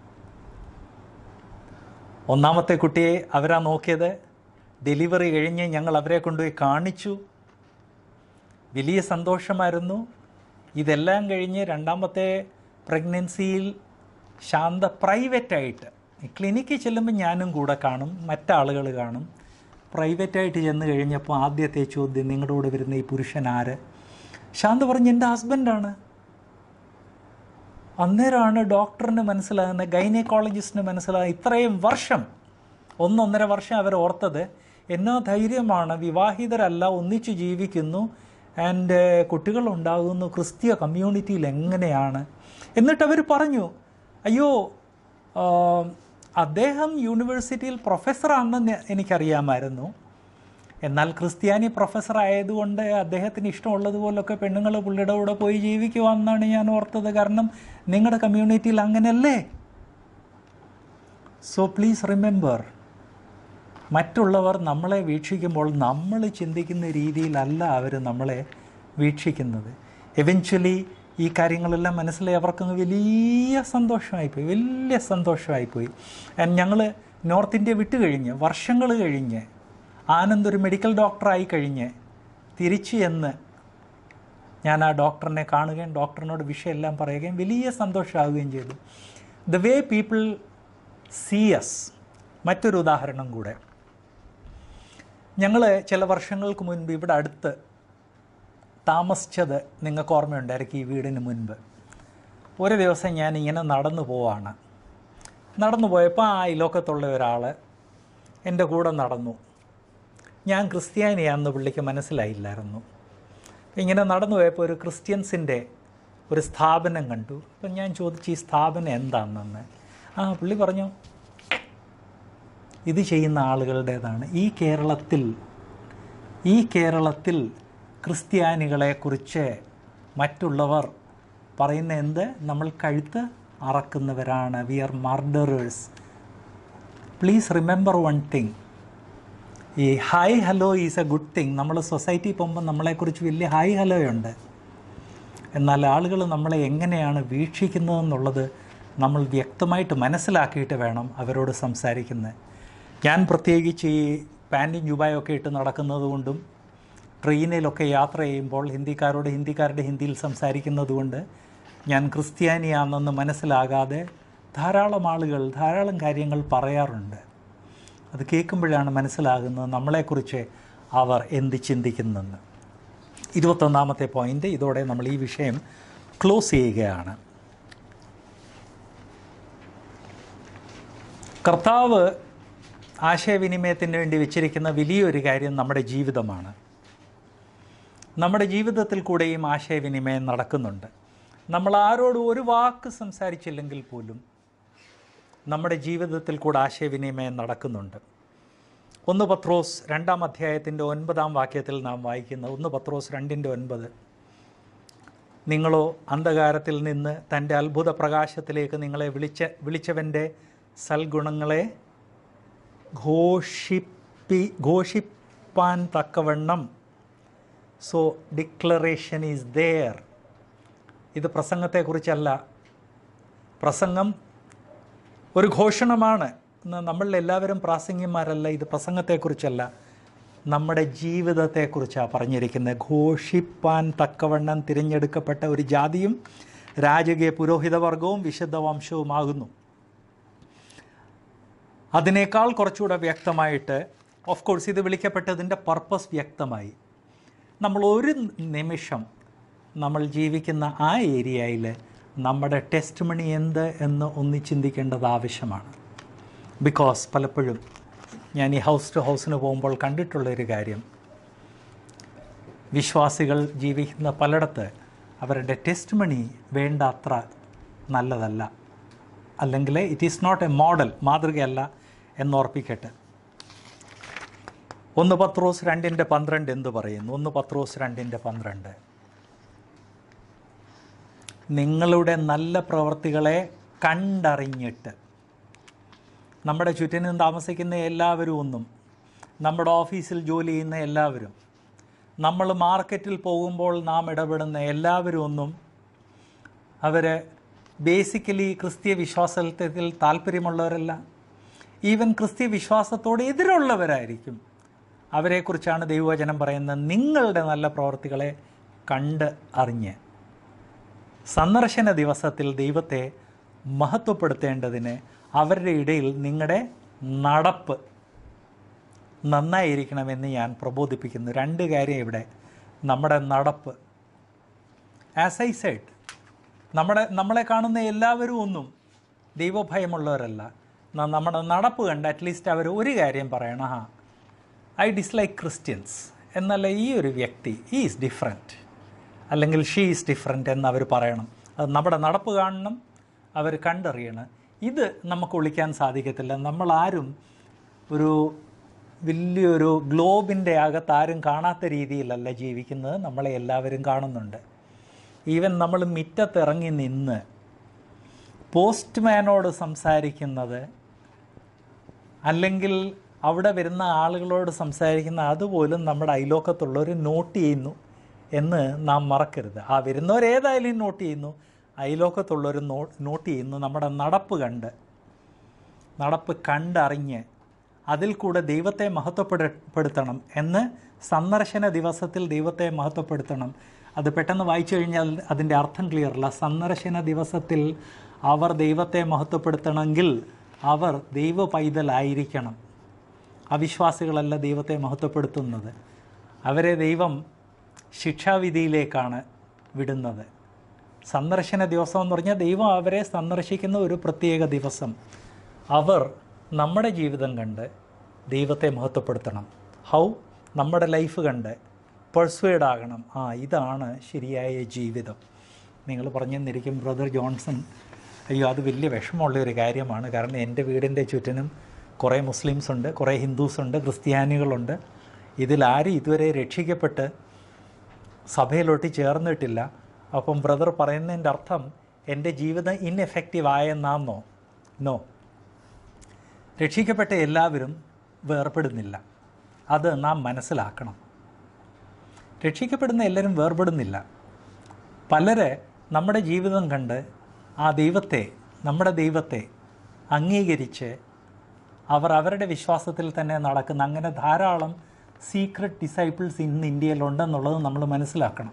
ഒന്നാമത്തെ കുട്ടിയെ അവരാ നോക്കിയത് ഡെലിവറി കഴിഞ്ഞ് ഞങ്ങൾ അവരെ കൊണ്ടുപോയി കാണിച്ചു വലിയ സന്തോഷമായിരുന്നു ഇതെല്ലാം കഴിഞ്ഞ് രണ്ടാമത്തെ പ്രഗ്നൻസിയിൽ ശാന്ത പ്രൈവറ്റായിട്ട് ക്ലിനിക്കിൽ ചെല്ലുമ്പോൾ ഞാനും കൂടെ കാണും മറ്റാളുകൾ കാണും പ്രൈവറ്റായിട്ട് ചെന്ന് കഴിഞ്ഞപ്പോൾ ആദ്യത്തെ ചോദ്യം നിങ്ങളുടെ കൂടെ വരുന്ന ഈ പുരുഷൻ ആര് ശാന്ത പറഞ്ഞു എൻ്റെ ഹസ്ബൻഡാണ് അന്നേരമാണ് ഡോക്ടറിന് മനസ്സിലാകുന്നത് ഗൈനക്കോളജിസ്റ്റിന് മനസ്സിലാകുന്നത് ഇത്രയും വർഷം ഒന്നൊന്നര വർഷം അവർ ഓർത്തത് എന്നാ ധൈര്യമാണ് വിവാഹിതരല്ല ഒന്നിച്ചു ജീവിക്കുന്നു ആൻഡ് കുട്ടികളുണ്ടാകുന്നു ക്രിസ്തീയ കമ്മ്യൂണിറ്റിയിൽ എങ്ങനെയാണ് എന്നിട്ട് അവർ പറഞ്ഞു അയ്യോ ആ, അദ്ദേഹം യൂണിവേഴ്സിറ്റിയിൽ പ്രൊഫസറാണെന്ന് എനിക്കറിയാമായിരുന്നു എന്നാൽ ക്രിസ്ത്യാനി പ്രൊഫസർ ആയതുകൊണ്ട് അദ്ദേഹത്തിന് ഇഷ്ടമുള്ളതുപോലൊക്കെ പെണ്ണുങ്ങൾ പുള്ളിയുടെ കൂടെ പോയി ജീവിക്കുവാന്നാണ് ഞാൻ ഓർത്തത് കാരണം നിങ്ങളുടെ കമ്മ്യൂണിറ്റിയിൽ അങ്ങനെയല്ലേ സോ പ്ലീസ് റിമെമ്പർ മറ്റുള്ളവർ നമ്മളെ വീക്ഷിക്കുമ്പോൾ നമ്മൾ ചിന്തിക്കുന്ന രീതിയിലല്ല അവർ നമ്മളെ വീക്ഷിക്കുന്നത് എവൻച്വലി ഈ കാര്യങ്ങളെല്ലാം മനസ്സിലായി അവർക്കങ്ങ് വലിയ സന്തോഷമായിപ്പോയി വലിയ സന്തോഷമായിപ്പോയി ആൻഡ് ഞങ്ങൾ നോർത്ത് ഇന്ത്യ വിട്ട് കഴിഞ്ഞ് വർഷങ്ങൾ കഴിഞ്ഞ് ആനന്ദ് ഒരു മെഡിക്കൽ ഡോക്ടറായി കഴിഞ്ഞ് തിരിച്ചു എന്ന് ഞാൻ ആ ഡോക്ടറിനെ കാണുകയും ഡോക്ടറിനോട് വിഷയമെല്ലാം പറയുകയും വലിയ സന്തോഷമാവുകയും ചെയ്തു the way people see us മറ്റൊരു ഉദാഹരണം കൂടെ ഞങ്ങൾ ചില വർഷങ്ങൾക്ക് മുൻപ് ഇവിടെ അടുത്ത് താമസിച്ചത് നിങ്ങൾക്ക് ഓർമ്മയുണ്ടായിരിക്കും ഈ വീടിന് മുൻപ് ഒരു ദിവസം ഞാൻ ഇങ്ങനെ നടന്നു പോവാണ് നടന്നു പോയപ്പോൾ ആ അയലോക്കത്തുള്ള ഒരാൾ എൻ്റെ കൂടെ നടന്നു ഞാൻ ക്രിസ്ത്യാനിയാണെന്ന് പുള്ളിക്ക് മനസ്സിലായില്ലായിരുന്നു ഇങ്ങനെ നടന്നു പോയപ്പോൾ ഒരു ക്രിസ്ത്യൻസിൻ്റെ ഒരു സ്ഥാപനം കണ്ടു അപ്പം ഞാൻ ചോദിച്ചു ഈ സ്ഥാപനം എന്താണെന്ന് ആ പുള്ളി പറഞ്ഞു ഇത് ചെയ്യുന്ന ആളുകളുടേതാണ് ഈ കേരളത്തിൽ ഈ കേരളത്തിൽ ക്രിസ്ത്യാനികളെക്കുറിച്ച് മറ്റുള്ളവർ പറയുന്ന എന്ത് നമ്മൾ കഴുത്ത് അറക്കുന്നവരാണ് we are murderers please remember one thing ഈ hi hello is a good thing നമ്മൾ സൊസൈറ്റി പോകുമ്പോൾ നമ്മളെക്കുറിച്ച് വലിയ ഹായ് ഹലോ ഉണ്ട് എന്നാൽ ആളുകൾ നമ്മളെ എങ്ങനെയാണ് വീക്ഷിക്കുന്നതെന്നുള്ളത് നമ്മൾ വ്യക്തമായിട്ട് മനസ്സിലാക്കിയിട്ട് വേണം അവരോട് സംസാരിക്കുന്നത് ഞാൻ പ്രത്യേകിച്ച് ഈ പാൻറ്റും ജുബായൊക്കെ ഇട്ട് നടക്കുന്നത് കൊണ്ടും ട്രെയിനിലൊക്കെ യാത്ര ചെയ്യുമ്പോൾ ഹിന്ദിക്കാരോട് ഹിന്ദിക്കാരുടെ ഹിന്ദിയിൽ സംസാരിക്കുന്നത് കൊണ്ട് ഞാൻ ക്രിസ്ത്യാനിയാണെന്ന് മനസ്സിലാകാതെ ധാരാളം ആളുകൾ ധാരാളം കാര്യങ്ങൾ പറയാറുണ്ട് അത് കേൾക്കുമ്പോഴാണ് മനസ്സിലാകുന്നത് നമ്മളെക്കുറിച്ച് അവർ എന്ത് ചിന്തിക്കുന്നെന്ന് ഇരുപത്തൊന്നാമത്തെ പോയിന്റ് ഇതോടെ നമ്മൾ ഈ വിഷയം ക്ലോസ് ചെയ്യുകയാണ് കർത്താവ് ആശയവിനിമയത്തിന് വേണ്ടി വെച്ചിരിക്കുന്ന വലിയൊരു കാര്യം നമ്മുടെ ജീവിതമാണ് നമ്മുടെ ജീവിതത്തിൽ കൂടെയും ആശയവിനിമയം നടക്കുന്നുണ്ട് നമ്മൾ ആരോടും ഒരു വാക്ക് സംസാരിച്ചില്ലെങ്കിൽ പോലും നമ്മുടെ ജീവിതത്തിൽ കൂടെ ആശയവിനിമയം നടക്കുന്നുണ്ട് ഒന്ന് പത്രോസ് രണ്ടാം അധ്യായത്തിൻ്റെ ഒൻപതാം വാക്യത്തിൽ നാം വായിക്കുന്ന ഒന്ന് പത്രോസ് രണ്ടിൻ്റെ ഒൻപത് നിങ്ങളോ അന്ധകാരത്തിൽ നിന്ന് തൻ്റെ അത്ഭുത പ്രകാശത്തിലേക്ക് നിങ്ങളെ വിളിച്ച വിളിച്ചവൻ്റെ സൽഗുണങ്ങളെ ഘോഷിപ്പി ഘോഷിപ്പാൻ തക്കവണ്ണം സോ ഡിക്ലറേഷൻ ഈസ് ദെയർ ഇത് പ്രസംഗത്തെക്കുറിച്ചല്ല പ്രസംഗം ഒരു ഘോഷണമാണ് ഇന്ന് നമ്മളിൽ എല്ലാവരും പ്രാസംഗ്യന്മാരല്ല ഇത് പ്രസംഗത്തെക്കുറിച്ചല്ല നമ്മുടെ ജീവിതത്തെക്കുറിച്ചാണ് പറഞ്ഞിരിക്കുന്നത് ഘോഷിപ്പാൻ തക്കവണ്ണം തിരഞ്ഞെടുക്കപ്പെട്ട ഒരു ജാതിയും രാജകീയ പുരോഹിതവർഗവും വിശുദ്ധ വംശവുമാകുന്നു അതിനേക്കാൾ കുറച്ചുകൂടെ വ്യക്തമായിട്ട് ഓഫ് കോഴ്സ് ഇത് വിളിക്കപ്പെട്ടതിൻ്റെ പർപ്പസ് വ്യക്തമായി നമ്മൾ ഒരു നിമിഷം നമ്മൾ ജീവിക്കുന്ന ആ ഏരിയയിൽ നമ്മുടെ ടെസ്റ്റ് മണി എന്ത് എന്ന് ഒന്ന് ചിന്തിക്കേണ്ടത് ആവശ്യമാണ് ബിക്കോസ് പലപ്പോഴും ഞാൻ ഈ ഹൗസ് ടു ഹൗസിന് പോകുമ്പോൾ കണ്ടിട്ടുള്ളൊരു കാര്യം വിശ്വാസികൾ ജീവിക്കുന്ന പലയിടത്ത് അവരുടെ ടെസ്റ്റ് മണി വേണ്ട അത്ര നല്ലതല്ല അല്ലെങ്കിൽ it is not a model മാതൃകയല്ല എന്നോർപ്പിക്കട്ടെ ഒന്ന് പത്രോസ് രണ്ടിൻ്റെ പന്ത്രണ്ട് എന്ത് പറയുന്നു ഒന്ന് പത്രോസ് രണ്ടിൻ്റെ പന്ത്രണ്ട് നിങ്ങളുടെ നല്ല പ്രവർത്തികളെ കണ്ടറിഞ്ഞിട്ട് നമ്മുടെ ചുറ്റിനും താമസിക്കുന്ന എല്ലാവരും ഒന്നും നമ്മുടെ ഓഫീസിൽ ജോലി ചെയ്യുന്ന എല്ലാവരും നമ്മൾ മാർക്കറ്റിൽ പോകുമ്പോൾ നാം ഇടപെടുന്ന എല്ലാവരും ഒന്നും അവർ ബേസിക്കലി ക്രിസ്തീയ വിശ്വാസത്തിൽ താല്പര്യമുള്ളവരല്ല ഈവൻ ക്രിസ്തീയ വിശ്വാസത്തോട് എതിരുള്ളവരായിരിക്കും അവരെക്കുറിച്ചാണ് ദൈവവചനം പറയുന്നത് നിങ്ങളുടെ നല്ല പ്രവർത്തികളെ കണ്ട് അറിഞ്ഞ് സന്ദർശന ദിവസത്തിൽ ദൈവത്തെ മഹത്വപ്പെടുത്തേണ്ടതിന് അവരുടെ ഇടയിൽ നിങ്ങളുടെ നടപ്പ് നന്നായിരിക്കണമെന്ന് ഞാൻ പ്രബോധിപ്പിക്കുന്നു രണ്ട് കാര്യം ഇവിടെ നമ്മുടെ നടപ്പ് ആസ് ഐ സെഡ് നമ്മുടെ നമ്മളെ കാണുന്ന എല്ലാവരും ഒന്നും ദൈവഭയമുള്ളവരല്ല ന- നമ്മുടെ നടപ്പ് കണ്ട് അറ്റ്ലീസ്റ്റ് അവർ ഒരു കാര്യം പറയണം ആ ഐ ഡിസ്ലൈക്ക് ക്രിസ്ത്യൻസ് എന്നല്ല ഈ ഒരു വ്യക്തി ഈ ഈസ് ഡിഫറെൻറ്റ് അല്ലെങ്കിൽ ഷീ ഈസ് ഡിഫറെൻറ്റ് എന്ന് അവർ പറയണം അത് നമ്മുടെ നടപ്പ് കാണണം അവർ കണ്ടറിയണം ഇത് നമുക്ക് ഒളിക്കാൻ സാധിക്കത്തില്ല നമ്മളാരും ഒരു വലിയൊരു ഗ്ലോബിൻ്റെ അകത്ത് ആരും കാണാത്ത രീതിയിലല്ല ജീവിക്കുന്നത് നമ്മളെ എല്ലാവരും കാണുന്നുണ്ട് ഈവൻ നമ്മൾ മുറ്റത്തിറങ്ങി നിന്ന് പോസ്റ്റ്മാനോട് സംസാരിക്കുന്നത് അല്ലെങ്കിൽ അവിടെ വരുന്ന ആളുകളോട് സംസാരിക്കുന്ന അതുപോലും നമ്മുടെ അയലോക്കത്തുള്ളവർ നോട്ട് ചെയ്യുന്നു എന്ന് നാം മറക്കരുത് ആ വരുന്നവരേതായാലും നോട്ട് ചെയ്യുന്നു അയലോക്കത്തുള്ളവർ നോ നോട്ട് ചെയ്യുന്നു നമ്മുടെ നടപ്പ് കണ്ട് നടപ്പ് കണ്ടറിഞ്ഞ് അതിൽ കൂടെ ദൈവത്തെ മഹത്വപ്പെടുത്തണം എന്ന് സന്ദർശന ദിവസത്തിൽ ദൈവത്തെ മഹത്വപ്പെടുത്തണം അത് പെട്ടെന്ന് വായിച്ചു കഴിഞ്ഞാൽ അതിൻ്റെ അർത്ഥം ക്ലിയർ അല്ല സന്ദർശന ദിവസത്തിൽ അവർ ദൈവത്തെ മഹത്വപ്പെടുത്തണമെങ്കിൽ അവർ ദൈവ പൈതലായിരിക്കണം അവിശ്വാസികളല്ല ദൈവത്തെ മഹത്വപ്പെടുത്തുന്നത് അവരെ ദൈവം ശിക്ഷാവിധിയിലേക്കാണ് വിടുന്നത് സന്ദർശന ദിവസം എന്ന് പറഞ്ഞാൽ ദൈവം അവരെ സന്ദർശിക്കുന്ന ഒരു പ്രത്യേക ദിവസം അവർ നമ്മുടെ ജീവിതം കണ്ട് ദൈവത്തെ മഹത്വപ്പെടുത്തണം ഹൗ നമ്മുടെ ലൈഫ് കണ്ട് പെർസ്വേഡ് ആകണം ആ ഇതാണ് ശരിയായ ജീവിതം നിങ്ങൾ പറഞ്ഞെന്നിരിക്കും ബ്രദർ ജോൺസൺ അയ്യോ അത് വലിയ വിഷമമുള്ള ഒരു കാര്യമാണ് കാരണം എൻ്റെ വീടിൻ്റെ ചുറ്റിനും കുറേ മുസ്ലിംസ് ഉണ്ട് കുറേ ഹിന്ദുസ് ഉണ്ട് ക്രിസ്ത്യാനികളുണ്ട് ഇതിലാരും ഇതുവരെ രക്ഷിക്കപ്പെട്ട് സഭയിലോട്ട് ചേർന്നിട്ടില്ല അപ്പം ബ്രദർ പറയുന്നതിൻ്റെ അർത്ഥം എൻ്റെ ജീവിതം ഇൻഎഫക്റ്റീവ് ആയെന്നാന്നോ നോ രക്ഷിക്കപ്പെട്ട എല്ലാവരും വേർപെടുന്നില്ല അത് നാം മനസ്സിലാക്കണം രക്ഷിക്കപ്പെടുന്ന എല്ലാവരും വേർപെടുന്നില്ല പലരെ നമ്മുടെ ജീവിതം കണ്ട് ആ ദൈവത്തെ നമ്മുടെ ദൈവത്തെ അംഗീകരിച്ച് അവർ അവരുടെ വിശ്വാസത്തിൽ തന്നെ നടക്കുന്ന അങ്ങനെ ധാരാളം സീക്രട്ട് ഡിസൈപ്പിൾസ് ഇന്ന് ഇന്ത്യയിലുണ്ടെന്നുള്ളത് നമ്മൾ മനസ്സിലാക്കണം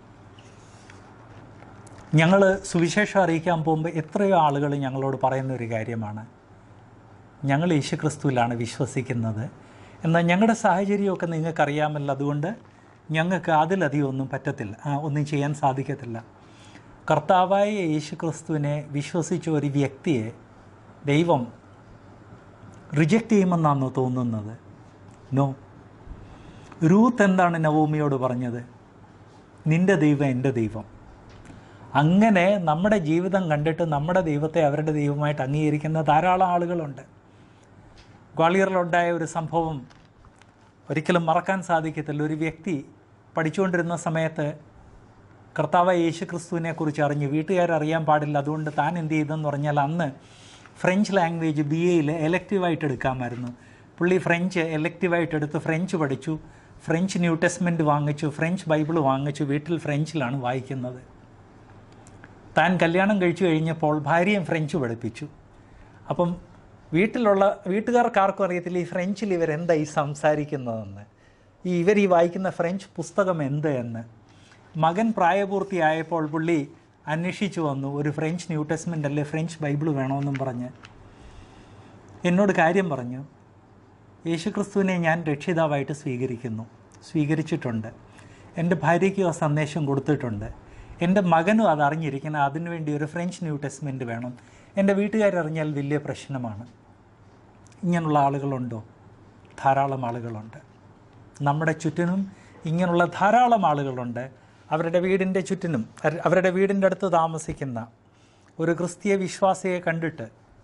ഞങ്ങൾ സുവിശേഷം അറിയിക്കാൻ പോകുമ്പോൾ എത്രയോ ആളുകൾ ഞങ്ങളോട് പറയുന്ന ഒരു കാര്യമാണ് ഞങ്ങൾ യേശുക്രിസ്തുവിലാണ് വിശ്വസിക്കുന്നത് എന്നാൽ ഞങ്ങളുടെ സാഹചര്യമൊക്കെ നിങ്ങൾക്കറിയാമല്ലോ അതുകൊണ്ട് ഞങ്ങൾക്ക് അതിലധികം ഒന്നും പറ്റത്തില്ല ആ, ഒന്നും ചെയ്യാൻ സാധിക്കത്തില്ല കർത്താവായ യേശുക്രിസ്തുവിനെ വിശ്വസിച്ച ഒരു വ്യക്തിയെ ദൈവം റിജക്റ്റ് ചെയ്യുമെന്നാണോ തോന്നുന്നത് നോ രൂത്ത് എന്താണ് നവോമിയോട് പറഞ്ഞത് നിൻ്റെ ദൈവം എൻ്റെ ദൈവം അങ്ങനെ നമ്മുടെ ജീവിതം കണ്ടിട്ട് നമ്മുടെ ദൈവത്തെ അവരുടെ ദൈവമായിട്ട് അംഗീകരിക്കുന്ന ധാരാളം ആളുകളുണ്ട് ഗ്വാളിയറിലുണ്ടായ ഒരു സംഭവം ഒരിക്കലും മറക്കാൻ സാധിക്കത്തില്ല ഒരു വ്യക്തി പഠിച്ചുകൊണ്ടിരുന്ന സമയത്ത് കർത്താവ് യേശു ക്രിസ്തുവിനെ കുറിച്ച് അറിഞ്ഞ് വീട്ടുകാരറിയാൻ പാടില്ല അതുകൊണ്ട് താൻ എന്ത് ചെയ്തെന്ന് പറഞ്ഞാൽ അന്ന് ഫ്രഞ്ച് ലാംഗ്വേജ് ബി എയിൽ എലക്റ്റീവായിട്ട് എടുക്കാമായിരുന്നു പുള്ളി ഫ്രഞ്ച് എലക്റ്റീവായിട്ട് എടുത്ത് ഫ്രഞ്ച് പഠിച്ചു ഫ്രഞ്ച് ന്യൂ ടെസ്റ്റ്മെൻറ്റ് വാങ്ങിച്ചു ഫ്രഞ്ച് ബൈബിൾ വാങ്ങിച്ചു വീട്ടിൽ ഫ്രഞ്ചിലാണ് വായിക്കുന്നത് താൻ കല്യാണം കഴിച്ചു കഴിഞ്ഞപ്പോൾ ഭാര്യയും ഫ്രഞ്ച് പഠിപ്പിച്ചു അപ്പം വീട്ടിലുള്ള വീട്ടുകാർക്കാർക്കും അറിയത്തില്ല ഈ ഫ്രഞ്ചിൽ ഇവരെന്താ ഈ സംസാരിക്കുന്നതെന്ന് ഈ ഇവർ ഈ വായിക്കുന്ന ഫ്രഞ്ച് പുസ്തകം എന്ത് എന്ന് മകൻ പ്രായപൂർത്തിയായപ്പോൾ പുള്ളി അന്വേഷിച്ചു വന്നു ഒരു ഫ്രഞ്ച് ന്യൂ ടെസ്റ്റ്മെൻ്റ് അല്ലേ ഫ്രഞ്ച് ബൈബിൾ വേണമെന്നും പറഞ്ഞ് എന്നോട് കാര്യം പറഞ്ഞു യേശുക്രിസ്തുവിനെ ഞാൻ രക്ഷിതാവായിട്ട് സ്വീകരിക്കുന്നു സ്വീകരിച്ചിട്ടുണ്ട് എൻ്റെ ഭാര്യയ്ക്കും ആ സന്ദേശം കൊടുത്തിട്ടുണ്ട് എൻ്റെ മകനും അത് അറിഞ്ഞിരിക്കണം അതിനുവേണ്ടി ഒരു ഫ്രഞ്ച് ന്യൂ ടെസ്റ്റ്മെൻറ്റ് വേണം എൻ്റെ വീട്ടുകാരറിഞ്ഞാൽ വലിയ പ്രശ്നമാണ് ഇങ്ങനെയുള്ള ആളുകളുണ്ടോ ധാരാളം ആളുകളുണ്ട് നമ്മുടെ ചുറ്റിനും ഇങ്ങനെയുള്ള ധാരാളം ആളുകളുണ്ട് അവരുടെ വീടിൻ്റെ ചുറ്റിനും അവര- അവരുടെ വീടിൻ്റെ അടുത്ത് താമസിക്കുന്ന ഒരു ക്രിസ്തീയ വിശ്വാസിയെ കണ്ടിട്ട്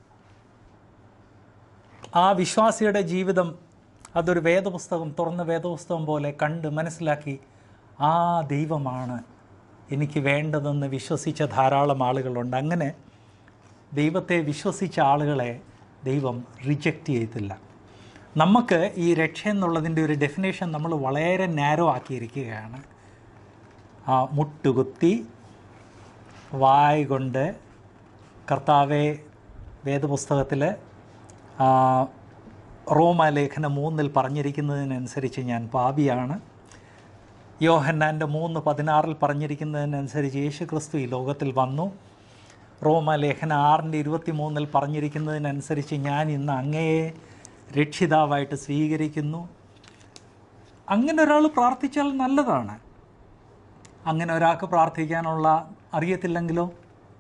ആ വിശ്വാസിയുടെ ജീവിതം അതൊരു വേദപുസ്തകം തുറന്ന വേദപുസ്തകം പോലെ കണ്ട് മനസ്സിലാക്കി ആ ദൈവമാണ് എനിക്ക് വേണ്ടതെന്ന് വിശ്വസിച്ച ധാരാളം ആളുകളുണ്ട് അങ്ങനെ ദൈവത്തെ വിശ്വസിച്ച ആളുകളെ ദൈവം റിജക്റ്റ് ചെയ്തില്ല നമുക്ക് ഈ രക്ഷ എന്നുള്ളതിൻ്റെ ഒരു ഡെഫിനേഷൻ നമ്മൾ വളരെ നാരോ ആക്കിയിരിക്കുകയാണ് ആ മുട്ടുകുത്തി വായ് കൊണ്ട് കർത്താവെ വേദപുസ്തകത്തിൽ റോമാലേഖനം മൂന്നിൽ പറഞ്ഞിരിക്കുന്നതിനനുസരിച്ച് ഞാൻ പാപിയാണ് യോഹന്നാൻ്റെ മൂന്ന് പതിനാറിൽ പറഞ്ഞിരിക്കുന്നതിനനുസരിച്ച് യേശു ക്രിസ്തു ഈ ലോകത്തിൽ വന്നു റോമാലേഖന ആറിൻ്റെ ഇരുപത്തി മൂന്നിൽ പറഞ്ഞിരിക്കുന്നതിനനുസരിച്ച് ഞാൻ ഇന്ന് അങ്ങയെ രക്ഷിതാവായിട്ട് സ്വീകരിക്കുന്നു അങ്ങനെ ഒരാൾ പ്രാർത്ഥിച്ചാൽ നല്ലതാണ് അങ്ങനെ ഒരാൾക്ക് പ്രാർത്ഥിക്കാനുള്ള അറിയത്തില്ലെങ്കിലോ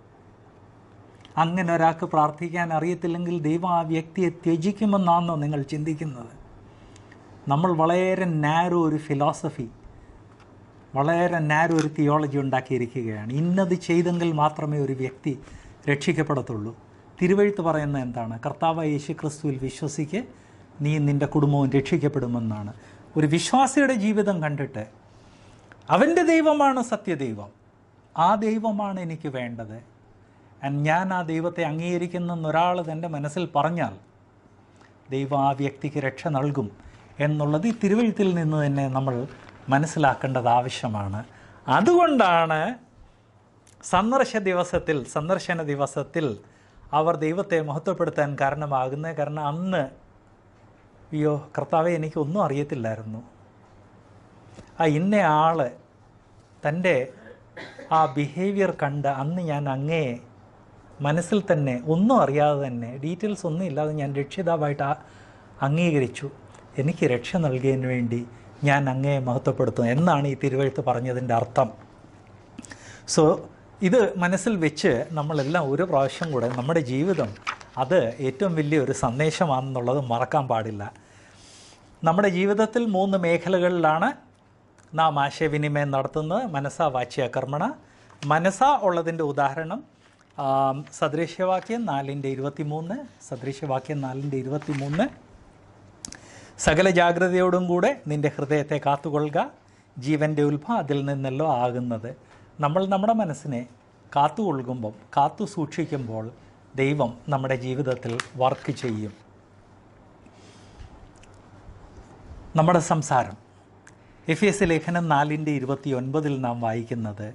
അങ്ങനെ ഒരാൾക്ക് പ്രാർത്ഥിക്കാൻ അറിയത്തില്ലെങ്കിൽ ദൈവം ആ വ്യക്തിയെ ത്യജിക്കുമെന്നാണോ നിങ്ങൾ ചിന്തിക്കുന്നത് നമ്മൾ വളരെ നാരോ ഒരു ഫിലോസഫി വളരെ നാരോ ഒരു തിയോളജി ഉണ്ടാക്കിയിരിക്കുകയാണ് ഇന്നത് ചെയ്തെങ്കിൽ മാത്രമേ ഒരു വ്യക്തി രക്ഷിക്കപ്പെടത്തുള്ളൂ തിരുവഴുത്ത് പറയുന്നത് എന്താണ് കർത്താവ് യേശു ക്രിസ്തുവിൽ വിശ്വസിക്ക് നീ നിൻ്റെ കുടുംബവും രക്ഷിക്കപ്പെടുമെന്നാണ് ഒരു വിശ്വാസിയുടെ ജീവിതം കണ്ടിട്ട് അവൻ്റെ ദൈവമാണ് സത്യദൈവം ആ ദൈവമാണ് എനിക്ക് വേണ്ടത് And ഞാൻ ആ ദൈവത്തെ അംഗീകരിക്കുന്നെന്ന് ഒരാൾ തൻ്റെ മനസ്സിൽ പറഞ്ഞാൽ ദൈവം ആ വ്യക്തിക്ക് രക്ഷ നൽകും എന്നുള്ളത് ഈ തിരുവഴുത്തിൽ നിന്ന് തന്നെ നമ്മൾ മനസ്സിലാക്കേണ്ടത് ആവശ്യമാണ് അതുകൊണ്ടാണ് സന്ദർശ ദിവസത്തിൽ സന്ദർശന ദിവസത്തിൽ അവർ ദൈവത്തെ മഹത്വപ്പെടുത്താൻ കാരണമാകുന്നത് കാരണം അന്ന് അയ്യോ കർത്താവെ എനിക്കൊന്നും അറിയത്തില്ലായിരുന്നു ആ ഇന്ന ആള് തൻ്റെ ആ ബിഹേവിയർ കണ്ട് അന്ന് ഞാൻ അങ്ങേ മനസ്സിൽ തന്നെ ഒന്നും അറിയാതെ തന്നെ ഡീറ്റെയിൽസ് ഒന്നും ഇല്ലാതെ ഞാൻ രക്ഷിതാവായിട്ട് ആ- അംഗീകരിച്ചു എനിക്ക് രക്ഷ നൽകിയതിന് വേണ്ടി ഞാൻ അങ്ങയെ മഹത്വപ്പെടുത്തും എന്നാണ് ഈ തിരുവഴുത്ത് പറഞ്ഞതിൻ്റെ അർത്ഥം സോ ഇത് മനസ്സിൽ വെച്ച് നമ്മളെല്ലാം ഒരു പ്രാവശ്യം കൂടെ നമ്മുടെ ജീവിതം അത് ഏറ്റവും വലിയ ഒരു സന്ദേശമാണെന്നുള്ളത് മറക്കാൻ പാടില്ല നമ്മുടെ ജീവിതത്തിൽ മൂന്ന് മേഖലകളിലാണ് നാം ആശയവിനിമയം നടത്തുന്നത് മനസ്സ വാച്യ കർമ്മണ മനസ്സ ഉള്ളതിൻ്റെ ഉദാഹരണം ആം, സദൃശ്യവാക്യം നാലിൻ്റെ ഇരുപത്തി മൂന്ന് സദൃശ്യവാക്യം നാലിൻ്റെ ഇരുപത്തി മൂന്ന് സകല ജാഗ്രതയോടും കൂടെ നിൻ്റെ ഹൃദയത്തെ കാത്തുകൊള്ളുക ജീവൻ്റെ ഉത്ഭ അതിൽ നിന്നല്ലോ ആകുന്നത് നമ്മൾ നമ്മുടെ മനസ്സിനെ കാത്തുകൊള്ളുമ്പം കാത്തു സൂക്ഷിക്കുമ്പോൾ ദൈവം നമ്മുടെ ജീവിതത്തിൽ വർക്ക് ചെയ്യും നമ്മുടെ സംസാരം എഫ് എസ് ലേഖനം നാലിൻ്റെ ഇരുപത്തി ഒൻപതിൽ നാം വായിക്കുന്നത്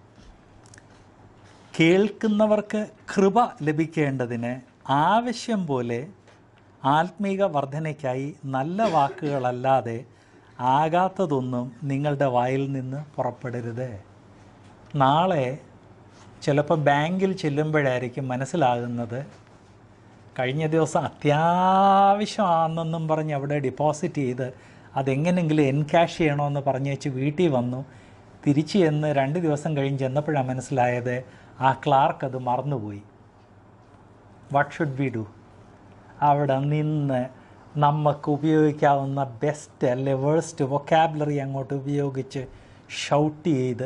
കേൾക്കുന്നവർക്ക് കൃപ ലഭിക്കേണ്ടതിന് ആവശ്യം പോലെ ആത്മീക വർധനയ്ക്കായി നല്ല വാക്കുകളല്ലാതെ ആകാത്തതൊന്നും നിങ്ങളുടെ വായിൽ നിന്ന് പുറപ്പെടരുത് നാളെ ചിലപ്പോൾ ബാങ്കിൽ ചെല്ലുമ്പോഴായിരിക്കും മനസ്സിലാകുന്നത് കഴിഞ്ഞ ദിവസം അത്യാവശ്യമാണെന്നും പറഞ്ഞ് അവിടെ ഡിപ്പോസിറ്റ് ചെയ്ത് അതെങ്ങനെങ്കിലും എൻകാഷ് ചെയ്യണമെന്ന് പറഞ്ഞ് വെച്ച് വീട്ടിൽ വന്നു തിരിച്ച് ചെന്ന് രണ്ട് ദിവസം കഴിഞ്ഞ് ചെന്നപ്പോഴാണ് മനസ്സിലായത് ആ ക്ലാർക്ക് അത് മറന്നുപോയി വാട്ട് ഷുഡ് വി ഡു അവിടെ നിന്ന് നമുക്ക് ഉപയോഗിക്കാവുന്ന ബെസ്റ്റ് അല്ലെ വേഴ്സ്റ്റ് വൊക്കാബുലറി അങ്ങോട്ട് ഉപയോഗിച്ച് ഷൗട്ട് ചെയ്ത്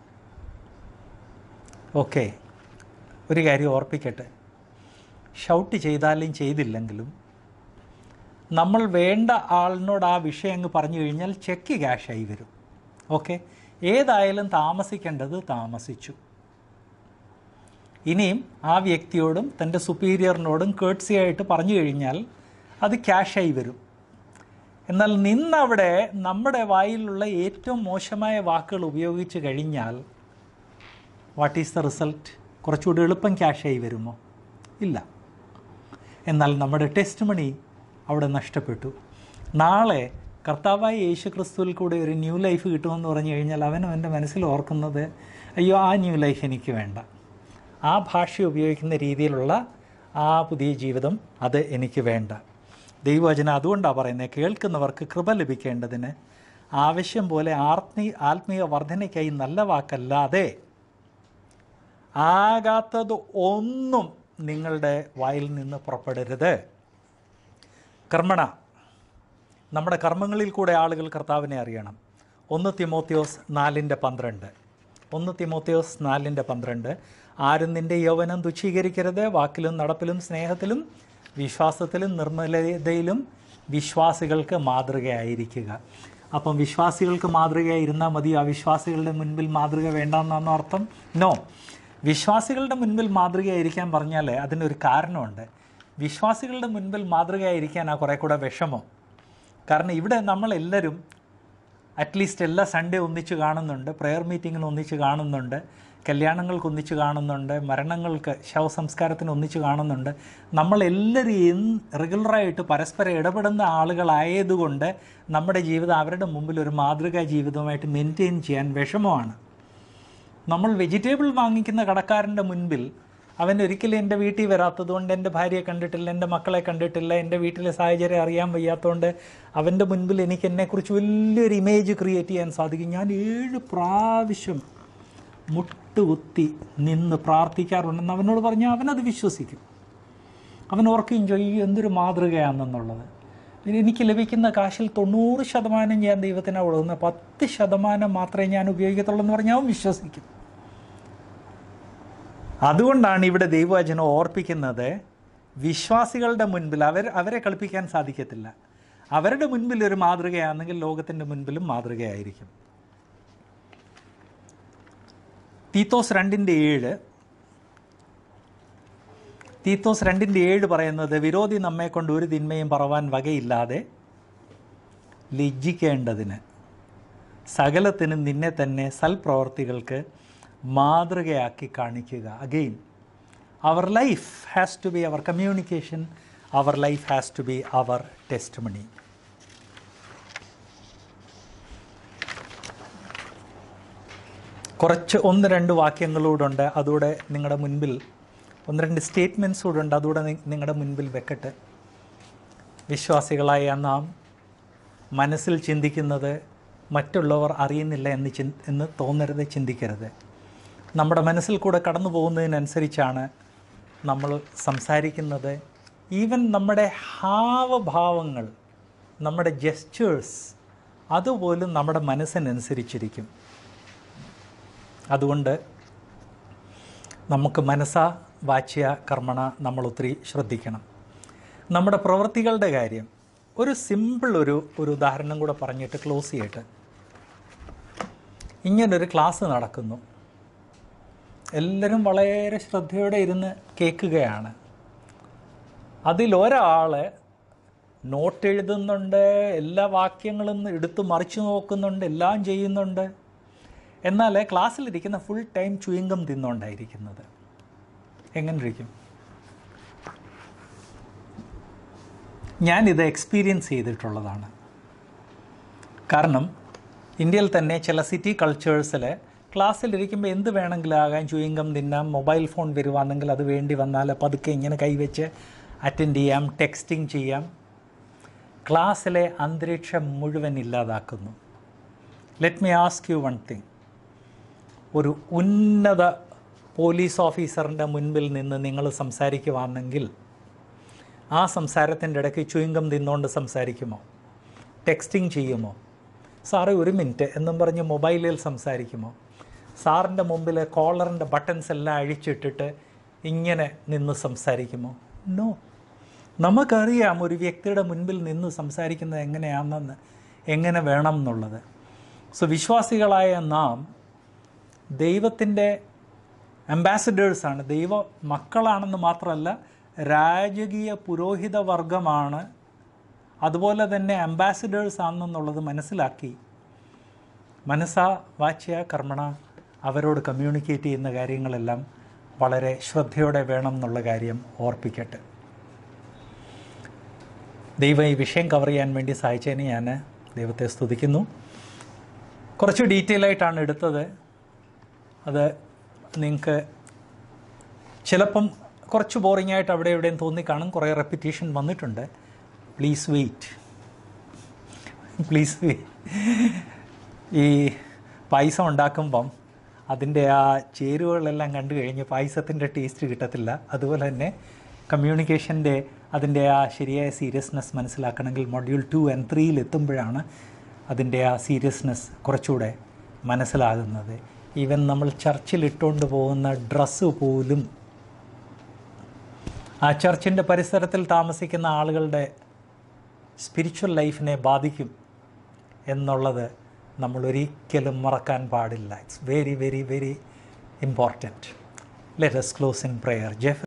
ഓക്കെ ഒരു കാര്യം ഓർപ്പിക്കട്ടെ ഷൗട്ട് ചെയ്താലും ചെയ്തില്ലെങ്കിലും നമ്മൾ വേണ്ട ആളിനോട് ആ വിഷയം അങ്ങ് പറഞ്ഞു കഴിഞ്ഞാൽ ചെക്ക് ക്യാഷായി വരും ഓക്കെ ഏതായാലും താമസിക്കേണ്ടത് താമസിച്ചു ഇനിയും ആ വ്യക്തിയോടും തൻ്റെ സുപ്പീരിയറിനോടും കേട്സി ആയിട്ട് പറഞ്ഞു കഴിഞ്ഞാൽ അത് ക്യാഷായി വരും എന്നാൽ നിന്നവിടെ നമ്മുടെ വായിലുള്ള ഏറ്റവും മോശമായ വാക്കുകൾ ഉപയോഗിച്ച് കഴിഞ്ഞാൽ വാട്ട് ഈസ് ദ റിസൾട്ട് കുറച്ചുകൂടി എളുപ്പം ക്യാഷായി വരുമോ ഇല്ല എന്നാൽ നമ്മുടെ ടെസ്റ്റ് മണി അവിടെ നഷ്ടപ്പെട്ടു നാളെ കർത്താവായ യേശു ക്രിസ്തുവിൽ കൂടെ ഒരു ന്യൂ ലൈഫ് കിട്ടുമെന്ന് പറഞ്ഞു കഴിഞ്ഞാൽ അവൻ അവൻ്റെ മനസ്സിൽ ഓർക്കുന്നത് അയ്യോ ആ ന്യൂ ലൈഫ് എനിക്ക് വേണ്ട ആ ഭാഷ ഉപയോഗിക്കുന്ന രീതിയിലുള്ള ആ പുതിയ ജീവിതം അത് എനിക്ക് വേണ്ട ദൈവവചനം അതുകൊണ്ടാണ് പറയുന്നത് കേൾക്കുന്നവർക്ക് കൃപ ലഭിക്കേണ്ടതിന് ആവശ്യം പോലെ ആത്മീ ആത്മീയ വർധനയ്ക്കായി നല്ല വാക്കല്ലാതെ ആകാത്തത് ഒന്നും നിങ്ങളുടെ വായിൽ നിന്ന് പുറപ്പെടരുത് കർമ്മണ നമ്മുടെ കർമ്മങ്ങളിൽ കൂടെ ആളുകൾ കർത്താവിനെ അറിയണം ഒന്ന് തിമോത്തിയോസ് നാലിൻ്റെ പന്ത്രണ്ട് ഒന്ന് തിമോത്തിയോസ് നാലിൻ്റെ പന്ത്രണ്ട് ആരും നിൻ്റെ യൗവനം തുച്ഛീകരിക്കരുത് വാക്കിലും നടപ്പിലും സ്നേഹത്തിലും വിശ്വാസത്തിലും നിർമ്മലതയിലും വിശ്വാസികൾക്ക് മാതൃകയായിരിക്കുക അപ്പം വിശ്വാസികൾക്ക് മാതൃകയായിരുന്നാൽ മതി ആ വിശ്വാസികളുടെ മുൻപിൽ മാതൃക വേണ്ടെന്നാണോ അർത്ഥം നോ വിശ്വാസികളുടെ മുൻപിൽ മാതൃകയായിരിക്കാൻ പറഞ്ഞാൽ അതിനൊരു കാരണമുണ്ട് വിശ്വാസികളുടെ മുൻപിൽ മാതൃകയായിരിക്കാൻ ആ കുറേ കൂടെ വിഷമം കാരണം ഇവിടെ നമ്മളെല്ലാവരും അറ്റ്ലീസ്റ്റ് എല്ലാ സൺഡേ ഒന്നിച്ച് കാണുന്നുണ്ട് പ്രെയർ മീറ്റിങ്ങിന് ഒന്നിച്ച് കാണുന്നുണ്ട് കല്യാണങ്ങൾക്ക് ഒന്നിച്ച് കാണുന്നുണ്ട് മരണങ്ങൾക്ക് ശവസംസ്കാരത്തിന് ഒന്നിച്ച് കാണുന്നുണ്ട് നമ്മളെല്ലാവരും എന്ന് റെഗുലറായിട്ട് പരസ്പരം ഇടപെടുന്ന ആളുകളായതുകൊണ്ട് നമ്മുടെ ജീവിതം അവരുടെ മുമ്പിൽ ഒരു മാതൃകാ ജീവിതമായിട്ട് മെയിൻറ്റെയിൻ ചെയ്യാൻ വിഷമമാണ് നമ്മൾ വെജിറ്റബിൾ വാങ്ങിക്കുന്ന കടക്കാരൻ്റെ മുൻപിൽ അവൻ ഒരിക്കലും എൻ്റെ വീട്ടിൽ വരാത്തത് കൊണ്ട് എൻ്റെ ഭാര്യയെ കണ്ടിട്ടില്ല എൻ്റെ മക്കളെ കണ്ടിട്ടില്ല എൻ്റെ വീട്ടിലെ സാഹചര്യം അറിയാൻ വയ്യാത്തതുകൊണ്ട് അവൻ്റെ മുൻപിൽ എനിക്ക് എന്നെക്കുറിച്ച് വലിയൊരു ഇമേജ് ക്രിയേറ്റ് ചെയ്യാൻ സാധിക്കും ഞാൻ ഏഴ് പ്രാവശ്യം മുട്ടുകുത്തി നിന്ന് പ്രാർത്ഥിക്കാറുണ്ടെന്ന് അവനോട് പറഞ്ഞാൽ അവനത് വിശ്വസിക്കും അവൻ ഓർക്കുകയും ചെയ്യും എന്തൊരു മാതൃകയാണെന്നുള്ളത് എനിക്ക് ലഭിക്കുന്ന കാശിൽ തൊണ്ണൂറ് ശതമാനം ഞാൻ ദൈവത്തിനാണ് കൊടുക്കുന്നത് പത്ത് ശതമാനം മാത്രമേ ഞാൻ ഉപയോഗിക്കത്തുള്ളൂ എന്ന് പറഞ്ഞാൽ അവൻ വിശ്വസിക്കും അതുകൊണ്ടാണ് ഇവിടെ ദൈവവചനം ഓർപ്പിക്കുന്നത് വിശ്വാസികളുടെ മുൻപിൽ അവർ അവരെ കളിപ്പിക്കാൻ സാധിക്കത്തില്ല അവരുടെ മുൻപിൽ ഒരു മാതൃകയാണെങ്കിൽ ലോകത്തിൻ്റെ മുൻപിലും മാതൃകയായിരിക്കും തീത്തോസ് രണ്ടിൻ്റെ ഏഴ് തീത്തോസ് രണ്ടിൻ്റെ ഏഴ് പറയുന്നത് വിരോധി നമ്മെ കൊണ്ട് ഒരു തിന്മയും പറവാൻ വകയില്ലാതെ ലജ്ജിക്കേണ്ടതിന് സകലത്തിനും നിന്നെ തന്നെ സൽപ്രവർത്തികൾക്ക് മാതൃകയാക്കി കാണിക്കുക again our life has to be our communication our life has to be our testimony കുറച്ച് ഒന്ന് രണ്ട് വാക്യങ്ങളൂടുണ്ട് അതുകൂടെ നിങ്ങളുടെ മുൻപിൽ ഒന്ന് രണ്ട് സ്റ്റേറ്റ്മെൻറ്റ്സ് കൂടെ ഉണ്ട് അതുകൂടെ നി- നിങ്ങളുടെ മുൻപിൽ വെക്കട്ടെ വിശ്വാസികളായ നാം മനസ്സിൽ ചിന്തിക്കുന്നത് മറ്റുള്ളവർ അറിയുന്നില്ല എന്ന് ചിന് എന്ന് തോന്നരുത് ചിന്തിക്കരുത് നമ്മുടെ മനസ്സിൽ കൂടെ കടന്നു പോകുന്നതിനനുസരിച്ചാണ് നമ്മൾ സംസാരിക്കുന്നത് ഈവൻ നമ്മുടെ ഹാവഭാവങ്ങൾ നമ്മുടെ ജെസ്റ്റേഴ്സ് അതുപോലും നമ്മുടെ മനസ്സിനനുസരിച്ചിരിക്കും അതുകൊണ്ട് നമുക്ക് മനസ്സ വാച്യ കർമ്മണ നമ്മൾ ഒത്തിരി ശ്രദ്ധിക്കണം നമ്മുടെ പ്രവൃത്തികളുടെ കാര്യം ഒരു സിമ്പിൾ ഒരു ഒരു ഉദാഹരണം കൂടെ പറഞ്ഞിട്ട് ക്ലോസ് ചെയ്യട്ടെ ഇങ്ങനൊരു ക്ലാസ് നടക്കുന്നു എല്ലാവരും വളരെ ശ്രദ്ധയോടെ ഇരുന്ന് കേൾക്കുകയാണ് അതിലൊരാൾ നോട്ട് എഴുതുന്നുണ്ട് എല്ലാ വാക്യങ്ങളും എടുത്ത് മറിച്ചു നോക്കുന്നുണ്ട് എല്ലാം ചെയ്യുന്നുണ്ട് എന്നാൽ ക്ലാസ്സിലിരിക്കുന്ന ഫുൾ ടൈം ചുയിങ്കം തിന്നുകൊണ്ടായിരിക്കുന്നത് എങ്ങനെ ഇരിക്കും ഞാനിത് എക്സ്പീരിയൻസ് ചെയ്തിട്ടുള്ളതാണ് കാരണം ഇന്ത്യയിൽ തന്നെ ചില സിറ്റി കൾച്ചേഴ്സിൽ ക്ലാസ്സിലിരിക്കുമ്പോൾ എന്ത് വേണമെങ്കിലും ആകാൻ ചുയിങ്കം തിന്നാം മൊബൈൽ ഫോൺ വരുവാണെങ്കിൽ അത് വേണ്ടി വന്നാൽ പതുക്കെ ഇങ്ങനെ കൈവച്ച് അറ്റൻഡ് ചെയ്യാം ടെക്സ്റ്റിംഗ് ചെയ്യാം ക്ലാസ്സിലെ അന്തരീക്ഷം മുഴുവൻ ഇല്ലാതാക്കുന്നു let me ask you one thing ഒരു ഉന്നത പോലീസ് ഓഫീസറിൻ്റെ മുൻപിൽ നിന്ന് നിങ്ങൾ സംസാരിക്കുവാണെങ്കിൽ ആ സംസാരത്തിൻ്റെ ഇടയ്ക്ക് ചുയിങ്കം തിന്നുകൊണ്ട് സംസാരിക്കുമോ ടെക്സ്റ്റിംഗ് ചെയ്യുമോ സാറേ ഒരു മിനിറ്റ് എന്നും പറഞ്ഞ് മൊബൈലിൽ സംസാരിക്കുമോ സാറിൻ്റെ മുമ്പിൽ കോളറിൻ്റെ ബട്ടൺസ് എല്ലാം അഴിച്ചിട്ടിട്ട് ഇങ്ങനെ നിന്ന് സംസാരിക്കുമോ നോ നമുക്കറിയാം ഒരു വ്യക്തിയുടെ മുൻപിൽ നിന്ന് സംസാരിക്കുന്നത് എങ്ങനെയാണെന്ന് എങ്ങനെ വേണം എന്നുള്ളത് സോ വിശ്വാസികളായ നാം ദൈവത്തിൻ്റെ അംബാസഡേഴ്സാണ് ദൈവ മക്കളാണെന്ന് മാത്രമല്ല രാജകീയ പുരോഹിത വർഗമാണ് അതുപോലെ തന്നെ അംബാസഡേഴ്സ് ആണെന്നുള്ളത് മനസ്സിലാക്കി മനസ്സ വാച്യ കർമ്മണ അവരോട് കമ്മ്യൂണിക്കേറ്റ് ചെയ്യുന്ന കാര്യങ്ങളെല്ലാം വളരെ ശ്രദ്ധയോടെ വേണം എന്നുള്ള കാര്യം ഓർപ്പിക്കട്ടെ ദൈവം ഈ വിഷയം കവർ ചെയ്യാൻ വേണ്ടി സഹായിച്ചതിന് ഞാൻ ദൈവത്തെ സ്തുതിക്കുന്നു കുറച്ച് ഡീറ്റെയിൽ ആയിട്ടാണ് എടുത്തത് അത് നിങ്ങൾക്ക് ചിലപ്പം കുറച്ച് ബോറിംഗ് ആയിട്ട് അവിടെ എവിടെയും തോന്നിക്കാണും കുറേ റെപ്പിറ്റേഷൻ വന്നിട്ടുണ്ട് പ്ലീസ് വെയിറ്റ് പ്ലീസ് വെയിറ്റ് ഈ പായസം ഉണ്ടാക്കുമ്പം അതിൻ്റെ ആ ചേരുവകളെല്ലാം കണ്ടു കഴിഞ്ഞ് പായസത്തിൻ്റെ ടേസ്റ്റ് കിട്ടത്തില്ല അതുപോലെ തന്നെ കമ്മ്യൂണിക്കേഷൻ്റെ അതിൻ്റെ ആ ശരിയായ സീരിയസ്നെസ് മനസ്സിലാക്കണമെങ്കിൽ മൊഡ്യൂൾ ടു ആൻഡ് ത്രീയിൽ എത്തുമ്പോഴാണ് അതിൻ്റെ ആ സീരിയസ്നെസ് കുറച്ചുകൂടെ മനസ്സിലാകുന്നത് ഈവൻ നമ്മൾ ചർച്ചിൽ ഇട്ടുകൊണ്ട് പോകുന്ന ഡ്രസ്സ് പോലും ആ ചർച്ചിൻ്റെ പരിസരത്തിൽ താമസിക്കുന്ന ആളുകളുടെ സ്പിരിച്വൽ ലൈഫിനെ ബാധിക്കും എന്നുള്ളത് നമ്മൾ ഒരിക്കലും മറക്കാൻ പാടില്ല it's very very very important let's close in prayer Jeff